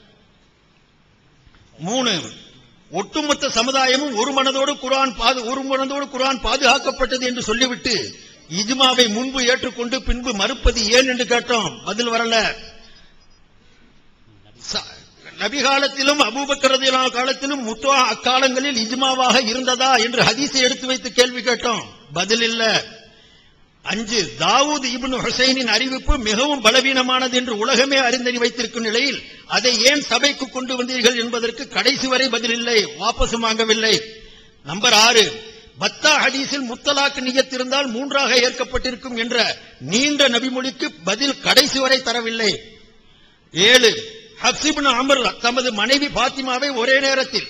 மூணு ஒட்டுமொத்த சமுதாயமும் ஒரு மனதோடு குரான் பாது ஒரு மனதோடு குரான் பாதுகாக்கப்பட்டது என்று சொல்லிவிட்டு இஜ்மாவை முன்பு ஏற்றுக்கொண்டு பின்பு மறுப்பது ஏன் என்று கேட்டோம் பதில் வரல ச- நபி காலத்திலும் அபூபக்கரதியான காலத்திலும் முத்துவா அக்காலங்களில் இஜ்மாவாக இருந்ததா என்று ஹதீஸை எடுத்து வைத்து கேள்வி கேட்டோம் பதில் இல்ல அஞ்சு தாவூத் இப்னு ஹுசைனின் அறிவிப்பு மிகவும் பலவீனமானது என்று உலகமே அறிந்தறி வைத்திருக்கும் நிலையில் அதை ஏன் சபைக்கு கொண்டு வந்தீர்கள் என்பதற்கு கடைசி வரை பதில் இல்லை வாபஸ் வாங்கவில்லை நம்பர் ஆறு பத்தா ஹதீஸில் முத்தலாக்கு நியத்திருந்தால் மூன்றாக ஏற்கப்பட்டிருக்கும் என்ற நீண்ட நபிமொழிக்கு பதில் கடைசி வரை தரவில்லை ஏழு ஹப்சிபின் அமர் தமது மனைவி பாத்திமாவை ஒரே நேரத்தில்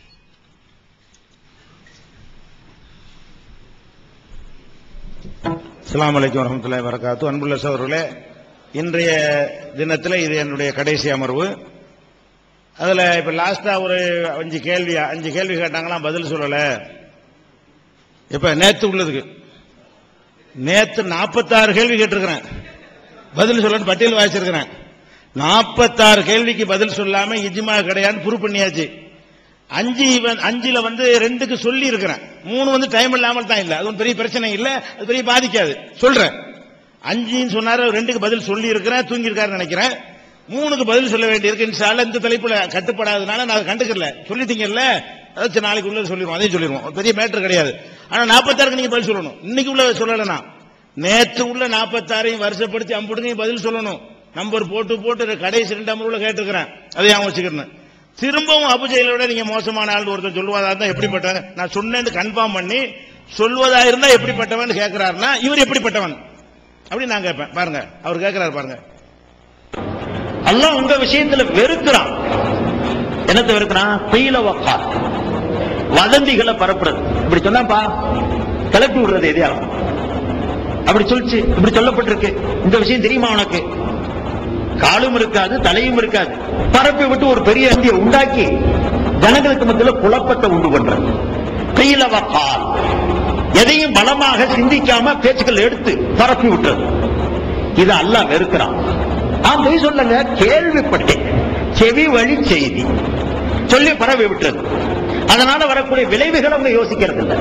அஸ்ஸலாமு அலைக்கும் வரஹ்மத்துல்லாஹி வரகாத்து அன்புள்ள சகோதரர்களே இன்றைய தினத்தில் இது என்னுடைய கடைசி அமர்வு அதுல இப்ப லாஸ்டா ஒரு அஞ்சு கேள்வி அஞ்சு கேள்வி கேட்டாங்களாம் பதில் சொல்லல இப்ப நேத்து உள்ளதுக்கு நேத்து நாற்பத்தாறு கேள்வி கேட்டிருக்கிறேன் பதில் சொல்லன்னு பட்டியல் வாசிச்சிருக்கிறேன் நாற்பத்தாறு கேள்விக்கு பதில் சொல்லாம இஜ்மா கிடையாதுன்னு ப்ரூவ் பண்ணியாச்சு அஞ்சு இவன் அஞ்சுல வந்து ரெண்டுக்கு சொல்லி இருக்கிறேன் மூணு வந்து டைம் இல்லாமல் தான் இல்ல அது ஒன்றும் பெரிய பிரச்சனை இல்ல அது பெரிய பாதிக்காது சொல்றேன் அஞ்சுன்னு சொன்னாரு ரெண்டுக்கு பதில் சொல்லி இருக்கிறேன் தூங்கி இருக்காருன்னு நினைக்கிறேன் மூணுக்கு பதில் சொல்ல வேண்டியிருக்கு இன்ஷால்ல இந்த தலைப்புல கட்டுப்படாதனால நான் அதை கண்டுக்கல சொல்லிட்டீங்கல்ல அதாச்சும் நாளைக்கு உள்ள சொல்லிடுவோம் அதையும் சொல்லிடுவோம் ஒரு பெரிய மேட்டர் கிடையாது ஆனா நாற்பத்தாறுக்கு நீங்க பதில் சொல்லணும் இன்னைக்கு உள்ள சொல்லலைனா நேற்று உள்ள நாற்பத்தாறையும் வருஷப்படுத்தி அம்புடுங்க பதில் சொல்லணும் நம்பர் போட்டு போட்டு கடைசி ரெண்டு அமர்வுல கேட்டுக்கிறேன் அதை ஞாபகம் வச்சுக்கிறேன் திரும்பவும் அபுஜெயிலோட நீங்க மோசமான ஆள் ஒருத்தர் சொல்லுவதா இருந்தா எப்படிப்பட்டவன் நான் சொன்னேன்னு கன்ஃபார்ம் பண்ணி சொல்வதா இருந்தா எப்படிப்பட்டவன் கேட்கிறாருன்னா இவர் எப்படிப்பட்டவன் அப்படி நான் கேட்பேன் பாருங்க அவர் கேட்கிறாரு பாருங்க
அல்லாஹ் உங்க விஷயத்துல வெறுக்கிறான் என்னத்தை வெறுக்கிறான் பீல வக்கா வதந்திகளை பரப்புறது இப்படி சொன்னாப்பா கிளப்பி விடுறது எதையாவது அப்படி சொல்லிச்சு இப்படி சொல்லப்பட்டிருக்கு இந்த விஷயம் தெரியுமா உனக்கு காலும் இருக்காது தலையும் இருக்காது பரப்பி விட்டு ஒரு பெரிய அந்தியை உண்டாக்கி ஜனங்களுக்கு மத்தியில் குழப்பத்தை உண்டு பண்றது பீல வக்கால் எதையும் பலமாக சிந்திக்காம பேச்சுக்கள் எடுத்து பரப்பி விட்டுறது இது அல்லாஹ் வெறுக்கிறான் நான் போய் சொல்லுங்க கேள்விப்பட்டேன் செவி வழி செய்தி சொல்லி பரவி விட்டது அதனால வரக்கூடிய விளைவுகள் அவங்க யோசிக்கிறது இல்லை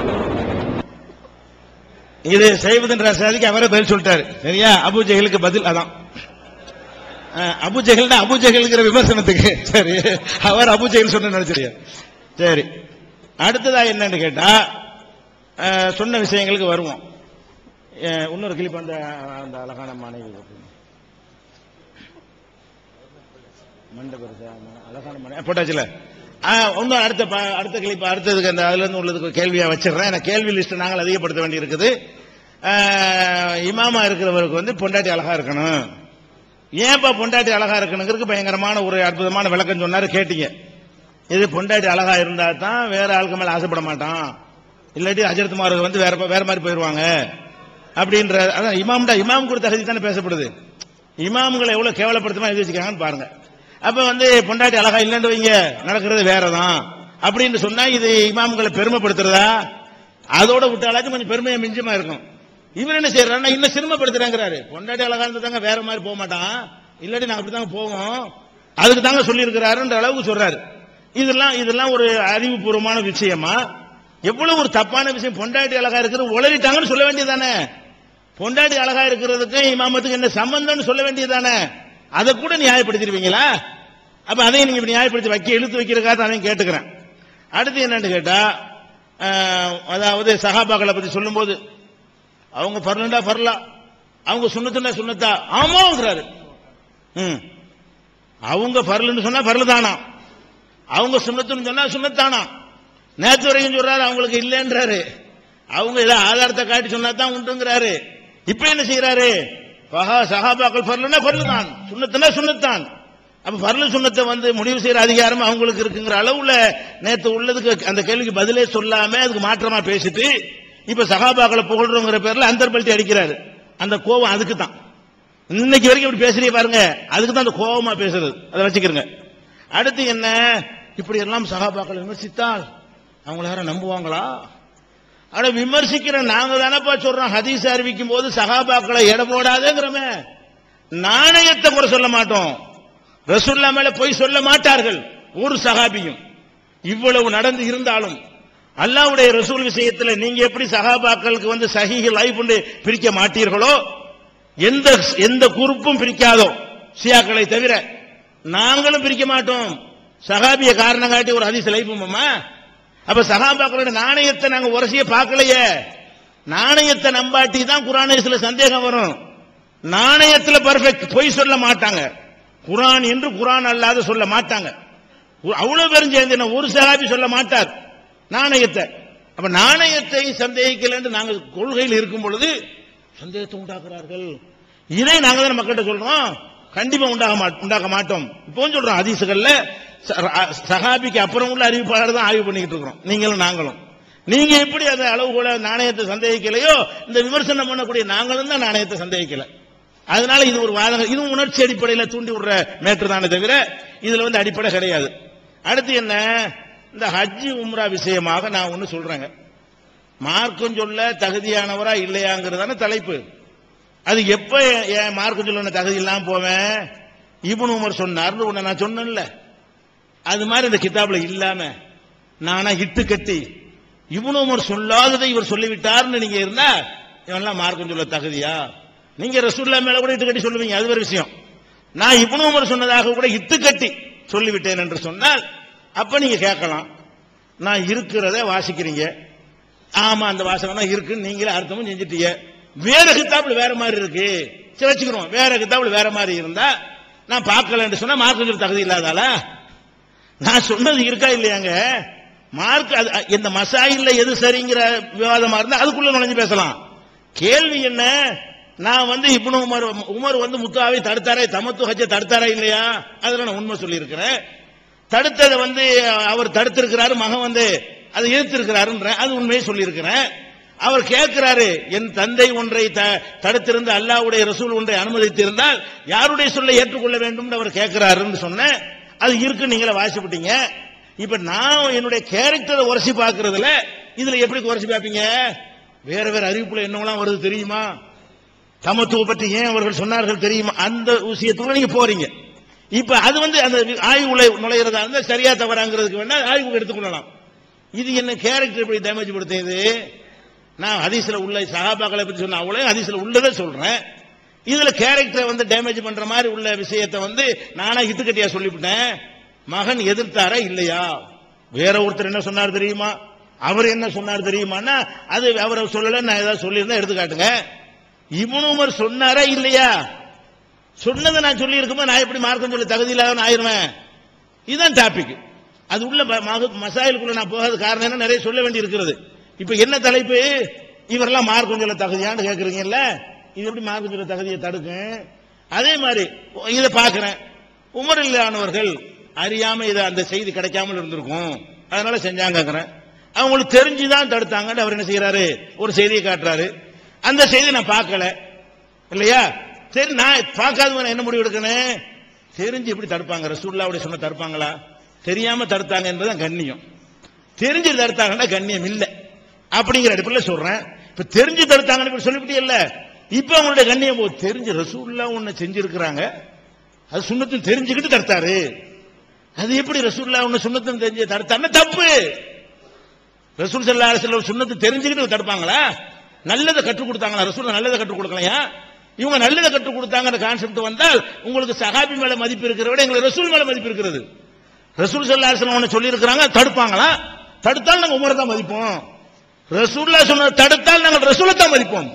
இது செய்வதுன்ற சாதிக்கு அவரே பதில் சொல்லிட்டாரு சரியா அபு ஜெஹலுக்கு பதில் அதான் அஹ், அபு ஜெஹல்னா அபு ஜெஹல்ங்கிற விமர்சனத்துக்கு சரி அவர் அபு ஜெஹல் சொன்ன நினைச்சிருக்க சரி அடுத்ததா என்னன்னு கேட்டா அஹ், சொன்ன விஷயங்களுக்கு வருவோம் அஹ், இன்னொரு கிளிப் அந்த அந்த அழகான மனைவி மண்டை பெருசா அழகான மனைவி போட்டாச்சுல ஆஹ், இன்னும் அடுத்த ப- அடுத்த கிளிப் அடுத்ததுக்கு அந்த அதுல இருந்து உள்ளதுக்கு கேள்வியா வச்சிடுறேன் எனக்கு கேள்வி லிஸ்ட் நாங்கள் அதிகப்படுத்த வேண்டி இருக்குது ஆஹ், இமாமா இருக்கிறவருக்கு வந்து பொண்டாட்டி அழகா இருக்கணும் ஏன்பா பொண்டாட்டி அழகா இருக்கணுங்கிறதுக்கு பயங்கரமான ஒரு அற்புதமான விளக்கம் சொன்னாரு கேட்டீங்க இது பொண்டாட்டி அழகா இருந்தா தான் வேற ஆளுக்கு மேல ஆசைப்பட மாட்டான் இல்லாட்டி அஜரத்மார்கள் வந்து வேற ப- வேற மாதிரி போயிருவாங்க அப்படின்ற அதான் இமாம்டா இமாம் கொடுத்த தகுதி தானே பேசப்படுது இமாம்களை எவ்வளவு கேவலப்படுத்தமா எழுதி வச்சுக்காங்கன்னு பாருங்க அப்ப வந்து பொண்டாட்டி அழகா இல்லைன்னு வைங்க நடக்கிறது வேறதான் அப்படின்னு சொன்னா இது இமாம்களை பெருமைப்படுத்துறதா அதோட விட்டாலாச்சும் கொஞ்சம் பெருமையை மிஞ்சமா இருக்கும் இவர் என்ன செய்யறாருன்னா இன்னும் சிரமப்படுத்துறாங்கிறாரு பொண்டாட்டி அழகா இருந்தா தாங்க வேற மாதிரி போக மாட்டான் இல்லாட்டி நாங்க அப்படித்தாங்க போவோம் அதுக்கு தாங்க சொல்லி இருக்கிறாருன்ற அளவுக்கு சொல்றாரு இதெல்லாம் இதெல்லாம் ஒரு அறிவுபூர்வமான விஷயமா எவ்வளவு ஒரு தப்பான விஷயம் பொண்டாட்டி அழகா இருக்கிறது உளறிட்டாங்கன்னு சொல்ல வேண்டியதானே பொண்டாட்டி அழகா இருக்கிறதுக்கு இமாமத்துக்கு என்ன சம்பந்தம்னு சொல்ல வேண்டியதானே அதை கூட நியாயப்படுத்திடுவீங்களா அப்ப அதையும் நீங்க இப்படி நியாயப்படுத்தி வைக்க இழுத்து வைக்கிறதுக்காக தான் அதையும் கேட்டுக்கிறேன் அடுத்து என்னன்னு கேட்டா அஹ், அதாவது சஹாபாக்களை பத்தி சொல்லும்போது அவங்க பர்லண்டா பர்லா அவங்க சுண்ணத்துனா சுண்ணத்தா ஆமாங்கிறாரு ம் அவங்க பர்லுன்னு சொன்னா பர்லு தானா அவங்க சுண்ணத்துன்னு சொன்னா சுண்ணத்தானா நேத்து வரைக்கும் சொல்றாரு அவங்களுக்கு இல்லைன்றாரு அவங்க ஏதோ ஆதாரத்தை காட்டி சொன்னா தான் உண்டுங்கிறாரு இப்ப என்ன செய்யறாரு பஹா சஹாபாக்கள் பர்லுன்னா பர்லு தான் சுண்ணத்துனா சுண்ணத்தான் அப்ப பர்லு சுண்ணத்தை வந்து முடிவு செய்யற அதிகாரம் அவங்களுக்கு இருக்குங்கிற அளவுல நேத்து உள்ளதுக்கு அந்த கேள்விக்கு பதிலே சொல்லாம அதுக்கு மாற்றமா பேசிட்டு இப்ப சஹாபாக்களை புகழ்றோங்கிற பேர்ல அந்தர்பல்ட்டி அடிக்கிறாரு அந்த கோபம் அதுக்கு தான் இன்னைக்கு வரைக்கும் இப்படி பேசுறீங்க பாருங்க அதுக்கு தான் அந்த கோபமா பேசுறது அதை வச்சுக்கிறங்க அடுத்து என்ன இப்படி எல்லாம் சகாபாக்கள் விமர்சித்தால் அவங்கள யாரும் நம்புவாங்களா ஆனா விமர்சிக்கிற நாங்க தானப்பா சொல்றோம் ஹதீஸ் அறிவிக்கும் போது சகாபாக்களை எடை போடாதேங்கிறோமே நாணயத்தை கூட சொல்ல மாட்டோம் ரசுல்லா மேல போய் சொல்ல மாட்டார்கள் ஒரு சகாபியும் இவ்வளவு நடந்து இருந்தாலும் அல்லாஹ்வுடைய ரசூல் விஷயத்துல நீங்க எப்படி சகாபாக்களுக்கு வந்து சஹீஹ் லைஃப் பிரிக்க மாட்டீர்களோ எந்த எந்த குரூப்பும் பிரிக்காதோ ஷியாக்களை தவிர நாங்களும் பிரிக்க மாட்டோம் சகாபிய காரணம் காட்டி ஒரு ஹதீஸ் லைஃபுமா அப்ப சகாபாக்களோட நாணயத்தை நாங்க உரசிய பார்க்கலையே நாணயத்தை நம்பாட்டி தான் குரானேஸ்ல சந்தேகம் வரும் நாணயத்துல பர்ஃபெக்ட் பொய் சொல்ல மாட்டாங்க குரான் என்று குரான் அல்லாத சொல்ல மாட்டாங்க ஒரு- அவ்வளவு பேரும் சேர்ந்து என்ன ஒரு சகாபி சொல்ல மாட்டார் நாணயத்தை அப்ப நாணயத்தை சந்தேகிக்கல என்று நாங்கள் கொள்கையில் இருக்கும் பொழுது சந்தேகத்தை உண்டாக்குறார்கள் இதை நாங்க தான் மக்கள்கிட்ட சொல்றோம் கண்டிப்பா உண்டாக மாட்- உண்டாக்க மாட்டோம் இப்போ சொல்றோம் ஹதீசுகள்ல ச- அ- சஹாபிக்கு அப்புறம் உள்ள அறிவிப்பாளர் தான் ஆய்வு பண்ணிக்கிட்டு இருக்கிறோம் நீங்களும் நாங்களும் நீங்க எப்படி அந்த அளவு கூட நாணயத்தை சந்தேகிக்கலையோ இந்த விமர்சனம் பண்ணக்கூடிய நாங்களும் தான் நாணயத்தை சந்தேகிக்கல அதனால இது ஒரு வாதம் இதுவும் உணர்ச்சி அடிப்படையில் தூண்டி விடுற மேற்று தானே தவிர இதுல வந்து அடிப்படை கிடையாது அடுத்து என்ன இந்த ஹஜ்ஜி உம்ரா விஷயமாக நான் ஒன்னு சொல்றேங்க மார்க்கம் சொல்ல தகுதியானவரா இல்லையாங்கிறதான தலைப்பு அது எப்ப என் மார்க்கம் சொல்ல தகுதி இல்லாம போவேன் இப்னு உமர் சொன்னார்னு உன்னை நான் சொன்னேன்ல அது மாதிரி இந்த கிதாப்ல இல்லாம நானா இட்டு கட்டி இப்னு உமர் சொல்லாததை இவர் சொல்லிவிட்டார்னு நீங்க இருந்தா இவன்லாம் மார்க்கம் சொல்ல தகுதியா நீங்க ரசூல்லா மேல கூட இட்டு கட்டி சொல்லுவீங்க அது ஒரு விஷயம் நான் இப்னு உமர் சொன்னதாக கூட இட்டு கட்டி சொல்லிவிட்டேன் என்று சொன்னால் அப்ப நீங்க கேட்கலாம் நான் இருக்கிறத வாசிக்கிறீங்க ஆமா அந்த வாசகம் தான் இருக்குன்னு நீங்களே அர்த்தமும் செஞ்சுட்டீங்க வேற கித்தாப்புல வேற மாதிரி இருக்கு சரி வச்சுக்கிறோம் வேற கித்தாப்புல வேற மாதிரி இருந்தா நான் பார்க்கலன்னு சொன்னா மார்க்கம் சொல்ல தகுதி இல்லாதால நான் சொன்னது இருக்கா இல்லையாங்க மார்க் அது இந்த மசாயில்ல எது சரிங்கிற விவாதமா இருந்தா அதுக்குள்ள நுழைஞ்சு பேசலாம் கேள்வி என்ன நான் வந்து இப்னு உமர் உமர் வந்து முத்தாவை தடுத்தாரே தமத்து ஹஜ்ஜை தடுத்தாரா இல்லையா அதுல நான் உண்மை சொல்லியிருக்கிறேன் தடுத்ததை வந்து அவர் தடுத்திருக்கிறாரு மகன் வந்து அதை எதிர்த்திருக்கிறாருன்ற அது உண்மையை சொல்லியிருக்கிறேன் அவர் கேட்கிறாரு என் தந்தை ஒன்றை த- தடுத்திருந்து அல்லாஹ்வுடைய ரசூல் ஒன்றை அனுமதித்திருந்தால் யாருடைய சொல்லை ஏற்றுக்கொள்ள வேண்டும் அவர் கேட்கிறாருன்னு சொன்னேன் அது இருக்கு நீங்களே வாசிப்பட்டீங்க இப்ப நான் என்னுடைய கேரக்டரை உரசி பார்க்கறதுல இதுல எப்படி உரசி பார்ப்பீங்க வேற வேற அறிவிப்புல என்னவெல்லாம் வருது தெரியுமா தமத்துவ பற்றி ஏன் அவர்கள் சொன்னார்கள் தெரியுமா அந்த விஷயத்துக்குள்ள நீங்க போறீங்க இப்ப அது வந்து அந்த ஆய்வுல நுழையிறதா இருந்தா சரியா தவறாங்கிறதுக்கு வேணா ஆய்வு எடுத்துக்கொள்ளலாம் இது என்ன கேரக்டர் எப்படி டேமேஜ் படுத்துது நான் ஹதீஸ்ல உள்ள சகாபாக்களை பத்தி சொன்ன அவ்வளவு ஹதீஸ்ல உள்ளதை சொல்றேன் இதுல கேரக்டரை வந்து டேமேஜ் பண்ற மாதிரி உள்ள விஷயத்தை வந்து நானா இட்டுக்கட்டியா சொல்லிவிட்டேன் மகன் எதிர்த்தாரா இல்லையா வேற ஒருத்தர் என்ன சொன்னார் தெரியுமா அவர் என்ன சொன்னார் தெரியுமான்னா அது அவரை சொல்லல நான் ஏதாவது சொல்லியிருந்தா எடுத்து காட்டுங்க இப்னு உமர் சொன்னாரா இல்லையா சொன்னதை நான் சொல்லி இருக்கும்போது நான் எப்படி மார்க்கம் சொல்ல தகுதி இல்லாதவன் ஆயிருவேன் இதுதான் டாபிக் அது உள்ள ம- மக- மசாயிலுக்குள்ள நான் போகாத காரணம் என்ன நிறைய சொல்ல வேண்டி இருக்கிறது இப்ப என்ன தலைப்பு இவரெல்லாம் மார்க்கம் சொல்ல தகுதியான்னு கேக்குறீங்கல்ல இது எப்படி மார்க்கம் சொல்ல தகுதியை தடுக்கும் அதே மாதிரி இதை பார்க்கிறேன் உமர் இல்லானவர்கள் அறியாம இதை அந்த செய்தி கிடைக்காமல் இருந்திருக்கும் அதனால செஞ்சாங்கிறேன் அவங்களுக்கு தெரிஞ்சுதான் தடுத்தாங்கன்னு அவர் என்ன செய்யறாரு ஒரு செய்தியை காட்டுறாரு அந்த செய்தி நான் பார்க்கல இல்லையா சரி நான் பார்க்காதவன் என்ன முடிவு எடுக்கணும் தெரிஞ்சு எப்படி தடுப்பாங்க ரசூல்லாவுடைய சொன்ன தடுப்பாங்களா தெரியாம தடுத்தாங்க என்பதுதான் கண்ணியம் தெரிஞ்சு தடுத்தாங்கன்னா கண்ணியம் இல்ல அப்படிங்கிற அடிப்படையில் சொல்றேன் இப்ப தெரிஞ்சு தடுத்தாங்கன்னு இப்படி சொல்லிவிட்டே இல்ல இப்ப அவங்களுடைய கண்ணியம் போகுது தெரிஞ்சு ரசூல்லா ஒண்ணு செஞ்சிருக்கிறாங்க அது சுண்ணத்தும் தெரிஞ்சுக்கிட்டு தடுத்தாரு அது எப்படி ரசூல்லா ஒண்ணு சுண்ணத்தும் தெரிஞ்சு தடுத்தாருன்னா தப்பு ரசூல் சல்லா அலிஸ்ல ஒரு சுண்ணத்து தெரிஞ்சுக்கிட்டு தடுப்பாங்களா நல்லதை கற்றுக் கொடுத்தாங்களா ரசூல் நல்லதை கற்றுக் கொடுக்கலையா இவங்க நல்லதை கற்றுக் கொடுத்தாங்கிற கான்செப்ட் வந்தால் உங்களுக்கு சஹாபி மேல மதிப்பு இருக்கிறத விட எங்களுக்கு ரசூல் மேல மதிப்பு இருக்கிறது ரசூல் சல்லாஹ் ஒன்று சொல்லி இருக்கிறாங்க தடுப்பாங்களா தடுத்தால் நாங்க உமரை தான் மதிப்போம் ரசூல்லா சொன்ன தடுத்தால் நாங்கள் ரசூலை தான் மதிப்போம்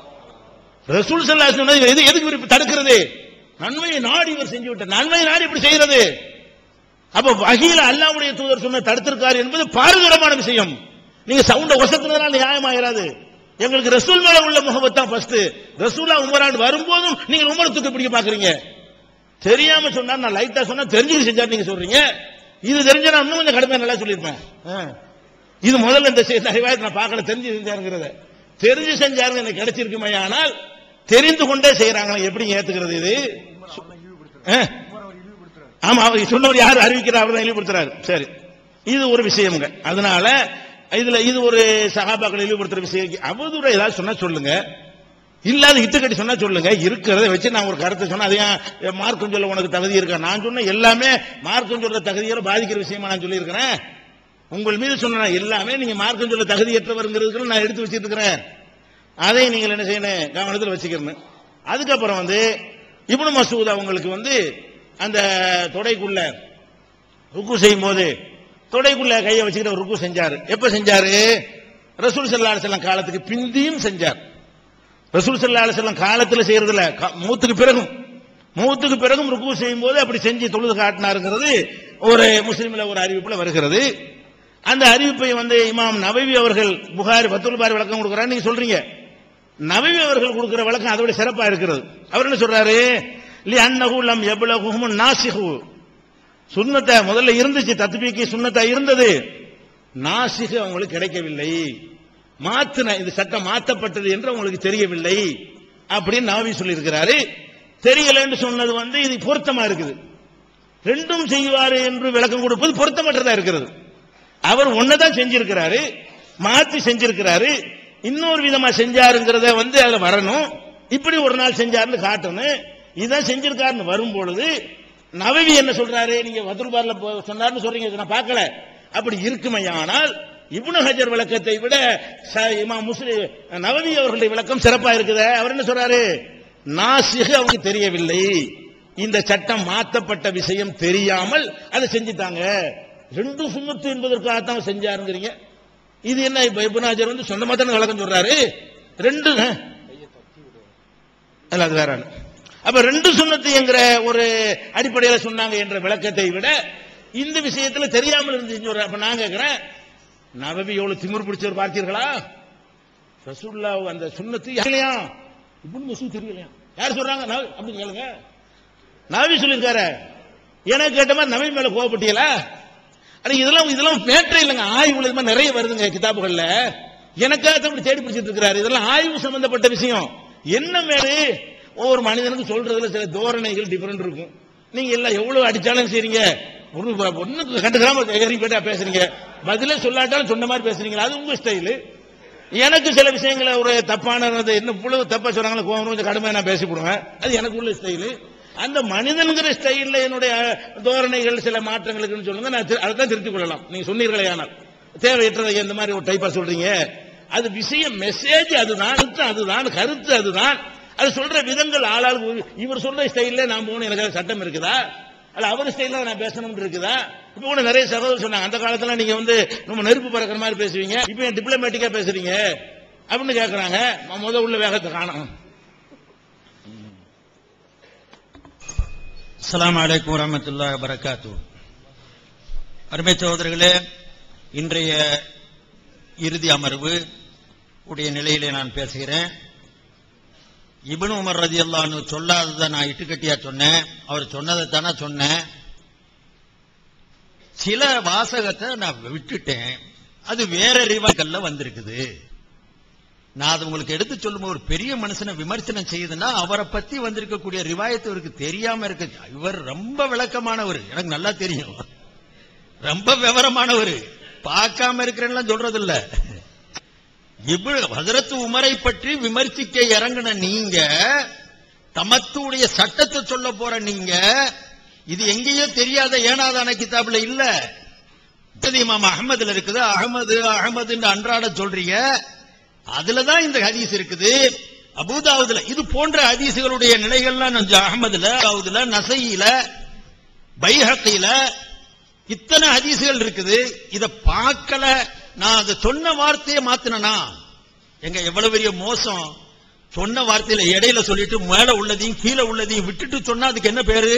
ரசூல் சல்லாஹ் சொன்னது எது எதுக்கு இவர் இப்ப தடுக்கிறது நன்மையை நாடி இவர் செஞ்சு விட்டார் நன்மையை நாடி இப்படி செய்யறது அப்ப வகையில அல்லாவுடைய தூதர் சொன்ன தடுத்திருக்காரு என்பது பாரதூரமான விஷயம் நீங்க சவுண்ட ஒசத்துனதுனால நியாயமாயிராது எங்களுக்கு ரசூல் மேல உள்ள முகமது தான் ஃபர்ஸ்ட் ரசூலா உமரான் வரும்போதும் நீங்க உமரை தூக்கி பிடிக்க பாக்குறீங்க தெரியாம சொன்னா நான் லைட்டா சொன்னா தெரிஞ்சு செஞ்சாரு நீங்க சொல்றீங்க இது தெரிஞ்ச நான் இன்னும் கொஞ்சம் கடுமையா நல்லா சொல்லியிருப்பேன் ஆ. இது முதல்ல இந்த செய்தி அறிவாயத்தை நான் பார்க்கல தெரிஞ்சு செஞ்சாருங்கிறத தெரிஞ்சு செஞ்சாருங்க எனக்கு கிடைச்சிருக்குமே ஆனால் தெரிந்து கொண்டே செய்யறாங்களே எப்படி ஏத்துக்கிறது இது ஆ? ஆமா அவர் சொன்னவர் யார் அறிவிக்கிறார் அவர் தான் இழிவுபடுத்துறாரு சரி இது ஒரு விஷயம்ங்க அதனால இதுல இது ஒரு சகாபாக்கள் இழிவுபடுத்துற விஷயம் அவதூற ஏதாவது சொன்னா சொல்லுங்க இல்லாத இட்டு கட்டி சொன்னா சொல்லுங்க இருக்கிறத வச்சு நான் ஒரு கருத்தை சொன்னா அதையும் மார்க்கம் சொல்ல உனக்கு தகுதி இருக்கா நான் சொன்ன எல்லாமே மார்க்கம் சொல்ற தகுதியோட பாதிக்கிற விஷயமா நான் சொல்லியிருக்கிறேன் உங்கள் மீது சொன்ன எல்லாமே நீங்க மார்க்கம் சொல்ல தகுதியற்றவருங்கிறதுக்கு நான் எடுத்து வச்சிட்டு இருக்கிறேன் அதை நீங்கள் என்ன செய்யணும் கவனத்தில் வச்சுக்கணும் அதுக்கப்புறம் வந்து இப்னு மசூத் அவங்களுக்கு வந்து அந்த தொடைக்குள்ள ருக்கு செய்யும் போது தொடைக்குள்ள கையை வச்சுக்கிட்டு அவர் ருக்கு செஞ்சாரு எப்ப செஞ்சாரு ரசூல் ஸல்லல்லாஹு அலைஹி வஸல்லம் காலத்துக்கு பிந்தியும் செஞ்சார் ரசூல் ஸல்லல்லாஹு அலைஹி வஸல்லம் காலத்துல செய்யறதுல க- மூத்துக்கு பிறகும் மூத்துக்கு பிறகும் ருக்கு செய்யும் போது அப்படி செஞ்சு தொழுது காட்டினாருங்கிறது ஒரு முஸ்லிம்ல ஒரு அறிவிப்புல வருகிறது அந்த அறிவிப்பை வந்து இமாம் நபவி அவர்கள் புகாரி பத்துல் பாரி விளக்கம் கொடுக்குறாரு நீங்க சொல்றீங்க நபவி அவர்கள் கொடுக்கிற விளக்கம் அதோட சிறப்பா இருக்கிறது அவர் என்ன சொல்றாரு லி அன்னஹு லம் யப்லகுஹும் நாசிஹு சுன்னத்தை முதல்ல இருந்துச்சு தத்பீக்கி சுன்னத்தா இருந்தது நாசிகு அவங்களுக்கு கிடைக்கவில்லை மாத்தின இந்த சட்டம் மாற்றப்பட்டது என்று அவங்களுக்கு தெரியவில்லை அப்படின்னு நாவி சொல்லியிருக்கிறாரு தெரியலன்னு சொன்னது வந்து இது பொருத்தமா இருக்குது ரெண்டும் செய்வாரு என்று விளக்கம் கொடுப்பது பொருத்தமற்றதா இருக்கிறது அவர் ஒன்னதான் செஞ்சிருக்கிறாரு மாத்தி செஞ்சிருக்கிறாரு இன்னொரு விதமா செஞ்சாருங்கிறத வந்து அதுல வரணும் இப்படி ஒரு நாள் செஞ்சாருன்னு காட்டணும் இதான் செஞ்சிருக்காருன்னு வரும் பொழுது நவவி என்ன சொல்றாரு நீங்க வதுர்பார்ல சொன்னாருன்னு சொல்றீங்க இதை நான் பார்க்கல அப்படி இருக்குமையானால் இப்னு ஹஜர் விளக்கத்தை விட ச- இமாம் முஸ்லிம் நவவி அவர்களுடைய விளக்கம் சிறப்பா இருக்குதே அவர் என்ன சொல்றாரு நாசிகு அவங்களுக்கு தெரியவில்லை இந்த சட்டம் மாற்றப்பட்ட விஷயம் தெரியாமல் அதை செஞ்சுட்டாங்க ரெண்டு சுண்ணத்து என்பதற்காகத்தான் செஞ்சாருங்கிறீங்க இது என்ன இப்ப இப்னு ஹஜர் வந்து சொந்தமா தானே விளக்கம் சொல்றாரு ரெண்டு ஆ? அல்ல அது வேற ஆளு. அப்ப ரெண்டு சுண்ணத்து என்கிற ஒரு அடிப்படையில சொன்னாங்க என்ற விளக்கத்தை விட இந்த விஷயத்துல தெரியாமல் இருந்து செஞ்சு அப்ப நான் கேட்கிறேன் நபவி எவ்வளவு திமிர் பிடிச்சவர் பார்த்தீர்களா ரசூல்லா அந்த சுண்ணத்து இல்லையா இப்படி மசூத் தெரியலையா யார் சொல்றாங்க நபி- அப்படின்னு கேளுங்க நபி சொல்லியிருக்காரு எனக்கு கேட்ட மாதிரி நபி மேல கோவப்பட்டீங்களா அட இதெல்லாம் இதெல்லாம் மேட்டரே இல்லைங்க ஆய்வு இது மாதிரி நிறைய வருதுங்க கிதாபுகள்ல எனக்காக தான் இப்படி தேடி பிடிச்சிட்டு இருக்கிறாரு இதெல்லாம் ஆய்வு சம்பந்தப்பட்ட விஷயம் என்ன மேலே ஒவ்வொரு மனிதனுக்கு சொல்றதுல சில தோரணைகள் டிஃபரெண்ட் இருக்கும் நீங்க எல்லாம் எவ்வளவு அடிச்சாலும் செய்றீங்க ஒண்ணு ஒண்ணுக்கு கண்டுக்காம ஏறி போயிட்டா பேசுறீங்க பதிலே சொல்லாட்டாலும் சொன்ன மாதிரி பேசுறீங்களா அது உங்க ஸ்டைலு எனக்கு சில விஷயங்களை ஒரு தப்பானது என்ன புழு தப்பா சொல்றாங்களோ கோவம் கொஞ்சம் கடுமையா நான் பேசிவிடுவேன் அது எனக்கு உள்ள ஸ்டைலு அந்த மனிதன்கிற ஸ்டைல்ல என்னுடைய தோரணைகள் சில மாற்றங்கள் இருக்குன்னு சொல்லுங்க நான் தி- அதைத்தான் திருத்திக் கொள்ளலாம் நீங்க சொன்னீர்களே ஆனால் தேவையற்றதை இந்த மாதிரி ஒரு டைப்பா சொல்றீங்க அது விஷயம் மெசேஜ் அதுதான் கருத்து அதுதான் கருத்து அதுதான் அது சொல்ற விதங்கள் ஆளாளுக்கு ஒரு- இவர் சொல்ற ஸ்டைல்ல நான் போகணும் எனக்கு அது சட்டம் இருக்குதா அல்ல அவர் ஸ்டைல்ல நான் பேசணும்னு இருக்குதா இப்ப கூட நிறைய சகோதரர் சொன்னாங்க அந்த காலத்துல நீங்க வந்து ரொம்ப நெருப்பு பறக்கிற மாதிரி பேசுவீங்க இப்ப ஏன் டிப்ளமேட்டிக்கா பேசுறீங்க அப்படின்னு கேக்குறாங்க ம- முத உள்ள வேகத்தை காணும்
அஸ்ஸலாமு அலைக்கும் வரமத்துல்லாஹி வரகாத்து அருமை சகோதரர்களே இன்றைய இறுதி அமர்வு உடைய நிலையிலே நான் பேசுகிறேன் இப்னு உமர் ரதியல்லாஹு சொல்லாததை நான் இட்டுக்கட்டியா சொன்னேன் அவர் சொன்னதை தானே சொன்னேன் சில வாசகத்தை நான் விட்டுட்டேன் அது வேற ரிவாக்கல்ல வந்திருக்குது நான் அது உங்களுக்கு எடுத்து சொல்லும் ஒரு பெரிய மனுஷனை விமர்சனம் செய்யுதுன்னா அவரை பத்தி வந்திருக்கக்கூடிய ரிவாயத்து இவருக்கு தெரியாம இருக்கு இவர் ரொம்ப விளக்கமானவர் எனக்கு நல்லா தெரியும் ரொம்ப விவரமானவர் பார்க்காம இருக்கிறேன்லாம் சொல்றது இல்ல இவ்வளவு ஹஜரத் உமரை பற்றி விமர்சிக்க இறங்கின நீங்க தமத்துடைய சட்டத்தை சொல்ல போற நீங்க இது எங்கேயோ தெரியாத ஏனாதான கிதாபுல இல்ல இது இமாம் அகமதுல இருக்குது அகமது அகமதுன்னு அன்றாட சொல்றீங்க அதுலதான் இந்த ஹதீஸ் இருக்குது அபூதாவுதுல இது போன்ற ஹதீசுகளுடைய நிலைகள்லாம் கொஞ்சம் அகமதுல அபூதாவுதுல நசையில பைஹக்கில இத்தனை ஹதீசுகள் இருக்குது இத பார்க்கல நான் அதை சொன்ன வார்த்தையை மாத்தினா எங்க எவ்வளவு பெரிய மோசம் சொன்ன வார்த்தையில இடையில சொல்லிட்டு மேல உள்ளதையும் கீழே உள்ளதையும் விட்டுட்டு சொன்னா அதுக்கு என்ன பேரு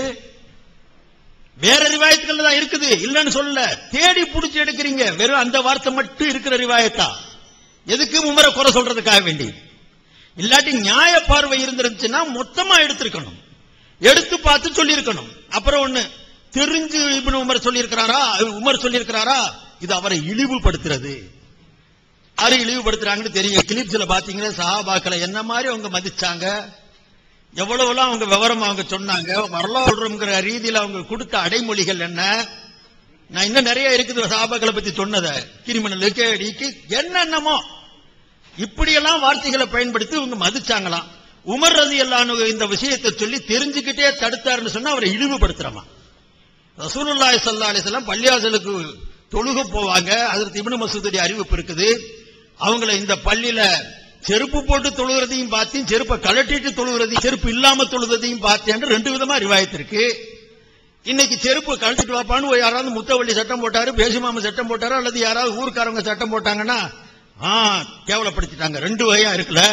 வேற ரிவாயத்துகள் தான் இருக்குது இல்லன்னு சொல்லல தேடி புடிச்சு எடுக்கிறீங்க வெறும் அந்த வார்த்தை மட்டும் இருக்கிற ரிவாயத்தா எதுக்கு உமரை குறை சொல்றதுக்காக வேண்டி இல்லாட்டி நியாய பார்வை இருந்துருந்துச்சுன்னா மொத்தமா எடுத்திருக்கணும் எடுத்து பார்த்து சொல்லியிருக்கணும் அப்புறம் ஒண்ணு தெரிஞ்சு இப்னு உமர் சொல்லியிருக்கிறாரா உமர் சொல்லியிருக்கிறாரா இது அவரை இழிவுபடுத்துறது யாரு இழிவுபடுத்துறாங்கன்னு தெரியும் கிளிப்ஸ்ல பாத்தீங்கன்னா சஹாபாக்களை என்ன மாதிரி அவங்க மதிச்சாங்க எவ்வளவுலாம் அவங்க விவரம் அவங்க சொன்னாங்க வரலாறுங்கிற ரீதியில அவங்க கொடுத்த அடைமொழிகள் என்ன நான் இன்னும் நிறைய இருக்குது சஹாபாக்களை பத்தி சொன்னதை கிரிமினல் கேடிக்கு என்னென்னமோ இப்படியெல்லாம் வார்த்தைகளை பயன்படுத்தி இவங்க மதிச்சாங்களாம் உமர் ரதி இந்த விஷயத்தை சொல்லி தெரிஞ்சுக்கிட்டே தடுத்தாருன்னு சொன்னா அவரை இழிவுபடுத்துறமா ரசூலுல்லாஹி ஸல்லல்லாஹு அலைஹி வஸல்லம் பள்ளியாசலுக்கு தொழுக போவாங்க அதற்கு இப்னு மசூதுடைய அறிவிப்பு இருக்குது அவங்கள இந்த பள்ளியில செருப்பு போட்டு தொழுகிறதையும் பார்த்தேன் செருப்பை கழட்டிட்டு தொழுகிறதையும் செருப்பு இல்லாம தொழுகிறதையும் பார்த்தேன் ரெண்டு விதமா ரிவாயத்து இருக்கு இன்னைக்கு செருப்பு கழட்டிட்டு வாப்பான்னு ஒரு யாராவது முத்தவள்ளி சட்டம் போட்டாரு பேசுமாம சட்டம் போட்டாரு அல்லது யாராவது ஊர்க்காரங்க சட்டம் போட்டாங்கன்னா ஆ கேவலப்படுத்திட்டாங்க ரெண்டு வகையா இருக்குல்ல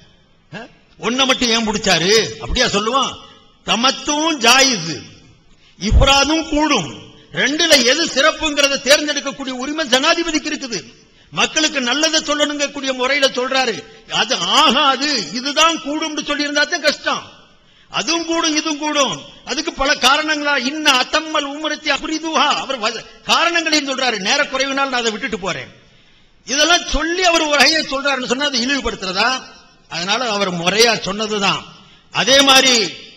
ஒன்ன மட்டும் ஏன் பிடிச்சாரு அப்படியா சொல்லுவான் தமத்தும் ஜாயிஸ் இப்ராதும் கூடும் ரெண்டுல எது சிறப்புங்கிறத தேர்ந்தெடுக்கக்கூடிய உரிமை ஜனாதிபதிக்கு இருக்குது மக்களுக்கு நல்லதை சொல்லணுங்கக்கூடிய முறையில சொல்றாரு அது ஆகாது இதுதான் கூடும்னு சொல்லி இருந்தா தான் கஷ்டம் அதுவும் கூடும் இதுவும் கூடும் அதுக்கு பல காரணங்களா இன்ன அத்தம்மல் உமரத்தி அபரிதுஹா அவர் வ- காரணங்களையும் சொல்றாரு நேர குறைவினால் நான் அதை விட்டுட்டு போறேன் இதெல்லாம் சொல்லி அவர் ஒரு வகையை சொல்றாருன்னு சொன்னா அதை இழிவுபடுத்துறதா அதனால அவர் முறையா சொன்னதுதான் அதே மாதிரி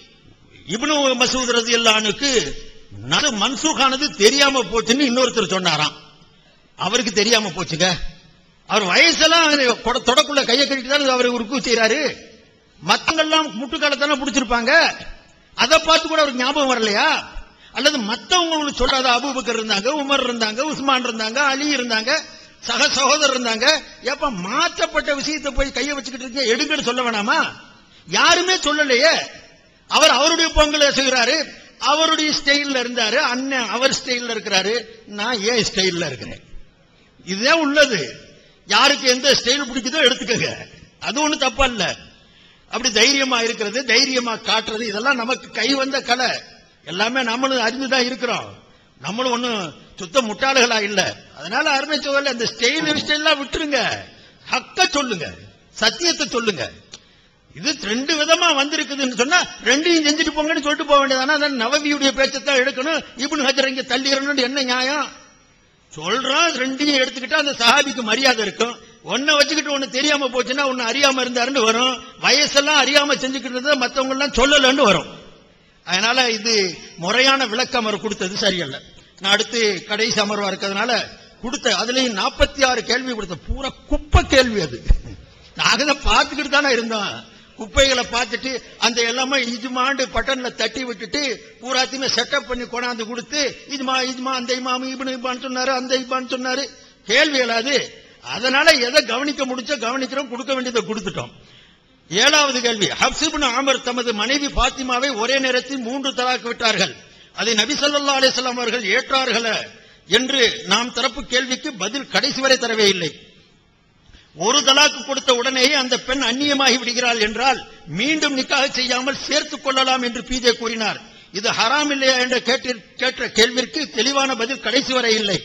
இப்னு மசூத் ரதியல்லானுக்கு நது மன்சூகானது தெரியாம போச்சுன்னு இன்னொருத்தர் சொன்னாராம் அவருக்கு தெரியாம போச்சுங்க அவர் வயசெல்லாம் கொட- தொடக்குள்ள கையை கட்டிட்டு தான் அவர் ருக்கு செய்யறாரு மத்தவங்கெல்லாம் முட்டுக்காலத்தானே பிடிச்சிருப்பாங்க அதை பார்த்து கூட அவருக்கு ஞாபகம் வரலையா அல்லது மத்தவங்க உங்களுக்கு சொல்றாத அபூபக்கர் இருந்தாங்க உமர் இருந்தாங்க உஸ்மான் இருந்தாங்க அலி இருந்தாங்க சக சகோதரர் இருந்தாங்க ஏப்ப மாற்றப்பட்ட விஷயத்தை போய் கையை வச்சுக்கிட்டு இருக்கீங்க எடுங்கன்னு சொல்ல வேணாமா யாருமே சொல்லலையே அவர் அவருடைய பொங்கலை செய்கிறாரு அவருடைய ஸ்டைல்ல இருந்தாரு அண்ணன் அவர் ஸ்டைல்ல இருக்கிறாரு நான் ஏன் ஸ்டைல்ல இருக்கிறேன் இதுதான் உள்ளது யாருக்கு எந்த ஸ்டைல் பிடிக்குதோ எடுத்துக்கங்க அது ஒண்ணு தப்பா இல்ல அப்படி தைரியமா இருக்கிறது தைரியமா காட்டுறது இதெல்லாம் நமக்கு கை வந்த கலை எல்லாமே நம்மளும் அறிந்துதான் இருக்கிறோம் நம்மளும் ஒண்ணும் சுத்த முட்டாளுகளா இல்ல அதனால அருமை சோழல அந்த ஸ்டைல் ஸ்டைல்லாம் விட்டுருங்க ஹக்க சொல்லுங்க சத்தியத்தை சொல்லுங்க இது ரெண்டு விதமா வந்திருக்குதுன்னு சொன்னா ரெண்டையும் செஞ்சுட்டு போங்கன்னு சொல்லிட்டு போக வேண்டியதானா அதான் நவவியுடைய பேச்சத்தான் எடுக்கணும் இப்னு ஹஜர் இங்க தள்ளிடணும்னு என்ன நியாயம் சொல்றான் ரெண்டையும் எடுத்துக்கிட்டா அந்த சஹாபிக்கு மரியாதை இருக்கும் ஒன்ன வச்சுக்கிட்டு ஒண்ணு தெரியாம போச்சுன்னா ஒன்னு அறியாம இருந்தாருன்னு வரும் வயசெல்லாம் அறியாம செஞ்சுக்கிட்டு இருந்தா மத்தவங்க எல்லாம் சொல்லலன்னு வரும் அதனால இது முறையான விளக்கம் அவர் கொடுத்தது சரியல்ல நான் அடுத்து கடைசி அமர்வா இருக்கிறதுனால கொடுத்த அதுலயும் நாற்பத்தி ஆறு கேள்வி கொடுத்த பூரா குப்பை கேள்வி அது நாங்க தான் பார்த்துக்கிட்டு தானே இருந்தோம் குப்பைகளை பார்த்துட்டு அந்த எல்லாமே இஜ்மாண்டு பட்டன்ல தட்டி விட்டுட்டு பூராத்தையுமே செட்டப் பண்ணி கொண்டாந்து கொடுத்து இஜ்மா இஜ்மா அந்த இமாம் இப்னு இப்பான்னு சொன்னாரு அந்த இப்பான்னு சொன்னாரு கேள்விகள் அது அதனால எதை கவனிக்க முடிச்சோ கவனிக்கிறோம் கொடுக்க வேண்டியதை கொடுத்துட்டோம் ஏழாவது கேள்வி ஹப்சிபின் ஆமர் தமது மனைவி பாத்திமாவை ஒரே நேரத்தில் மூன்று தலாக்கு விட்டார்கள் அதை நபி ஸல்லல்லாஹு அலைஹி வஸல்லம் அவர்கள் ஏற்றார்கள என்று நாம் தரப்பு கேள்விக்கு பதில் கடைசி வரை தரவே இல்லை ஒரு தலாக்கு கொடுத்த உடனேயே அந்த பெண் அந்நியமாகி விடுகிறாள் என்றால் மீண்டும் நிக்காக செய்யாமல் சேர்த்துக் கொள்ளலாம் என்று பிஜே கூறினார் இது ஹராம் இல்லையா என்ற கேட்டி- கேட்ட கேள்விற்கு தெளிவான பதில் கடைசி வரை இல்லை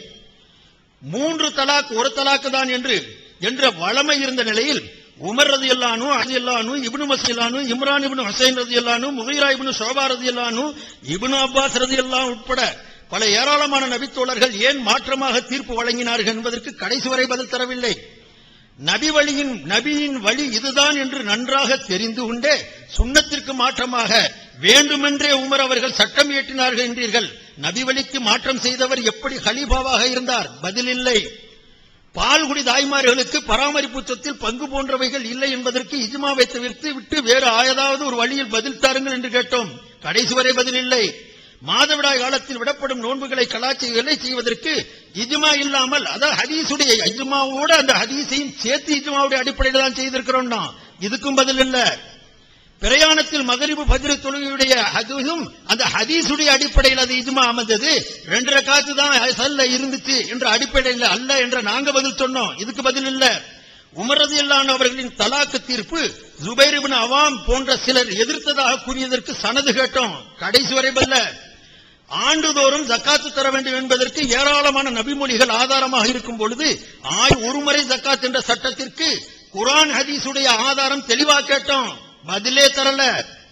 மூன்று தலாக் ஒரு தலாக்கு தான் என்று என்ற வளமை இருந்த நிலையில் உமர் ரதி அல்லானு அலி அல்லானு இப்னு மசீலானு இம்ரான் இப்னு ஹுசைன் ரதி அல்லானு முகைரா இப்னு ஷோபா ரதி அல்லானு இப்னு அப்பாஸ் ரதி அல்லான் உட்பட பல ஏராளமான நபித்தோழர்கள் ஏன் மாற்றமாக தீர்ப்பு வழங்கினார்கள் என்பதற்கு கடைசி வரை பதில் தரவில்லை நபி வழியின் நபியின் வழி இதுதான் என்று நன்றாக தெரிந்து கொண்டே சுண்ணத்திற்கு மாற்றமாக வேண்டுமென்றே உமர் அவர்கள் சட்டம் இயற்றினார்கள் என்றீர்கள் நபி வழிக்கு மாற்றம் செய்தவர் எப்படி ஹலீஃபாவாக இருந்தார் பதில் இல்லை பால்குடி தாய்மார்களுக்கு பராமரிப்பு சொத்தில் பங்கு போன்றவைகள் இல்லை என்பதற்கு இஜ்மாவை தவிர்த்து விட்டு வேறு ஆயதாவது ஒரு வழியில் பதில் தாருங்கள் என்று கேட்டோம் கடைசி வரை பதில் இல்லை மாதவிடாய் காலத்தில் விடப்படும் நோன்புகளை கலாச்சாரங்களை செய்வதற்கு இஜ்மா இல்லாமல் அதாவது ஹதீஸுடைய இஜ்மாவோட அந்த ஹதீஸையும் சேர்த்து இஜ்மாவுடைய அடிப்படையில் தான் செய்திருக்கிறோம் இதுக்கும் பதில் இல்ல பிரயாணத்தில் மகரிபு பஜ்ரு தொழுகையுடைய அதுவும் அந்த ஹதீஸுடைய அடிப்படையில் அது இஜ்மா அமைந்தது ரெண்டு ரக்காத்து தான் சல்ல இருந்துச்சு என்ற அடிப்படையில் அல்ல என்ற நாங்க பதில் சொன்னோம் இதுக்கு பதில் இல்ல உமரது இல்லான அவர்களின் தலாக்கு தீர்ப்பு ஜுபைர் இப்னு அவாம் போன்ற சிலர் எதிர்த்ததாக கூறியதற்கு சனது கேட்டோம் கடைசி வரை பல்ல ஆண்டுதோறும் ஜக்காத்து தர வேண்டும் என்பதற்கு ஏராளமான நபிமொழிகள் ஆதாரமாக இருக்கும் பொழுது ஆய் ஒருமுறை ஜக்காத் என்ற சட்டத்திற்கு குர்ஆன் ஹதீஸுடைய ஆதாரம் தெளிவா கேட்டோம் பதிலே தரல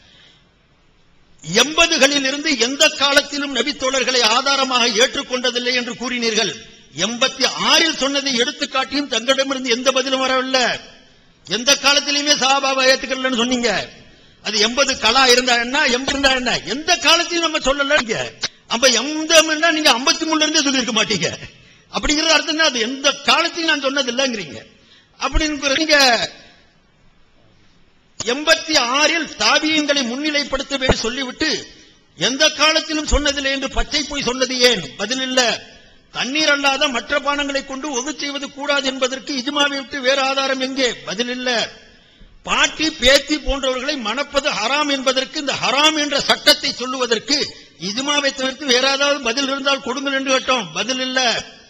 எண்பதுகளில் இருந்து எந்த காலத்திலும் நபி தோழர்களை ஆதாரமாக ஏற்றுக்கொண்டதில்லை என்று கூறினீர்கள் எண்பத்தி ஆறில் சொன்னதை எடுத்துக்காட்டியும் தங்களிடமிருந்து எந்த பதிலும் வரவில்லை எந்த காலத்திலுமே சஹாபாவை ஏத்துக்கலன்னு சொன்னீங்க அது எண்பது கலா இருந்தா என்ன எண்பது இருந்தா என்ன எந்த காலத்தையும் நம்ம சொல்லல இங்க அப்ப எந்த நீங்க ஐம்பத்தி மூணுல இருந்தே சொல்லியிருக்க மாட்டீங்க அப்படிங்கிற அர்த்தம் என்ன? அது எந்த காலத்தையும் நான் சொன்னது இல்லைங்கிறீங்க அப்படின்னு நீங்க எண்பத்தி ஆறில் தாபியங்களை முன்னிலைப்படுத்த வேண்டும் சொல்லிவிட்டு எந்த காலத்திலும் சொன்னதில்லை என்று பச்சை போய் சொன்னது ஏன் பதில் இல்ல தண்ணீர் அல்லாத மற்ற பானங்களை கொண்டு ஒது செய்வது கூடாது என்பதற்கு இஜ்மாவை விட்டு வேறு ஆதாரம் எங்கே பதில் இல்ல பாட்டி பேத்தி போன்றவர்களை மணப்பது ஹராம் என்பதற்கு இந்த ஹராம் என்ற சட்டத்தை சொல்லுவதற்கு இஜ்மாவை தவிர்த்து வேற ஏதாவது பதில் இருந்தால் கொடுங்கள் என்று கேட்டோம் பதில் இல்ல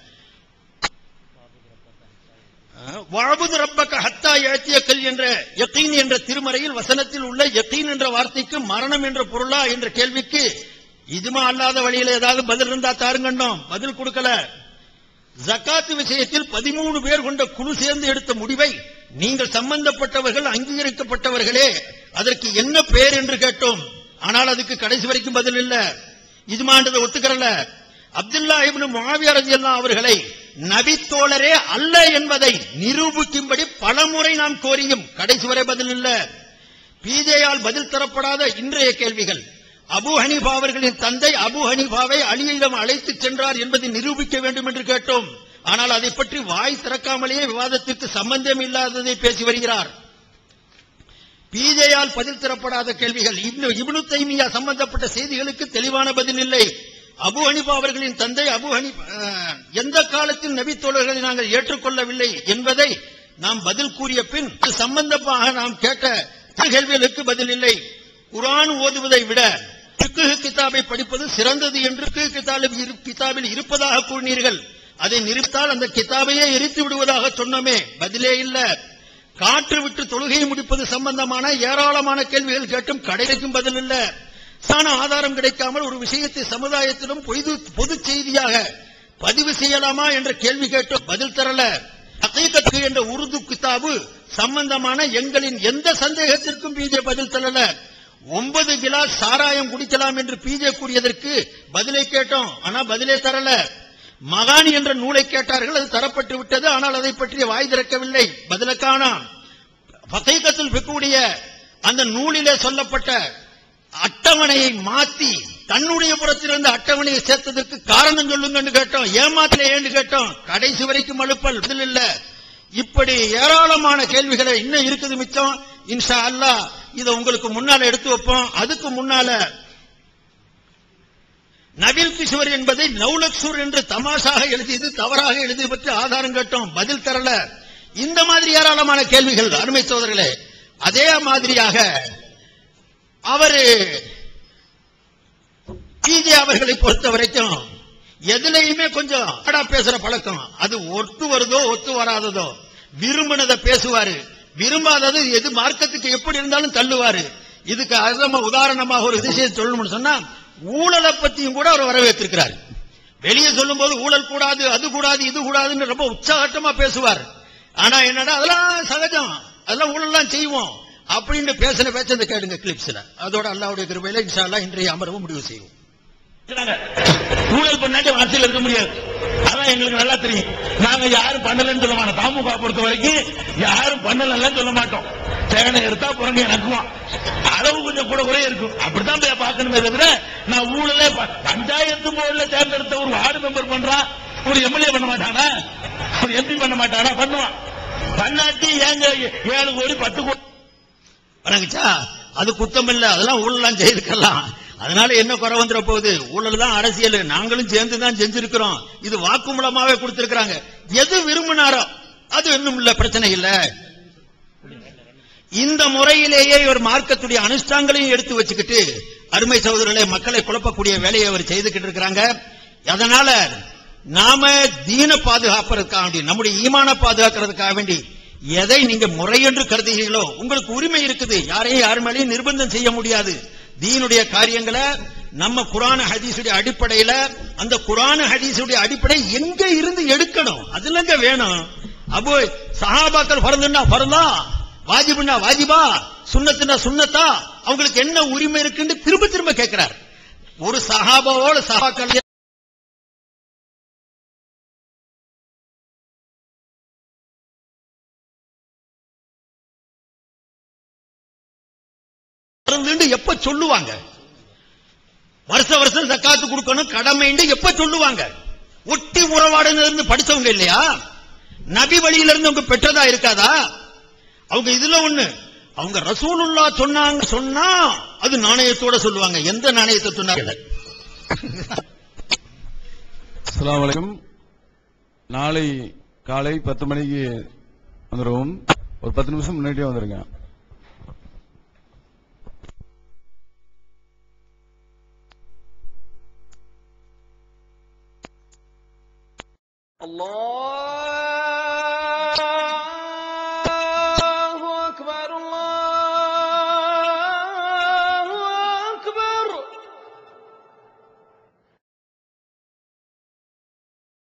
வாழ்புது ரப்பக்க ஹத்தா எழுத்தியக்கல் என்ற யக்கீன் என்ற திருமறையில் வசனத்தில் உள்ள யக்கீன் என்ற வார்த்தைக்கு மரணம் என்ற பொருளா என்ற கேள்விக்கு இதுமா அல்லாத வழியில ஏதாவது பதில் இருந்தா தாருங்கண்ணோம் பதில் கொடுக்கல ஜக்காத்து விஷயத்தில் பதிமூணு பேர் கொண்ட குழு சேர்ந்து எடுத்த முடிவை நீங்கள் சம்பந்தப்பட்டவர்கள் அங்கீகரிக்கப்பட்டவர்களே அதற்கு என்ன பேர் என்று கேட்டோம் ஆனால் அதுக்கு கடைசி வரைக்கும் பதில் இல்ல இதுமான்றதை ஒத்துக்கிறல அப்துல்லா இப்னு முஆவியா ரலியல்லாஹு அவர்களை நபித்தோழரே அல்ல என்பதை நிரூபிக்கும்படி பலமுறை நாம் கோரியும் கடைசி வரை பதில் இல்ல பிஜேயால் பதில் தரப்படாத இன்றைய கேள்விகள் அபு ஹனீஃபா அவர்களின் தந்தை அபு ஹனீஃபாவை அலியிடம் அழைத்து சென்றார் என்பதை நிரூபிக்க வேண்டும் என்று கேட்டோம் ஆனால் அதை பற்றி வாய் திறக்காமலேயே விவாதத்திற்கு சம்பந்தம் இல்லாததை பேசி வருகிறார் பிஜேயால் பதில் தரப்படாத கேள்விகள் இப்னு இப்னு தைமியா சம்பந்தப்பட்ட செய்திகளுக்கு தெளிவான பதில் இல்லை அபு ஹனிஃபா அவர்களின் தந்தை அபு ஹனி அஹ், எந்த காலத்தில் நபி தோழர்களை நாங்கள் ஏற்றுக்கொள்ளவில்லை என்பதை நாம் பதில் கூறிய பின் இது சம்பந்தமாக நாம் கேட்ட கேள்விகளுக்கு பதில் இல்லை குர்ஆன் ஓதுவதை விட ஃபிக்ஹ் கிதாபை படிப்பது சிறந்தது என்று ஃபிக்ஹ் கிதாபில் இரு- கிதாபில் இருப்பதாக கூறினீர்கள் அதை நிறுத்தால் அந்த கிதாபையே எரித்து விடுவதாக சொன்னோமே பதிலே இல்ல காற்று விட்டு தொழுகையை முடிப்பது சம்பந்தமான ஏராளமான கேள்விகள் கேட்டும் கடைக்கும் பதில் இல்ல சான ஆதாரம் கிடைக்காமல் ஒரு விஷயத்தை சமுதாயத்திலும் பொது பொது செய்தியாக பதிவு செய்யலாமா என்ற கேள்வி கேட்டும் பதில் தரல ஹகீகத்து என்ற உருது கிதாபு சம்பந்தமான எங்களின் எந்த சந்தேகத்திற்கும் பிஜே பதில் தரல ஒன்பது கிலாஸ் சாராயம் குடிக்கலாம் என்று பிஜே கூறியதற்கு பதிலை கேட்டோம் ஆனா பதிலே தரல மகானி என்ற நூலை கேட்டார்கள் அது தரப்பட்டு விட்டது ஆனால் அதை பற்றிய வாய் திறக்கவில்லை பதில காணாம் ஃபகைகத்துல் ஃபிக்குடைய அந்த நூலிலே சொல்லப்பட்ட அட்டவணையை மாத்தி தன்னுடைய புறத்திலிருந்து அட்டவணையை சேர்த்ததற்கு காரணம் சொல்லுங்கன்னு கேட்டோம் ஏமாத்தில ஏன்னு கேட்டோம் கடைசி வரைக்கும் அழுப்பல் பதில் இல்ல இப்படி ஏராளமான கேள்விகளை இன்னும் இருக்குது மிச்சம் இன்ஷா அல்லாஹ் இதை உங்களுக்கு முன்னால எடுத்து வைப்போம் அதுக்கு முன்னால நபில் கிஷோர் என்பதை நவுலக்சூர் என்று தமாஷாக எழுதியது தவறாக எழுதியது பற்றி ஆதாரம் கேட்டோம் பதில் தரல இந்த மாதிரி ஏராளமான கேள்விகள் அருமை சோதர்களே அதே மாதிரியாக அவரு பிஜே அவர்களை பொறுத்த வரைக்கும் எதுலையுமே கொஞ்சம் அடா பேசுற பழக்கம் அது ஒத்து வருதோ ஒத்து வராததோ விரும்பினதை பேசுவாரு விரும்பாதது எது மார்க்கத்துக்கு எப்படி இருந்தாலும் தள்ளுவாரு இதுக்கு அர்த்தமா உதாரணமாக ஒரு விஷயம் சொல்லணும்னு சொன்னா ஊழலை பத்தியும் கூட அவர் வரவேற்றிருக்கிறார் வெளியே சொல்லும்போது ஊழல் கூடாது அது கூடாது இது கூடாதுன்னு ரொம்ப உற்சாகட்டமா பேசுவார் ஆனா என்னடா அதெல்லாம் சகஜம் அதெல்லாம் ஊழல்லாம் செய்வோம் அப்படின்னு பேசின பேச்ச கேளுங்க கிளிப்ஸ்ல அதோட அல்லாவுடைய கிருபையில இன்ஷா அல்லாஹ் இன்றைய அமர்வு முடிவு செய்வோம்
இருக்கிறாங்க. ஊழல் பண்ணாட்டி ஆட்சியில் இருக்க முடியாது அதான் எங்களுக்கு நல்லா தெரியும் நாங்க யாரும் பண்ணலன்னு சொல்ல மாட்டோம் தாமுக பொறுத்த வரைக்கும் யாரும் பண்ணலன்னு சொல்ல மாட்டோம் தேனை எடுத்தா புறங்க எனக்குவான் அளவு கொஞ்சம் கூட குறைய இருக்கும் அப்படித்தான் போய் பார்க்கணுமே தவிர நான் ஊழலே ப- பஞ்சாயத்து போர்டுல தேர்ந்தெடுத்த ஒரு வார்டு மெம்பர் பண்றான் ஒரு எம்எல்ஏ பண்ண மாட்டானா ஒரு எம்பி பண்ண மாட்டானா பண்ணுவான் பண்ணாட்டி ஏங்க ஏழு கோடி பத்து கோடி
வணங்குச்சா அது குத்தம் இல்ல அதெல்லாம் ஊழலாம் செய்திருக்கலாம் அதனால என்ன குறை வந்துட போகுது ஊழல் தான் அரசியல் நாங்களும் சேர்ந்து தான் செஞ்சிருக்கிறோம் இது வாக்குமூலமாவே கொடுத்திருக்கிறாங்க எது விரும்பினாரோ அது இன்னும் இல்ல பிரச்சனை இல்ல இந்த முறையிலேயே ஒரு மார்க்கத்துடைய அனுஷ்டாங்களையும் எடுத்து வச்சுக்கிட்டு அருமை சகோதரர்களே மக்களை குழப்பக்கூடிய வேலையை அவர் செய்துக்கிட்டு இருக்கிறாங்க அதனால நாம தீன பாதுகாப்பதற்காக வேண்டி நம்முடைய ஈமான பாதுகாக்கிறதுக்காக வேண்டி எதை நீங்க முறை என்று கருதுகிறீர்களோ உங்களுக்கு உரிமை இருக்குது யாரையும் யார் மேலேயும் நிர்பந்தம் செய்ய முடியாது தீனுடைய காரியங்களை நம்ம குரான ஹதீஸுடைய அடிப்படையில அந்த குரான ஹதீஸுடைய அடிப்படை எங்க இருந்து எடுக்கணும் அதுலங்க வேணும் அப்போ சஹாபாக்கள் பறந்துன்னா பறந்தா வாஜிபுன்னா வாஜிபா சுன்னத்துனா சுன்னத்தா அவங்களுக்கு என்ன உரிமை இருக்குன்னு திரும்ப திரும்ப கேட்கிறார் ஒரு சஹாபாவோட சஹாக்கள் பறந்துன்னு எப்ப சொல்லுவாங்க வருஷ வருஷம் ஜக்காத்து கொடுக்கணும் கடமைன்னு எப்ப சொல்லுவாங்க ஒட்டி உறவாடுன்னு இருந்து படிச்சவங்க இல்லையா நபி வழியில இருந்து அவங்க பெற்றதா இருக்காதா அவங்க இதுல ஒண்ணு அவங்க ரசூலுல்லா சொன்னாங்க சொன்னா அது நாணயத்தோட சொல்லுவாங்க எந்த நாணயத்தை சொன்னாங்க
அஸ்ஸலாமு அலைக்கும் நாளை காலை பத்து மணிக்கு வந்துருவோம் ஒரு பத்து நிமிஷம் முன்னாடியே வந்துருங்க
الله